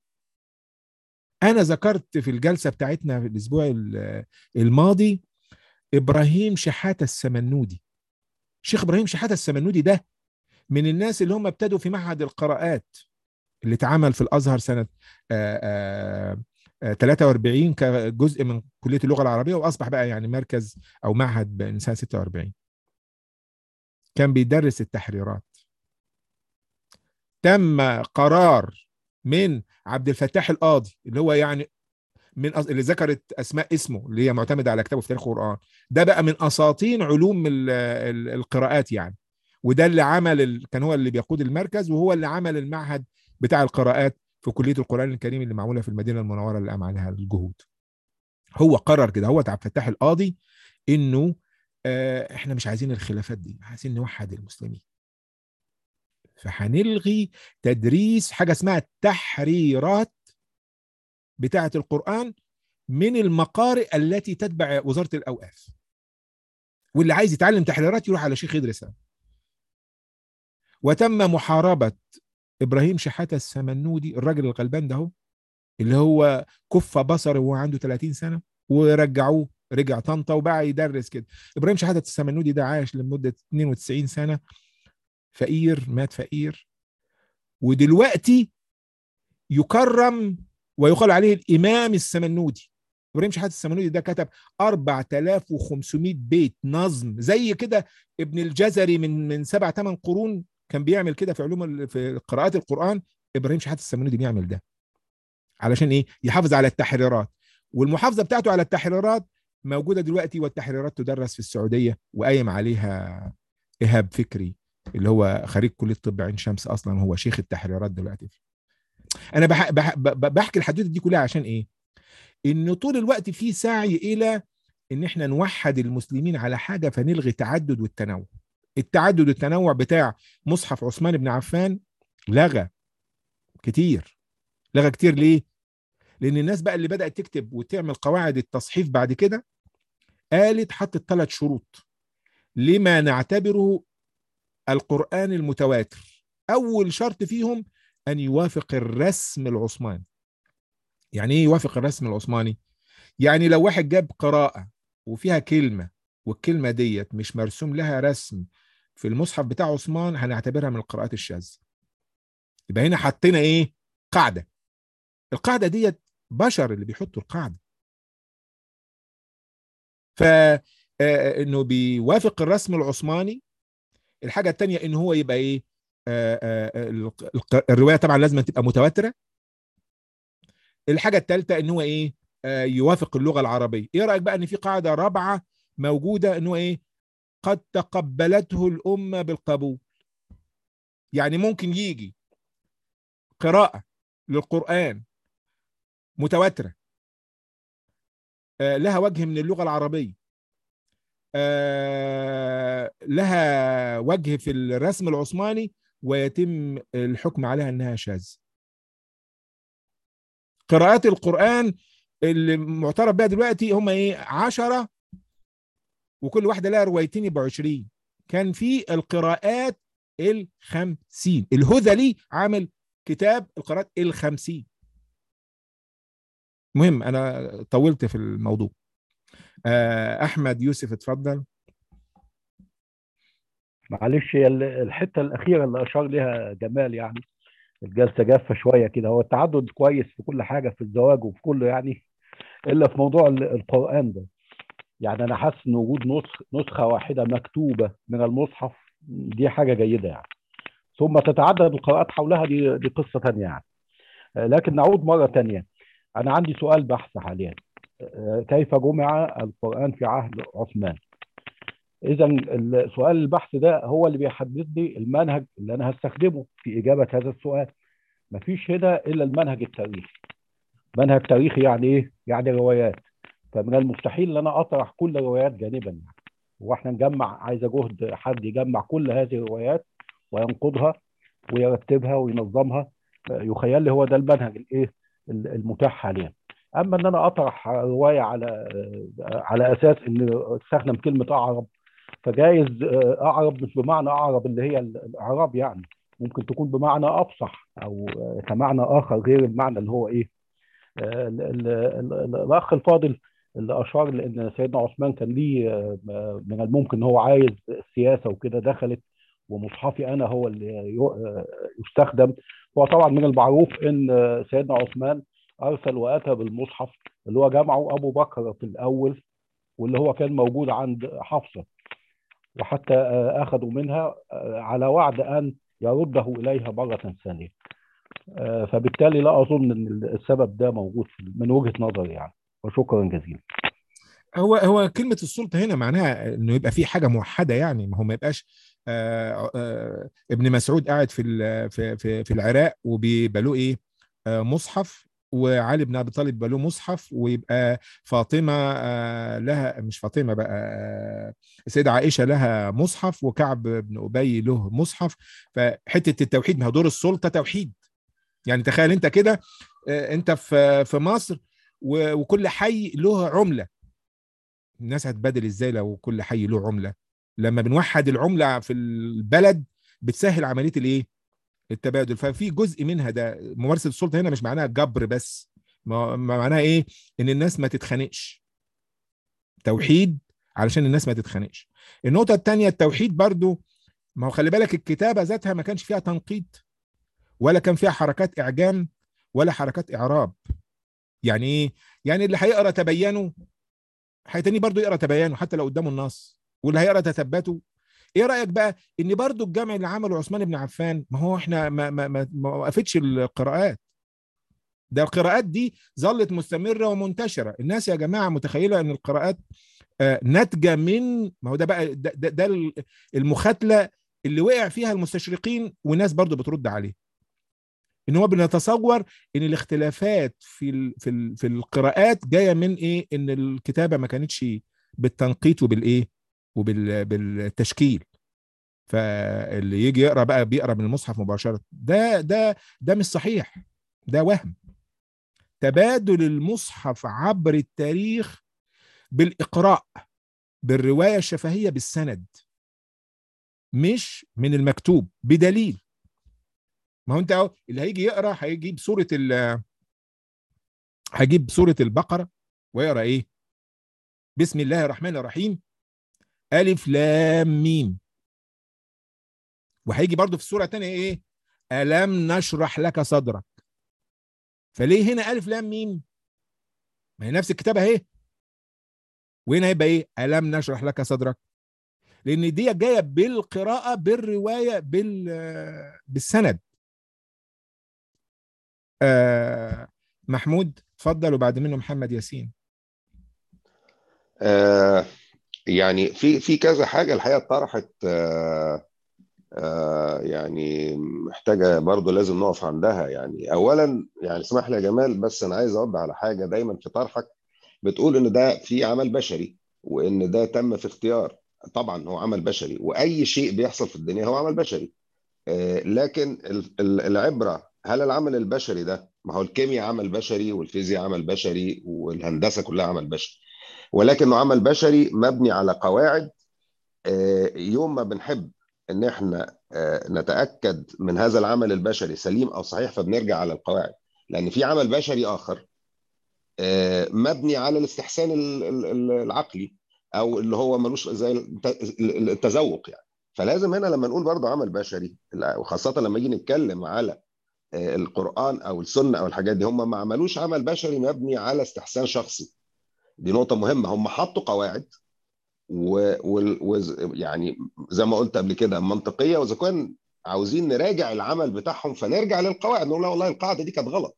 أنا ذكرت في الجلسة بتاعتنا في الأسبوع ال- الماضي إبراهيم شحاتة السمنودي الشيخ ابراهيم شحاته السمنودي ده من الناس اللي هم ابتدوا في معهد القراءات اللي اتعمل في الازهر سنه آآ آآ 43 كجزء من كليه اللغه العربيه واصبح بقى يعني مركز او معهد من سنه 46 كان بيدرس التحريرات تم قرار من عبد الفتاح القاضي اللي هو يعني من أص... اللي ذكرت اسماء اسمه اللي هي معتمده على كتابه في تاريخ القران ده بقى من اساطين علوم ال... ال... القراءات يعني وده اللي عمل ال... كان هو اللي بيقود المركز وهو اللي عمل المعهد بتاع القراءات في كليه القران الكريم اللي معموله في المدينه المنوره اللي قام عليها الجهود هو قرر كده هو عبد الفتاح القاضي انه آه احنا مش عايزين الخلافات دي عايزين نوحد المسلمين فهنلغي تدريس حاجه اسمها التحريرات بتاعه القران من المقارئ التي تتبع وزاره الاوقاف واللي عايز يتعلم تحريرات يروح على شيخ يدرسها وتم محاربه ابراهيم شحاته السمنودي الراجل الغلبان ده هو اللي هو كف بصره وهو عنده 30 سنه ورجعوه رجع طنطا وبقى يدرس كده ابراهيم شحاته السمنودي ده عاش لمده 92 سنه فقير مات فقير ودلوقتي يكرم ويقال عليه الامام السمنودي ابراهيم شحاته السمنودي ده كتب 4500 بيت نظم زي كده ابن الجزري من من سبع ثمان قرون كان بيعمل كده في علوم في قراءات القران ابراهيم شحاته السمنودي بيعمل ده علشان ايه يحافظ على التحريرات والمحافظه بتاعته على التحريرات موجوده دلوقتي والتحريرات تدرس في السعوديه وقايم عليها ايهاب فكري اللي هو خريج كليه طب عين شمس اصلا هو شيخ التحريرات دلوقتي انا بح بح بحكي الحدوته دي كلها عشان ايه ان طول الوقت في سعي الى ان احنا نوحد المسلمين على حاجه فنلغي التعدد والتنوع التعدد والتنوع بتاع مصحف عثمان بن عفان لغى كتير لغى كتير ليه لان الناس بقى اللي بدات تكتب وتعمل قواعد التصحيف بعد كده قالت حطت ثلاث شروط لما نعتبره القرآن المتواتر أول شرط فيهم أن يوافق الرسم العثماني يعني إيه يوافق الرسم العثماني؟ يعني لو واحد جاب قراءة وفيها كلمة والكلمة ديت مش مرسوم لها رسم في المصحف بتاع عثمان هنعتبرها من القراءات الشاذة يبقى هنا حطينا إيه؟ قاعدة القاعدة ديت بشر اللي بيحطوا القاعدة فإنه بيوافق الرسم العثماني الحاجه الثانيه ان هو يبقى ايه آآ آآ الروايه طبعا لازم تبقى متواتره الحاجه الثالثه ان هو ايه يوافق اللغه العربيه ايه رايك بقى ان في قاعده رابعه موجوده ان هو ايه قد تقبلته الامه بالقبول يعني ممكن يجي قراءه للقران متواتره لها وجه من اللغه العربيه آه لها وجه في الرسم العثماني ويتم الحكم عليها انها شاذ قراءات القرآن اللي معترف بها دلوقتي هم ايه عشرة وكل واحدة لها روايتين يبقوا 20 كان في القراءات الخمسين الهذلي عامل كتاب القراءات الخمسين مهم انا طولت في الموضوع احمد يوسف اتفضل معلش هي الحته الاخيره اللي اشار لها جمال يعني الجلسه جافه شويه كده هو التعدد كويس في كل حاجه في الزواج وفي كله يعني الا في موضوع القران ده يعني انا حاسس ان وجود نسخ نسخه واحده مكتوبه من المصحف دي حاجه جيده يعني ثم تتعدد القراءات حولها دي دي قصه ثانيه يعني لكن نعود مره ثانيه انا عندي سؤال بحث حاليا كيف جمع القرآن في عهد عثمان إذا سؤال البحث ده هو اللي بيحدد لي المنهج اللي أنا هستخدمه في إجابة هذا السؤال مفيش هنا إلا المنهج التاريخي منهج تاريخي يعني إيه؟ يعني روايات فمن المستحيل ان انا اطرح كل الروايات جانبا يعني واحنا نجمع عايزه جهد حد يجمع كل هذه الروايات وينقضها ويرتبها وينظمها يخيل لي هو ده المنهج الايه المتاح حاليا اما ان انا اطرح روايه على على اساس ان استخدم كلمه اعرب فجايز اعرب مش بمعنى اعرب اللي هي الاعراب يعني ممكن تكون بمعنى افصح او كمعنى اخر غير المعنى اللي هو ايه الاخ الفاضل اللي اشار لان سيدنا عثمان كان ليه آه، من الممكن ان هو عايز السياسه وكده دخلت ومصحفي انا هو اللي يو- آه، يستخدم هو طبعا من المعروف ان آه، سيدنا عثمان ارسل واتى بالمصحف اللي هو جمعه ابو بكر في الاول واللي هو كان موجود عند حفصه وحتى آه، اخذوا منها آه، على وعد ان يرده اليها مره ثانيه آه، فبالتالي لا اظن ان السبب ده موجود في- من وجهه نظري يعني وشكرا جزيلا هو هو كلمة السلطة هنا معناها انه يبقى في حاجة موحدة يعني ما هو ما يبقاش آه آه ابن مسعود قاعد في ال- في في, في العراق وبيبقى له ايه آه مصحف وعلي بن ابي طالب يبقى له مصحف ويبقى فاطمة آه لها مش فاطمة بقى آه السيدة عائشة لها مصحف وكعب بن ابي له مصحف فحتة التوحيد ما هو دور السلطة توحيد يعني تخيل انت كده آه انت في في مصر و- وكل حي له عملة الناس هتبادل ازاي لو كل حي له عمله لما بنوحد العمله في البلد بتسهل عمليه الايه التبادل ففي جزء منها ده ممارسه السلطه هنا مش معناها جبر بس ما ما معناها ايه ان الناس ما تتخانقش توحيد علشان الناس ما تتخانقش النقطه الثانيه التوحيد برضو ما هو خلي بالك الكتابه ذاتها ما كانش فيها تنقيط ولا كان فيها حركات اعجام ولا حركات اعراب يعني ايه يعني اللي هيقرا تبينه هيتاني برضو يقرا تبيانه حتى لو قدامه النص واللي هيقرا تثبته ايه رايك بقى ان برضو الجمع اللي عمله عثمان بن عفان ما هو احنا ما ما ما, ما وقفتش القراءات ده القراءات دي ظلت مستمره ومنتشره الناس يا جماعه متخيله ان القراءات آه، ناتجه من ما هو ده بقى ده, ده, ده المخاتله اللي وقع فيها المستشرقين وناس برضو بترد عليه ان هو بنتصور ان الاختلافات في ال في ال في القراءات جايه من ايه ان الكتابه ما كانتش بالتنقيط وبالايه وبالتشكيل فاللي يجي يقرا بقى بيقرا من المصحف مباشره ده ده ده مش صحيح ده وهم تبادل المصحف عبر التاريخ بالاقراء بالروايه الشفهيه بالسند مش من المكتوب بدليل ما هو انت اهو اللي هيجي يقرا هيجيب سوره ال هيجيب سوره البقره ويقرا ايه بسم الله الرحمن الرحيم الف لام ميم وهيجي برضو في السوره الثانيه ايه الم نشرح لك صدرك فليه هنا الف لام ميم ما هي نفس الكتابه اهي وهنا هيبقى ايه الم نشرح لك صدرك لان دي جايه بالقراءه بالروايه بال بالسند آه محمود اتفضل وبعد منه محمد ياسين آه يعني في في كذا حاجه الحقيقه طرحت آه آه يعني محتاجه برضو لازم نقف عندها يعني اولا يعني اسمح لي يا جمال بس انا عايز اوضح على حاجه دايما في طرحك بتقول ان ده في عمل بشري وان ده تم في اختيار طبعا هو عمل بشري واي شيء بيحصل في الدنيا هو عمل بشري آه لكن ال- ال- العبره هل العمل البشري ده ما هو الكيمياء عمل بشري والفيزياء عمل بشري والهندسه كلها عمل بشري ولكنه عمل بشري مبني على قواعد آه، يوم ما بنحب ان احنا آه، نتاكد من هذا العمل البشري سليم او صحيح فبنرجع على القواعد لان في عمل بشري اخر آه، مبني على الاستحسان ال- ال- ال- العقلي او اللي هو ملوش زي الت- التذوق يعني فلازم هنا لما نقول برضه عمل بشري وخاصه لما نيجي نتكلم على آه، القران او السنه او الحاجات دي هم ما عملوش عمل بشري مبني على استحسان شخصي دي نقطه مهمه هم حطوا قواعد و... و... و... يعني زي ما قلت قبل كده منطقيه واذا كان عاوزين نراجع العمل بتاعهم فنرجع للقواعد نقول لا والله القاعده دي كانت غلط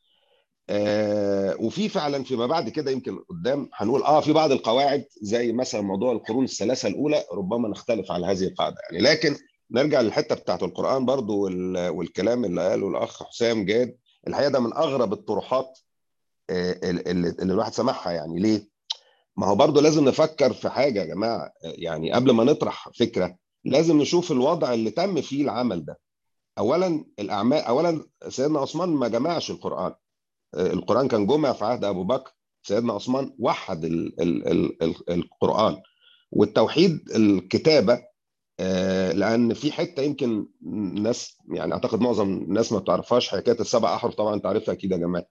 آه وفي فعلا فيما بعد كده يمكن قدام هنقول اه في بعض القواعد زي مثلا موضوع القرون الثلاثه الاولى ربما نختلف على هذه القاعده يعني لكن نرجع للحته بتاعت القران برضو وال... والكلام اللي قاله الاخ حسام جاد الحقيقه ده من اغرب الطروحات آه اللي, اللي الواحد سمعها يعني ليه؟ ما هو برضه لازم نفكر في حاجه يا جماعه يعني قبل ما نطرح فكره لازم نشوف الوضع اللي تم فيه العمل ده اولا الاعمال اولا سيدنا عثمان ما جمعش القران القران كان جمع في عهد ابو بكر سيدنا عثمان وحد ال ال ال ال القران والتوحيد الكتابه لان في حته يمكن ناس يعني اعتقد معظم الناس ما بتعرفهاش حكايه السبع احرف طبعا انت عارفها اكيد يا جماعه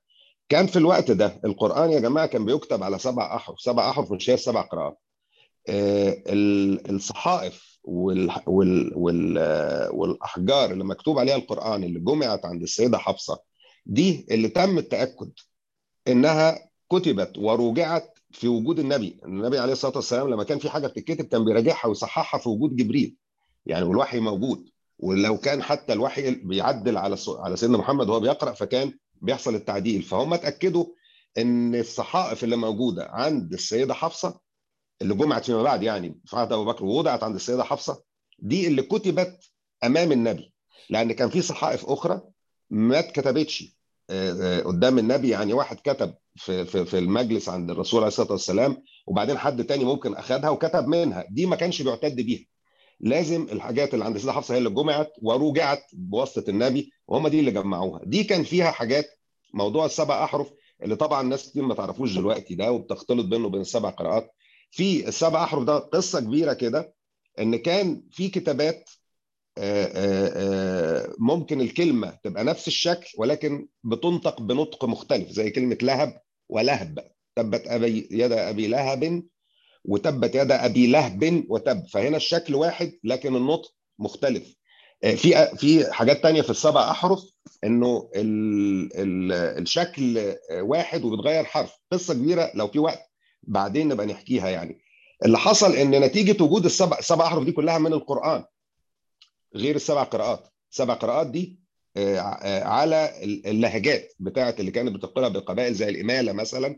كان في الوقت ده القرآن يا جماعة كان بيكتب على سبع أحرف سبع أحرف مش هي السبع قراءات آه، ال- الصحائف وال وال وال آه، والأحجار اللي مكتوب عليها القرآن اللي جمعت عند السيدة حفصة دي اللي تم التأكد إنها كتبت وروجعت في وجود النبي النبي عليه الصلاة والسلام لما كان في حاجة بتتكتب كان بيراجعها ويصححها في وجود جبريل يعني والوحي موجود ولو كان حتى الوحي بيعدل على س- على سيدنا محمد وهو بيقرأ فكان بيحصل التعديل فهم اتأكدوا ان الصحائف اللي موجودة عند السيدة حفصة اللي جمعت فيما بعد يعني في عهد ابو بكر ووضعت عند السيدة حفصة دي اللي كتبت امام النبي لان كان في صحائف اخرى ما اتكتبتش آه، آه، قدام النبي يعني واحد كتب في في في المجلس عند الرسول عليه الصلاه والسلام وبعدين حد تاني ممكن اخذها وكتب منها دي ما كانش بيعتد بيها لازم الحاجات اللي عند السيده حفصه هي اللي جمعت وروجعت بواسطه النبي وهم دي اللي جمعوها دي كان فيها حاجات موضوع السبع احرف اللي طبعا ناس كتير ما تعرفوش دلوقتي ده وبتختلط بينه وبين السبع قراءات في السبع احرف ده قصه كبيره كده ان كان في كتابات آه، آه، آه، ممكن الكلمه تبقى نفس الشكل ولكن بتنطق بنطق مختلف زي كلمه لهب ولهب تبت ابي يد ابي لهب وتبت يد ابي لهب وتب فهنا الشكل واحد لكن النطق مختلف آه، في في حاجات تانية في السبع احرف انه ال ال الشكل آه، واحد وبيتغير حرف قصه كبيره لو في وقت بعدين نبقى نحكيها يعني اللي حصل ان نتيجه وجود السبع السبع احرف دي كلها من القران غير السبع قراءات السبع قراءات دي آه، آه، على اللهجات بتاعت اللي كانت بتقولها بالقبائل زي الإمالة مثلا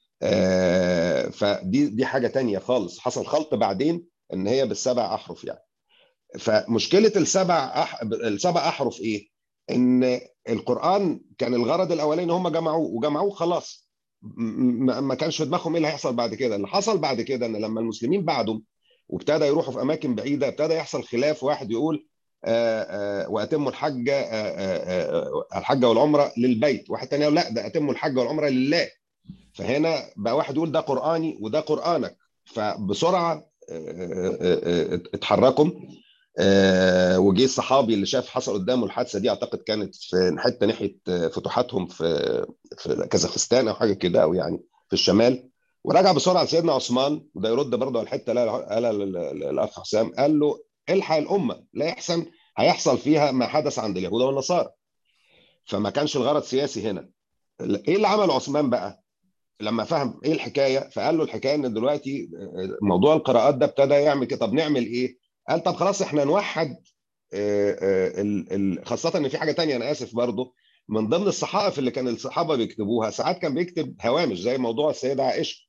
آه، فدي دي حاجة تانية خالص حصل خلط بعدين ان هي بالسبع احرف يعني فمشكلة السبع أح... السبع احرف ايه ان القرآن كان الغرض الاولاني ان هم جمعوه وجمعوه خلاص م- م- ما كانش في دماغهم ايه اللي هيحصل بعد كده اللي حصل بعد كده ان لما المسلمين بعدهم وابتدى يروحوا في اماكن بعيده ابتدى يحصل خلاف واحد يقول آه، آه، واتموا الحج آه، آه، آه، الحج والعمره للبيت واحد تاني يقول لا ده اتموا الحج والعمره لله فهنا بقى واحد يقول ده قراني وده قرانك فبسرعه آه، آه، آه، اتحركوا آه، وجه الصحابي اللي شاف حصل قدامه الحادثه دي اعتقد كانت في حته ناحيه آه، فتوحاتهم في في كازاخستان او حاجه كده او يعني في الشمال ورجع بسرعه لسيدنا عثمان وده يرد برضه على الحته اللي قالها الاخ حسام قال له الحق الامه لا يحسن هيحصل فيها ما حدث عند اليهود والنصارى فما كانش الغرض سياسي هنا ايه اللي عمله عثمان بقى لما فهم ايه الحكايه فقال له الحكايه ان دلوقتي موضوع القراءات ده ابتدى يعمل كده طب نعمل ايه قال طب خلاص احنا نوحد آه، آه، ال- ال- خاصه ان في حاجه تانية انا اسف برضه من ضمن الصحائف اللي كان الصحابه بيكتبوها ساعات كان بيكتب هوامش زي موضوع السيده عائشه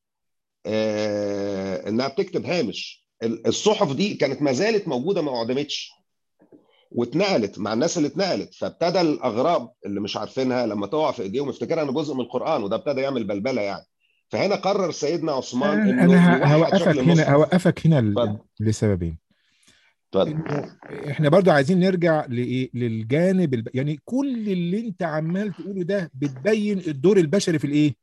آه، انها بتكتب هامش ال- الصحف دي كانت ما زالت موجوده ما اعدمتش واتنقلت مع الناس اللي اتنقلت فابتدى الاغراب اللي مش عارفينها لما تقع في ايديهم يفتكرها ان جزء من القران وده ابتدى يعمل بلبله يعني فهنا قرر سيدنا عثمان انه انا ه- يوحد هوقفك شكل هنا المصحف هوقفك هنا ل- اتفضل لسببين اتفضل انه احنا برضو عايزين نرجع لايه للجانب الب... يعني كل اللي انت عمال تقوله ده بتبين الدور البشري في الايه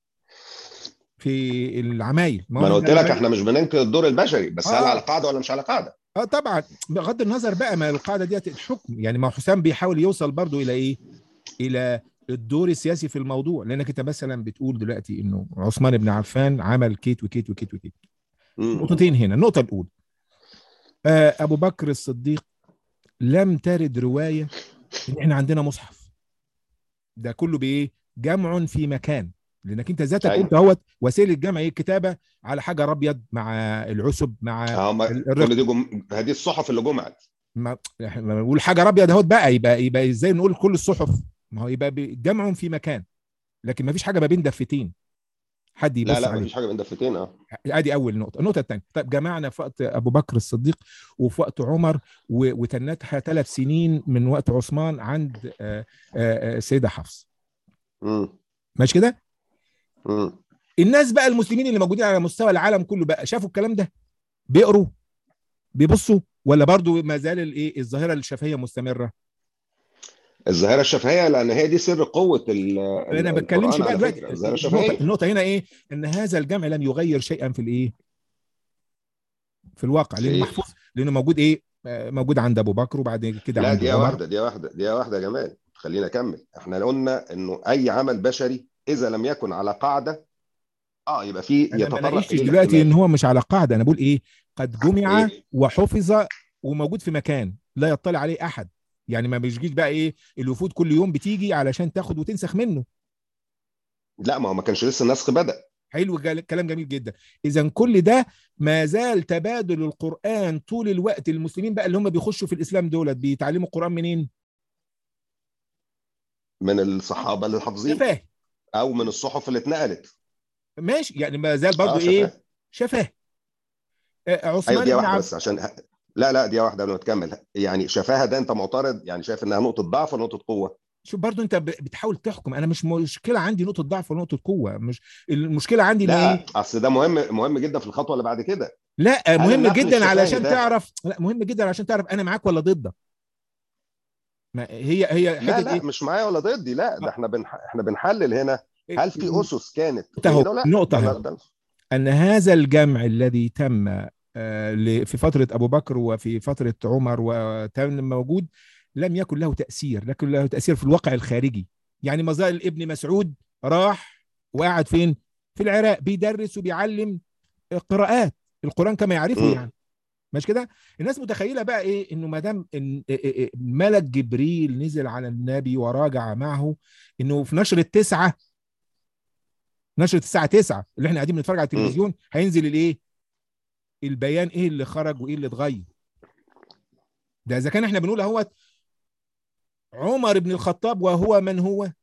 في العمايل ما انا هو قلت لك العمايل احنا مش بننكر الدور البشري بس هل اه على قاعده ولا مش على قاعده اه طبعا بغض النظر بقى ما القاعده ديت الحكم يعني ما هو حسام بيحاول يوصل برضو الى ايه الى الدور السياسي في الموضوع لانك انت مثلا بتقول دلوقتي انه عثمان بن عفان عمل كيت وكيت وكيت وكيت مم. نقطتين هنا النقطه الاولى آه ابو بكر الصديق لم ترد روايه ان احنا عندنا مصحف ده كله بايه جمع في مكان لانك انت ذاتك قلت ايوه اهوت وسيله الجمع ايه الكتابه على حجر ابيض مع العسب مع اه ما ال- كل الرق دي جم... هذه الصحف اللي جمعت ما احنا لما بنقول حجر ابيض اهوت بقى يبقى يبقى ازاي نقول كل الصحف ما هو يبقى ب- جمع في مكان لكن ما فيش حاجه ما بين دفتين حد لا يبص لا ما عليه فيش حاجه بين دفتين اه ادي اول نقطه النقطه الثانيه طيب جمعنا في وقت ابو بكر الصديق وفي وقت عمر و- وتنتها ثلاث سنين من وقت عثمان عند آه، آه، آه، السيده حفص مم. ماشي كده مم. الناس بقى المسلمين اللي موجودين على مستوى العالم كله بقى شافوا الكلام ده بيقروا بيبصوا ولا برضو ما زال الايه الظاهره الشفهيه مستمره الظاهره الشفهيه لان هي دي سر قوه ال... ال... انا ما بتكلمش القران بقى على دلوقتي فكره الظاهره النقطه الشفهيه النقطه هنا ايه ان هذا الجمع لم يغير شيئا في الايه في الواقع في لانه ايه محفوظ لانه موجود ايه آه، موجود عند ابو بكر وبعد كده لا عند دقيقه عمر واحده دقيقه واحده دقيقه واحده يا جمال خلينا اكمل احنا قلنا انه اي عمل بشري اذا لم يكن على قاعده اه يبقى في انا ما يتطرق ناقشتش اليه دلوقتي الاحتمال ان هو مش على قاعده انا بقول ايه قد جمع إيه؟ وحفظ وموجود في مكان لا يطلع عليه احد يعني ما بيجيش بقى ايه الوفود كل يوم بتيجي علشان تاخد وتنسخ منه لا ما هو ما كانش لسه النسخ بدا حلو جل- كلام جميل جدا اذا كل ده ما زال تبادل القران طول الوقت المسلمين بقى اللي هم بيخشوا في الاسلام دولت بيتعلموا القران منين من الصحابه اللي حافظين شفاه او من الصحف اللي اتنقلت ماشي يعني ما زال برضو اه ايه شفاه شفاه آه، ايوه عثمان دي بن واحده عفان بس عشان لا لا دي واحده قبل ما تكمل يعني شفاها ده انت معترض يعني شايف انها نقطه ضعف ولا نقطه قوه شوف برضو انت ب- بتحاول تحكم انا مش مشكله عندي نقطه ضعف ونقطه قوه مش المشكله عندي ان لا ايه اصل ده مهم مهم جدا في الخطوه اللي بعد كده لا هل مهم النقل جدا الشفاهي علشان ده- تعرف لا مهم جدا علشان تعرف انا معاك ولا ضدك ما هي هي لا حته لا ايه مش معايا ولا ضدي لا ده احنا بنح... احنا بنحلل هنا هل في اسس كانت نقطة أهو، جيدة ولا لا؟ نقطة ده- أهو. ده- ان هذا الجمع الذي تم آه، ل- في فتره ابو بكر وفي فتره عمر وتم موجود لم يكن له تاثير لكن له تاثير في الواقع الخارجي يعني ما زال ابن مسعود راح وقعد فين في العراق بيدرس وبيعلم قراءات القران كما يعرفه مم. يعني مش كده الناس متخيله بقى ايه انه ما دام إن- إيه- إيه- إيه ملك جبريل نزل على النبي وراجع معه انه في نشر التسعه نشرة الساعة 9 اللي احنا قاعدين بنتفرج على التلفزيون هينزل الايه؟ البيان ايه اللي خرج وايه اللي اتغير. ده اذا كان احنا بنقول اهوت عمر بن الخطاب وهو من هو؟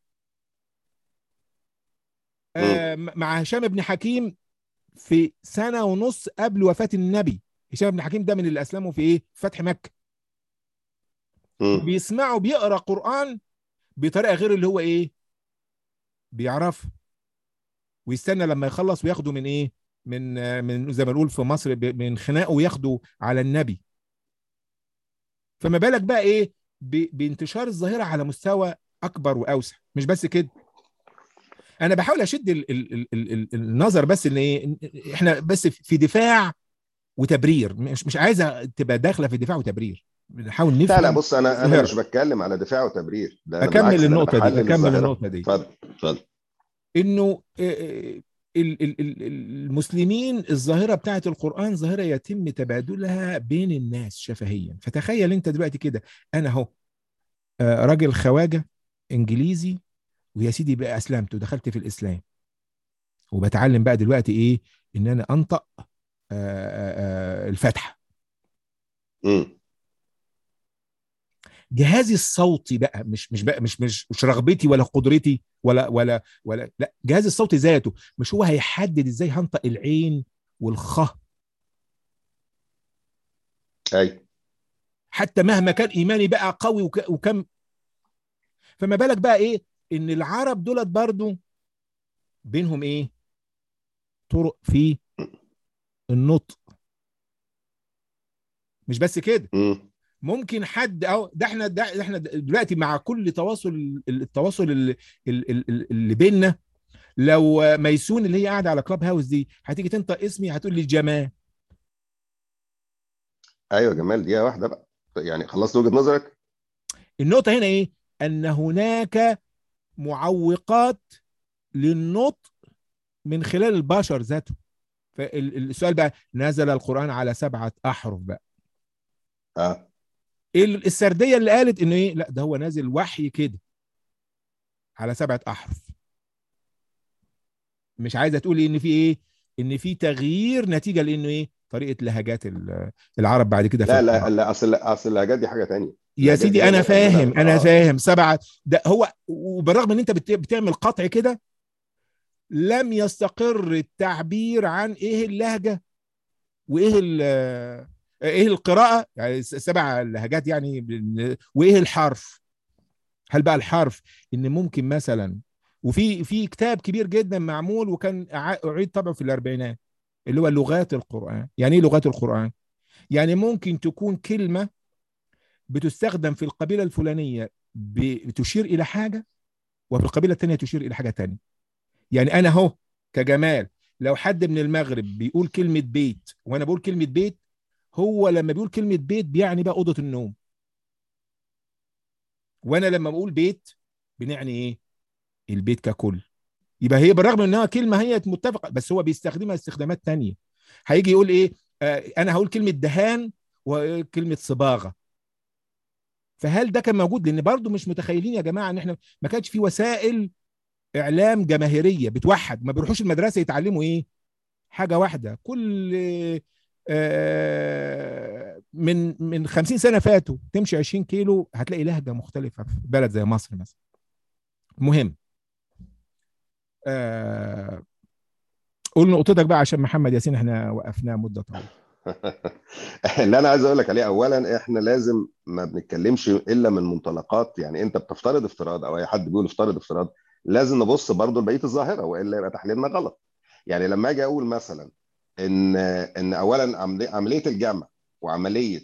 آه مع هشام بن حكيم في سنة ونص قبل وفاة النبي. هشام بن حكيم ده من اللي اسلموا في ايه؟ فتح مكة. مم. بيسمعوا بيقرا قرآن بطريقة غير اللي هو ايه؟ بيعرفها. ويستنى لما يخلص وياخده من ايه من آه، من زي ما نقول في مصر ب- من خناقه وياخده على النبي فما بالك بقى ايه ب- بانتشار الظاهره على مستوى اكبر واوسع مش بس كده انا بحاول اشد ال ال ال ال ال النظر بس ان ايه إن احنا بس في دفاع وتبرير مش مش عايزه تبقى داخله في دفاع وتبرير بنحاول نفهم لا لا بص انا انا الظاهرة. مش بتكلم على دفاع وتبرير ده أنا اكمل بالعكس، ده أنا النقطه دي بحلل اكمل الظاهرة. النقطه دي اتفضل اتفضل انه آه، آه، ال- ال- ال- المسلمين الظاهره بتاعت القران ظاهره يتم تبادلها بين الناس شفهيا فتخيل انت دلوقتي كده انا اهو آه، راجل خواجه انجليزي ويا سيدي بقى اسلمت ودخلت في الاسلام وبتعلم بقى دلوقتي ايه ان انا انطق آه، آه، آه، الفاتحه مم. جهازي الصوتي بقى مش مش بقى مش مش مش رغبتي ولا قدرتي ولا ولا ولا لا جهاز الصوتي ذاته مش هو هيحدد ازاي هنطق العين والخ ايوه حتى مهما كان ايماني بقى قوي وك- وكم فما بالك بقى ايه ان العرب دولت برضو بينهم ايه طرق في النطق مش بس كده مم. ممكن حد او ده احنا ده احنا دلوقتي مع كل تواصل التواصل اللي, اللي, اللي بيننا لو ميسون اللي هي قاعده على كلاب هاوس دي هتيجي تنطق اسمي هتقول لي جمال ايوه جمال دقيقه واحده بقى يعني خلصت وجهه نظرك النقطه هنا ايه ان هناك معوقات للنطق من خلال البشر ذاته فالسؤال بقى نزل القرآن على سبعة أحرف بقى اه ال- السردية اللي قالت إنه إيه لا ده هو نازل وحي كده على سبعة أحرف مش عايزة تقول إن في إيه إن في تغيير نتيجة لإنه إيه طريقة لهجات ال- العرب بعد كده في لا القرآن. لا لا اصل اصل اللهجات دي حاجه تانية يا اللهجات سيدي دي انا أنا- فاهم أنا- انا آه. فاهم سبعه ده هو وبالرغم ان انت بت- بتعمل قطع كده لم يستقر التعبير عن ايه اللهجه وايه ال- ايه القراءه يعني س- سبع لهجات يعني بال- وايه الحرف هل بقى الحرف ان ممكن مثلا وفي في كتاب كبير جدا معمول وكان أع- اعيد طبعه في الاربعينات اللي هو لغات القران يعني ايه لغات القران يعني ممكن تكون كلمه بتستخدم في القبيله الفلانيه بتشير الى حاجه وفي القبيله الثانيه تشير الى حاجه ثانيه يعني انا اهو كجمال لو حد من المغرب بيقول كلمه بيت وانا بقول كلمه بيت هو لما بيقول كلمه بيت بيعني بقى اوضه النوم وانا لما بقول بيت بنعني ايه البيت ككل يبقى هي بالرغم انها كلمه هي متفقه بس هو بيستخدمها استخدامات تانية هيجي يقول ايه آه انا هقول كلمه دهان وكلمه صباغه فهل ده كان موجود لان برضو مش متخيلين يا جماعه ان احنا ما كانش في وسائل اعلام جماهيريه بتوحد ما بيروحوش المدرسه يتعلموا ايه حاجه واحده كل آه، من من 50 سنه فاتوا تمشي 20 كيلو هتلاقي لهجه مختلفه في بلد زي مصر مثلا مهم آه، قول نقطتك بقى عشان محمد ياسين احنا وقفناه مده طويله اللي انا عايز اقول لك عليه اولا احنا لازم ما بنتكلمش الا من منطلقات يعني انت بتفترض افتراض او اي حد بيقول افترض افتراض لازم نبص برضه لبقيه الظاهره والا يبقى تحليلنا غلط يعني لما اجي اقول مثلا ان ان اولا عملي- عمليه الجمع وعمليه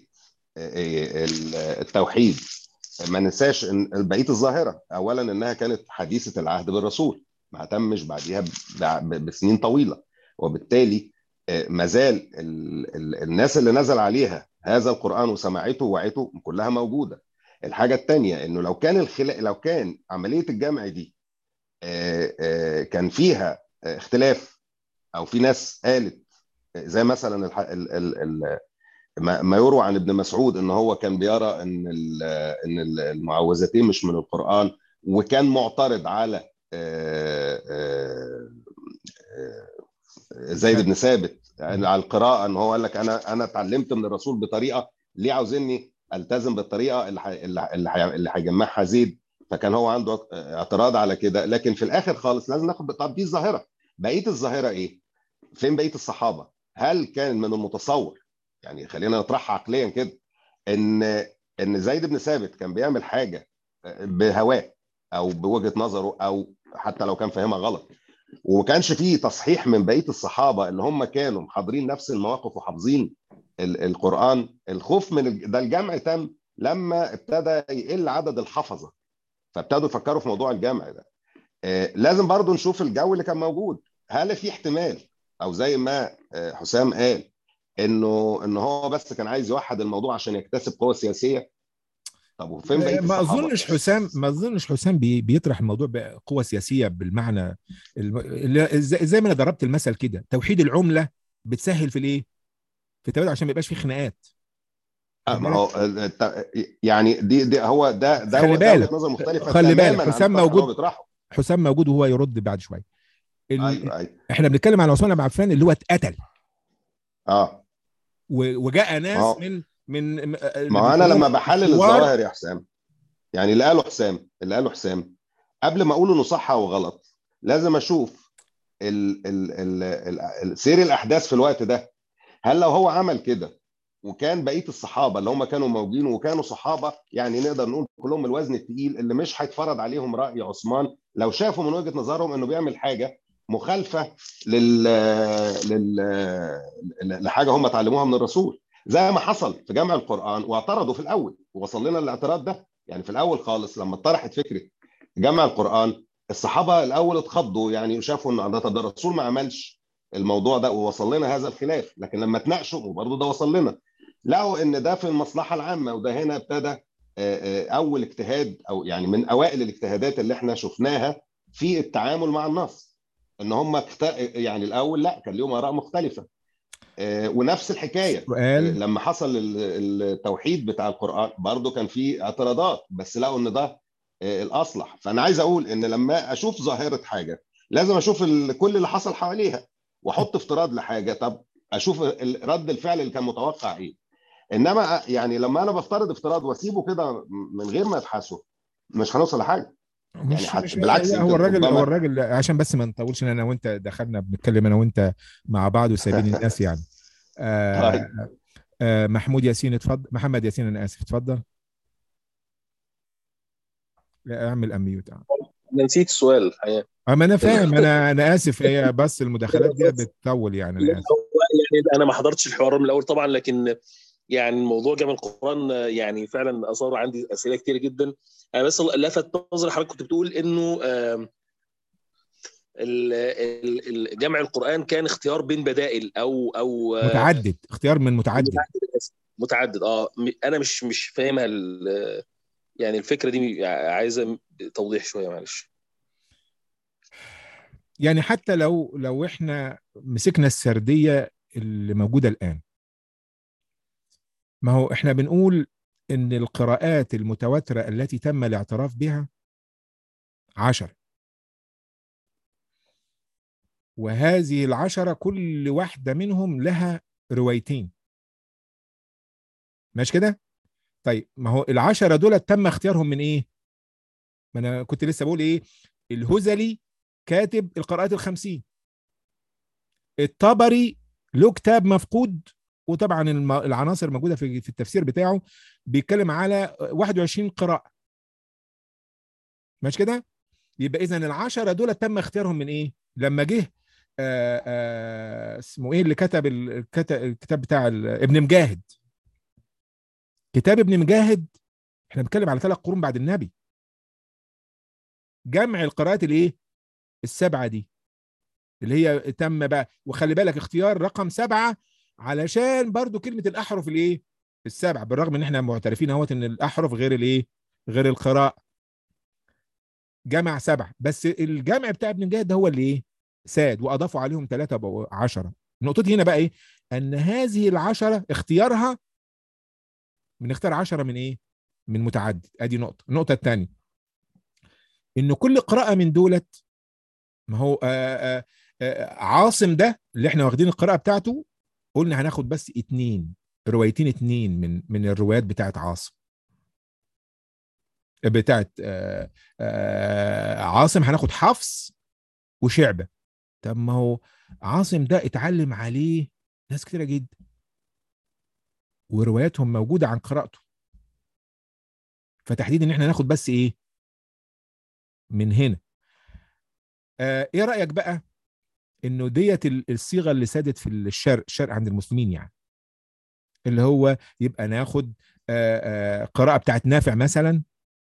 التوحيد ما ننساش ان بقيه الظاهره اولا انها كانت حديثه العهد بالرسول ما تمش بعديها ب- ب- بسنين طويله وبالتالي ما زال ال- ال- الناس اللي نزل عليها هذا القران وسمعته ووعته كلها موجوده الحاجه الثانيه انه لو كان الخلا... لو كان عمليه الجمع دي آه، آه، كان فيها آه، اختلاف او في ناس قالت زي مثلا الح... ال... ال... ال... ما ما يروى عن ابن مسعود ان هو كان بيرى ان ال... ان المعوذتين مش من القران وكان معترض على آه، آه، آه، زيد بن ثابت يعني على القراءه ان هو قال لك انا انا اتعلمت من الرسول بطريقه ليه عاوزني التزم بالطريقه اللي ح... اللي ح- اللي ح- اللي هيجمعها زيد فكان هو عنده اعتراض على كده لكن في الاخر خالص لازم ناخد طب دي الظاهره بقيه الظاهره ايه؟ فين بقيه الصحابه؟ هل كان من المتصور يعني خلينا نطرحها عقليا كده ان ان زيد بن ثابت كان بيعمل حاجه بهواه او بوجهه نظره او حتى لو كان فاهمها غلط وما كانش فيه تصحيح من بقيه الصحابه اللي هم كانوا حاضرين نفس المواقف وحافظين ال- القران الخوف من الج- ده الجمع تم لما ابتدى يقل عدد الحفظه فابتدوا يفكروا في موضوع الجمع ده آه، لازم برضو نشوف الجو اللي كان موجود هل في احتمال او زي ما آه، حسام قال انه ان هو بس كان عايز يوحد الموضوع عشان يكتسب قوه سياسيه طب وفين بقيه ما الصحابه اظنش حسام ما اظنش حسام بي بيطرح الموضوع بقوه سياسيه بالمعنى الم- اللي- زي زي ما انا ضربت المثل كده توحيد العمله بتسهل في الايه؟ في التبادل عشان ما يبقاش في خناقات آه، ما هو الت- يعني دي, دي هو ده ده خلي هو- ده وجهة بالك نظر مختلفه خلي بالك تماماً عن حسام الطرح اللي هو موجود بيطرحه. حسام موجود وهو يرد بعد شويه ال... ايوه ايوه احنا بنتكلم على عثمان بن عفان اللي هو اتقتل اه و... وجاء ناس ما هو- من من م- ما هو انا لما بحلل الثوار- الظواهر يا حسام يعني اللي قاله حسام اللي قاله حسام قبل ما اقول انه صح او غلط لازم اشوف ال ال ال ال ال سير الاحداث في الوقت ده هل لو هو عمل كده وكان بقيه الصحابه اللي هم كانوا موجودين وكانوا صحابه يعني نقدر نقول كلهم الوزن الثقيل اللي مش هيتفرض عليهم راي عثمان لو شافوا من وجهه نظرهم انه بيعمل حاجه مخالفه لل لل لحاجه هم اتعلموها من الرسول زي ما حصل في جمع القران واعترضوا في الاول ووصل لنا الاعتراض ده يعني في الاول خالص لما اتطرحت فكره جمع القران الصحابه الاول اتخضوا يعني شافوا ان ده طب ده الرسول ما عملش الموضوع ده ووصل لنا هذا الخلاف لكن لما اتناقشوا وبرضه ده وصل لنا لقوا ان ده في المصلحه العامه وده هنا ابتدى آه، آه، اول اجتهاد او يعني من اوائل الاجتهادات اللي احنا شفناها في التعامل مع النص ان هم اكت... يعني الاول لا كان لهم اراء مختلفه آه، ونفس الحكايه سؤال لما حصل ال- التوحيد بتاع القران برضو كان في اعتراضات بس لقوا ان ده آه، الاصلح فانا عايز اقول ان لما اشوف ظاهره حاجه لازم اشوف ال- كل اللي حصل حواليها واحط افتراض لحاجه طب اشوف ال- رد الفعل اللي كان متوقع ايه انما يعني لما انا بفترض افتراض واسيبه كده من غير ما ابحثه مش هنوصل لحاجه مش يعني حت- مش بالعكس لا، يمكن هو الراجل ربما- هو الراجل عشان بس ما نطولش إن انا وانت دخلنا بنتكلم انا وانت مع بعض وسايبين الناس يعني آه طيب. آه محمود ياسين اتفضل محمد ياسين انا اسف اتفضل لا اعمل اميوت انا نسيت السؤال الحقيقه اما انا فاهم انا انا اسف هي بس المداخلات دي بتطول يعني انا لا، اسف هو يعني انا ما حضرتش الحوار من الاول طبعا لكن يعني موضوع جمع القران يعني فعلا اثار عندي اسئله كتير جدا انا بس لفت نظري حضرتك كنت بتقول انه آم، ال- ال- ال- جمع القران كان اختيار بين بدائل او او آه، متعدد اختيار من متعدد متعدد آسف. متعدد اه م- انا مش مش فاهمها ال- يعني الفكره دي عايزه توضيح شويه معلش يعني حتى لو لو احنا مسكنا السرديه اللي موجوده الان ما هو احنا بنقول ان القراءات المتواتره التي تم الاعتراف بها عشرة وهذه العشرة كل واحدة منهم لها روايتين ماشي كده؟ طيب ما هو العشرة دول تم اختيارهم من ايه؟ ما انا كنت لسه بقول ايه؟ الهزلي كاتب القراءات الخمسين الطبري له كتاب مفقود وطبعا الم- العناصر موجوده في في التفسير بتاعه بيتكلم على 21 قراءه ماشي كده يبقى اذا العشره دول تم اختيارهم من ايه لما جه آه، آه، اسمه ايه اللي كتب ال- الكت- الكتاب بتاع ال- ابن مجاهد كتاب ابن مجاهد احنا بنتكلم على ثلاث قرون بعد النبي جمع القراءات الايه السبعه دي اللي هي تم بقى وخلي بالك اختيار رقم سبعه علشان برضو كلمه الاحرف الايه السبعه بالرغم ان احنا معترفين اهوت ان الاحرف غير الايه غير القراءه جمع سبعه بس الجمع بتاع ابن مجاهد ده هو اللي ايه ساد واضافوا عليهم ثلاثه بقوا عشرة نقطتي هنا بقى ايه ان هذه العشرة اختيارها بنختار عشرة من ايه من متعدد ادي نقطه النقطه الثانيه ان كل قراءه من دولت ما هو آآ آآ آآ عاصم ده اللي احنا واخدين القراءه بتاعته قلنا هناخد بس اتنين روايتين اتنين من من الروايات بتاعت عاصم بتاعت آآ آآ عاصم هناخد حفص وشعبه طب ما هو عاصم ده اتعلم عليه ناس كتيره جدا ورواياتهم موجوده عن قراءته فتحديدا ان احنا ناخد بس ايه من هنا آه ايه رايك بقى انه ديت ال- الصيغه اللي سادت في الشرق الشرق عند المسلمين يعني اللي هو يبقى ناخد آه آه قراءه بتاعت نافع مثلا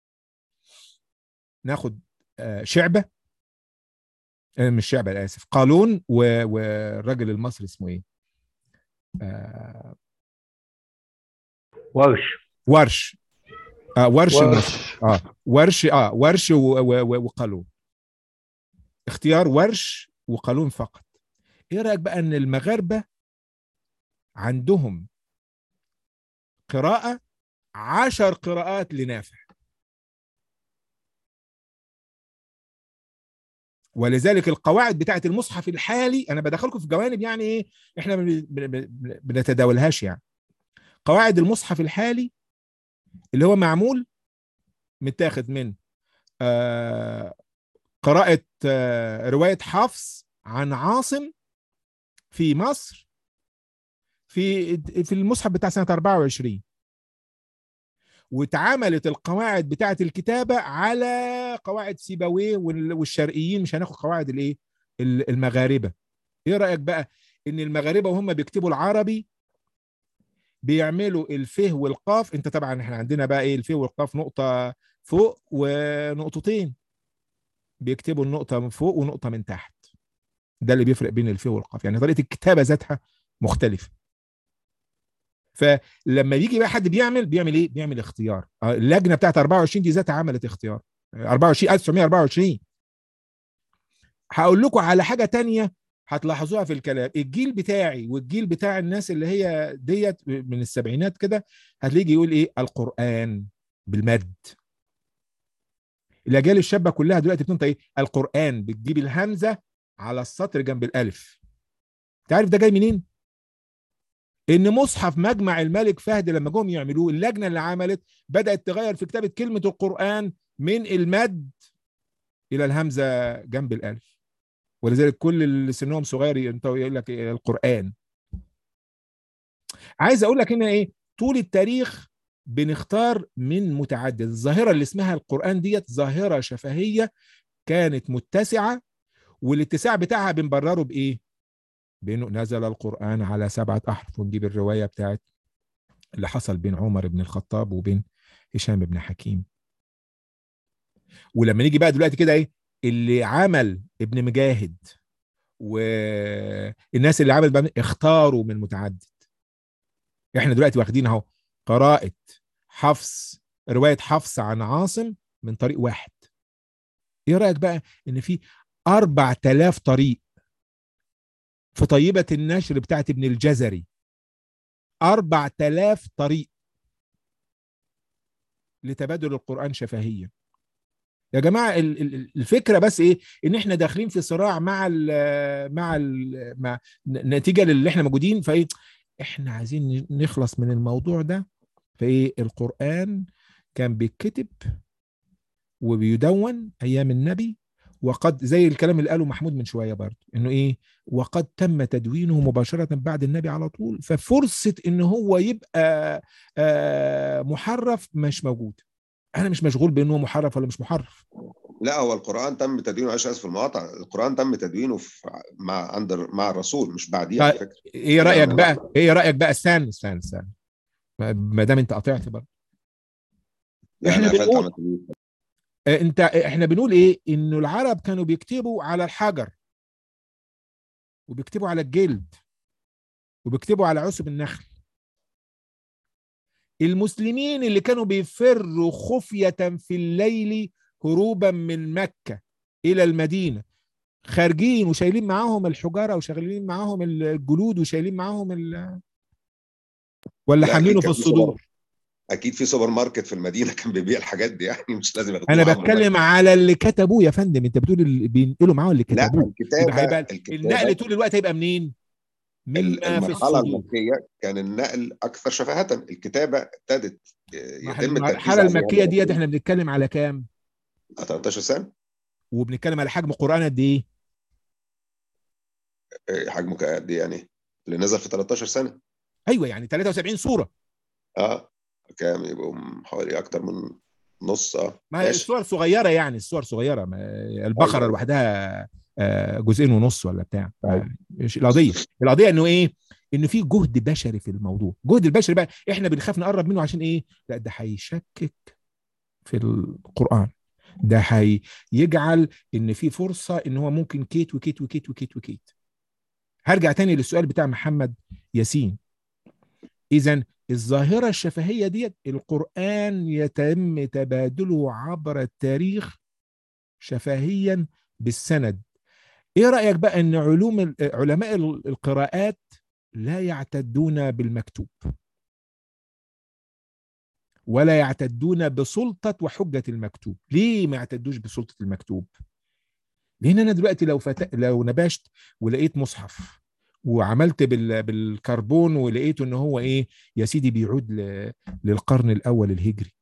ناخد آه شعبه آه مش شعبه أنا اسف قالون و- والراجل المصري اسمه ايه آه ورش ورش آه ورش ورش. المصري اه ورش اه ورش و- و- و- وقالون اختيار ورش وقالون فقط ايه رايك بقى ان المغاربه عندهم قراءه عشر قراءات لنافع ولذلك القواعد بتاعه المصحف الحالي انا بدخلكم في جوانب يعني ايه احنا ما بن- بن- بن- بنتداولهاش يعني قواعد المصحف الحالي اللي هو معمول متاخد من آه قراءة آه رواية حفص عن عاصم في مصر في في المصحف بتاع سنة 24 واتعملت القواعد بتاعة الكتابة على قواعد سيبويه وال- والشرقيين مش هناخد قواعد الايه ال- المغاربة ايه رأيك بقى ان المغاربة وهم بيكتبوا العربي بيعملوا الفه والقاف انت طبعا احنا عندنا بقى ايه الفه والقاف نقطة فوق ونقطتين بيكتبوا النقطة من فوق ونقطة من تحت ده اللي بيفرق بين الفه والقاف يعني طريقة الكتابة ذاتها مختلفة فلما يجي بقى حد بيعمل بيعمل ايه بيعمل اختيار آه، اللجنة بتاعت 24 دي ذاتها عملت اختيار 24 1924 هقول لكم على حاجة تانية هتلاحظوها في الكلام الجيل بتاعي والجيل بتاع الناس اللي هي ديت من السبعينات كده هتلاقي يقول ايه القرآن بالمد الاجيال الشابه كلها دلوقتي بتنطق ايه القران بتجيب الهمزه على السطر جنب الالف تعرف ده جاي منين ان مصحف مجمع الملك فهد لما جم يعملوه اللجنه اللي عملت بدات تغير في كتابه كلمه القران من المد الى الهمزه جنب الالف ولذلك كل اللي سنهم صغير ينطقوا يقول لك إيه القران عايز اقول لك هنا ايه طول التاريخ بنختار من متعدد الظاهره اللي اسمها القران ديت ظاهره شفهيه كانت متسعه والاتساع بتاعها بنبرره بايه بانه نزل القران على سبعه احرف ونجيب الروايه بتاعت اللي حصل بين عمر بن الخطاب وبين هشام بن حكيم ولما نيجي بقى دلوقتي كده ايه اللي عمل ابن مجاهد والناس اللي عملت بقى اختاروا من متعدد احنا دلوقتي واخدين اهو قراءة حفص رواية حفص عن عاصم من طريق واحد ايه رأيك بقى ان في 4000 طريق في طيبة النشر بتاعت ابن الجزري 4000 طريق لتبادل القرآن شفهيا يا جماعة ال- ال- الفكرة بس ايه ان احنا داخلين في صراع مع ال مع ال مع نتيجة للي احنا موجودين فايه احنا عايزين نخلص من الموضوع ده فايه القرآن كان بيتكتب وبيدون ايام النبي وقد زي الكلام اللي قاله محمود من شويه برضه انه ايه وقد تم تدوينه مباشره بعد النبي على طول ففرصه ان هو يبقى آه، محرف مش موجود انا مش مشغول بانه محرف ولا مش محرف لا هو القرآن تم تدوينه معلش اسف في المقاطعة القرآن تم تدوينه في مع عند مع الرسول مش بعديه على طيب، فكرة ايه رايك يعني بقى ايه رايك بقى استنى استنى استنى ما- ما دام انت قطعت برضه لا احنا انا قفلت بنقول عملت تدوين. آه، انت احنا بنقول ايه انه العرب كانوا بيكتبوا على الحجر وبيكتبوا على الجلد وبيكتبوا على عصب النخل المسلمين اللي كانوا بيفروا خفية في الليل هروبا من مكة إلى المدينة خارجين وشايلين معاهم الحجارة وشايلين معاهم الجلود وشايلين معاهم ال... ولا لا، حاملينه أكيد في كان في الصدور سوبر- اكيد في سوبر ماركت في المدينه كان بيبيع الحاجات دي يعني مش لازم ياخدوها انا معاهم بتكلم على اللي كتبوه يا فندم انت بتقول اللي بينقلوا معاهم اللي لا كتبوه الكتابه يبقى هيبقى الكتابه النقل طول الوقت هيبقى منين؟ مما في المرحله الصدور المكيه كان النقل اكثر شفاهه الكتابه ابتدت ما يتم التركيز المرحلة عليها المكية ديت دلوقتي احنا بنتكلم على كام؟ 13 سنه وبنتكلم على حجم القرآن قد ايه؟ إيه حجمه قد ايه يعني اللي نزل في 13 سنه ايوه يعني 73 سورة اه كام يبقوا حوالي اكتر من نص اه ما هي ماشي الصور صغيرة يعني الصور صغيرة ما البقرة أيوة. لوحدها آه، جزئين ونص ولا بتاع أيوة. ما- مش القضية القضية انه ايه؟ انه في جهد بشري في الموضوع جهد البشري بقى احنا بنخاف نقرب منه عشان ايه؟ لا ده هيشكك في القرآن ده هيجعل ان في فرصة ان هو ممكن كيت وكيت وكيت وكيت وكيت هرجع تاني للسؤال بتاع محمد ياسين اذا الظاهرة الشفهية ديت القرآن يتم تبادله عبر التاريخ شفهيا بالسند ايه رأيك بقى ان علوم ال- علماء ال- القراءات لا يعتدون بالمكتوب ولا يعتدون بسلطة وحجة المكتوب ليه ما يعتدوش بسلطة المكتوب لان انا دلوقتي لو فت... لو نبشت ولقيت مصحف وعملت بال... بالكربون ولقيته ان هو ايه يا سيدي بيعود ل... للقرن الاول الهجري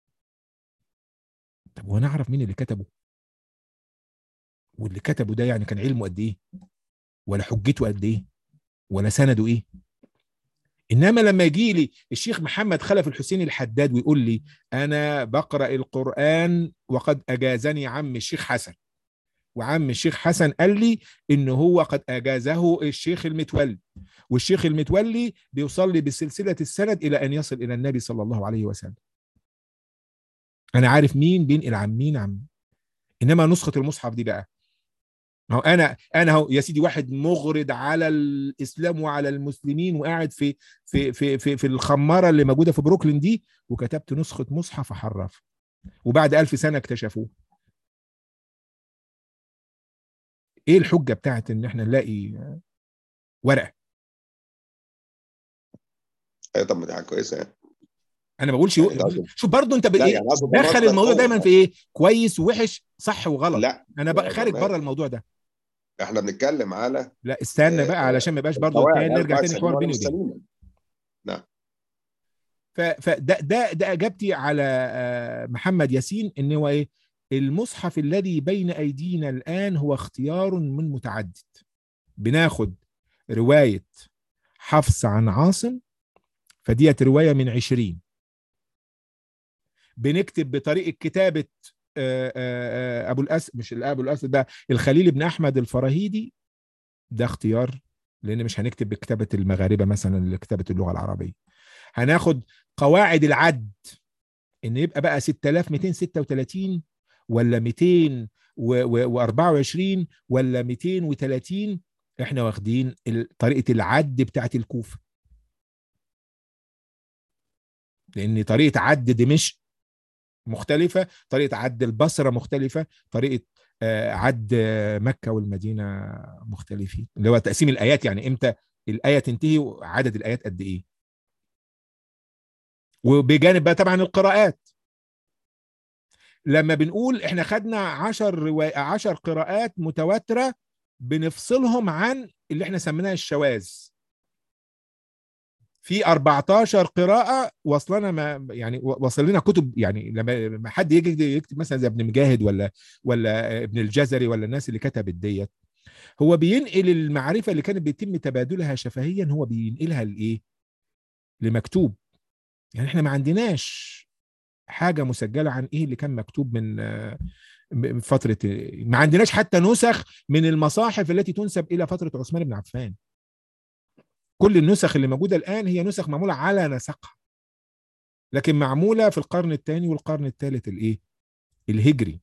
طب وانا اعرف مين اللي كتبه واللي كتبه ده يعني كان علمه قد ايه ولا حجته قد ايه ولا سنده ايه انما لما يجي لي الشيخ محمد خلف الحسين الحداد ويقول لي انا بقرا القران وقد اجازني عم الشيخ حسن وعم الشيخ حسن قال لي ان هو قد اجازه الشيخ المتولي والشيخ المتولي بيوصل لي بسلسله السند الى ان يصل الى النبي صلى الله عليه وسلم انا عارف مين بينقل عن مين عن انما نسخه المصحف دي بقى ما هو انا انا هو يا سيدي واحد مغرض على الاسلام وعلى المسلمين وقاعد في في في في, في الخماره اللي موجوده في بروكلين دي وكتبت نسخه مصحف احرف وبعد ألف سنه اكتشفوه ايه الحجه بتاعت ان احنا نلاقي ورقه ايوه طب ما دي حاجه كويسه يعني انا ما بقولش يعني أنت قصدك- شوف برضه انت لا بايه يعني قصدك دخل مصدر الموضوع قوي. دايما في ايه كويس ووحش صح وغلط لا انا بقى لا، خارج لا. بره الموضوع ده احنا بنتكلم على لا استنى آه، بقى آه، علشان ما يبقاش برضه القواعد، تاني هل نرجع القواعد تاني سليمة حوار ولا بيني مش وبينك سليمة؟ نعم ف- فده ده ده اجابتي على آه، محمد ياسين ان هو ايه المصحف الذي بين ايدينا الان هو اختيار من متعدد بناخد روايه حفص عن عاصم فديت روايه من عشرين بنكتب بطريقه كتابه آه، آه، آه، ابو الاسد مش ابو الاسد ده الخليل بن احمد الفراهيدي ده اختيار لان مش هنكتب بكتابه المغاربه مثلا لكتابه اللغه العربيه هناخد قواعد العد ان يبقى بقى 6236 ولا 224 ولا 230 احنا واخدين ال- طريقه العد بتاعت الكوفه لان طريقه عد دمشق مختلفه طريقه عد البصره مختلفه طريقه آه، عد آه، مكه والمدينه مختلفين اللي هو تقسيم الايات يعني امتى الايه تنتهي وعدد الايات قد ايه وبجانب بقى طبعا القراءات لما بنقول احنا خدنا 10 رواية 10 قراءات متواتره بنفصلهم عن اللي احنا سميناها الشواذ في 14 قراءة وصلنا ما يعني وصل لنا كتب يعني لما لما حد يجي يكتب مثلا زي ابن مجاهد ولا ولا ابن الجزري ولا الناس اللي كتبت ديت هو بينقل المعرفة اللي كانت بيتم تبادلها شفهيا هو بينقلها لإيه؟ لمكتوب يعني احنا ما عندناش حاجة مسجلة عن ايه اللي كان مكتوب من آه، من فترة ما عندناش حتى نسخ من المصاحف التي تنسب إلى فترة عثمان بن عفان كل النسخ اللي موجودة الآن هي نسخ معمولة على نسقها لكن معمولة في القرن الثاني والقرن الثالث الإيه؟ الهجري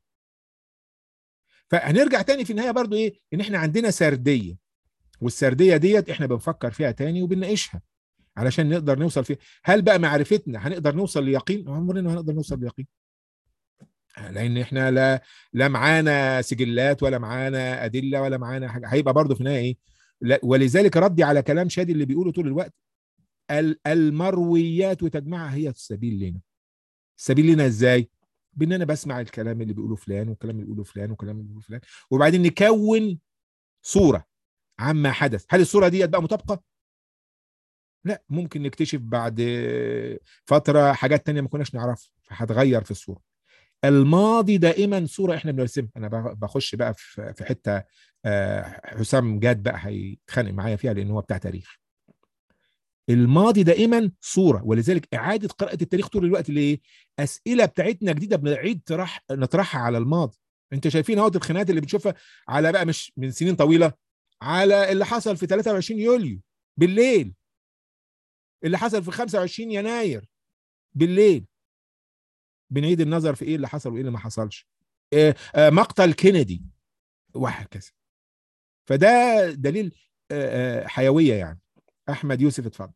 فهنرجع تاني في النهاية برضو إيه؟ إن إحنا عندنا سردية والسردية ديت إحنا بنفكر فيها تاني وبنناقشها علشان نقدر نوصل فيها هل بقى معرفتنا هنقدر نوصل ليقين؟ عمرنا ما هنقدر نوصل ليقين لان احنا لا لا معانا سجلات ولا معانا ادله ولا معانا حاجه هيبقى برضه في النهايه ايه لا ولذلك ردي على كلام شادي اللي بيقوله طول الوقت ال- المرويات وتجمعها هي السبيل لنا السبيل لنا ازاي بان انا بسمع الكلام اللي بيقوله فلان والكلام اللي بيقوله فلان والكلام اللي بيقوله فلان وبعدين نكون صوره عما حدث هل الصوره دي بقى مطابقه لا ممكن نكتشف بعد فتره حاجات تانية ما كناش نعرفها فهتغير في الصوره الماضي دائما صوره احنا بنرسمها انا بخ- بخش بقى في في حته آه، حسام جاد بقى هيتخانق معايا فيها لان هو بتاع تاريخ الماضي دائما صوره ولذلك اعاده قراءه التاريخ طول الوقت ليه اسئله بتاعتنا جديده بنعيد طرح نطرحها على الماضي انت شايفين اهو الخناقات اللي بنشوفها على بقى مش من سنين طويله على اللي حصل في 23 يوليو بالليل اللي حصل في 25 يناير بالليل بنعيد النظر في ايه اللي حصل وايه اللي ما حصلش آه، آه، مقتل كينيدي وهكذا فده دليل آه، آه، حيويه يعني احمد يوسف اتفضل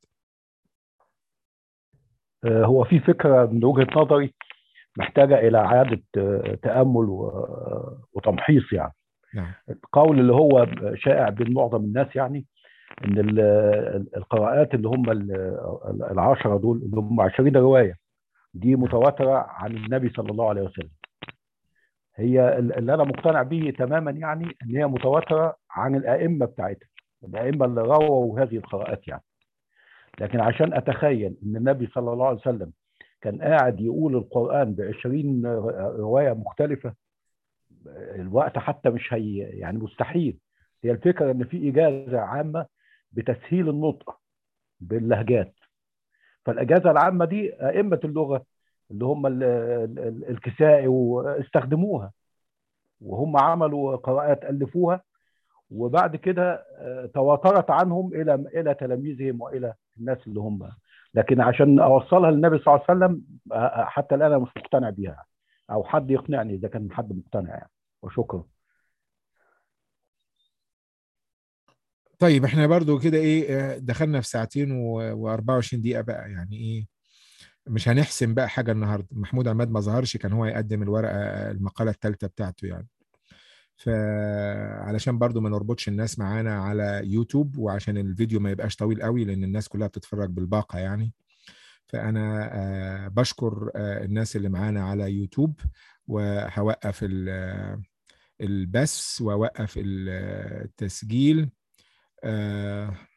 آه، هو في فكرة من وجهة نظري محتاجة إلى إعادة آه، تأمل و- وتمحيص يعني نعم القول اللي هو شائع بين معظم الناس يعني ان ال- ال- القراءات اللي هم ال- ال- العشرة دول اللي هم 20 رواية دي متواترة عن النبي صلى الله عليه وسلم هي ال- اللي انا مقتنع به تماما يعني ان هي متواترة عن الائمة بتاعتها الائمة اللي رووا هذه القراءات يعني لكن عشان اتخيل ان النبي صلى الله عليه وسلم كان قاعد يقول القرآن ب 20 رواية مختلفة الوقت حتى مش هي يعني مستحيل هي الفكره ان في اجازه عامه بتسهيل النطق باللهجات فالاجازه العامه دي ائمه اللغه اللي هم ال- ال- ال- الكسائي واستخدموها وهم عملوا قراءات الفوها وبعد كده آه، تواترت عنهم الى الى تلاميذهم والى الناس اللي هم لكن عشان اوصلها للنبي صلى الله عليه وسلم آه، حتى الان انا مش مقتنع بيها او حد يقنعني اذا كان حد مقتنع يعني وشكرا طيب احنا برضو كده ايه آه، دخلنا في ساعتين و24 دقيقة بقى يعني ايه مش هنحسم بقى حاجة النهاردة محمود عماد ما ظهرش كان هو يقدم الورقة المقالة الثالثة بتاعته يعني فعلشان برضو ما نربطش الناس معانا على يوتيوب وعشان الفيديو ما يبقاش طويل قوي لان الناس كلها بتتفرج بالباقة يعني فانا آه، بشكر آه، الناس اللي معانا على يوتيوب وهوقف ال- البث واوقف التسجيل آه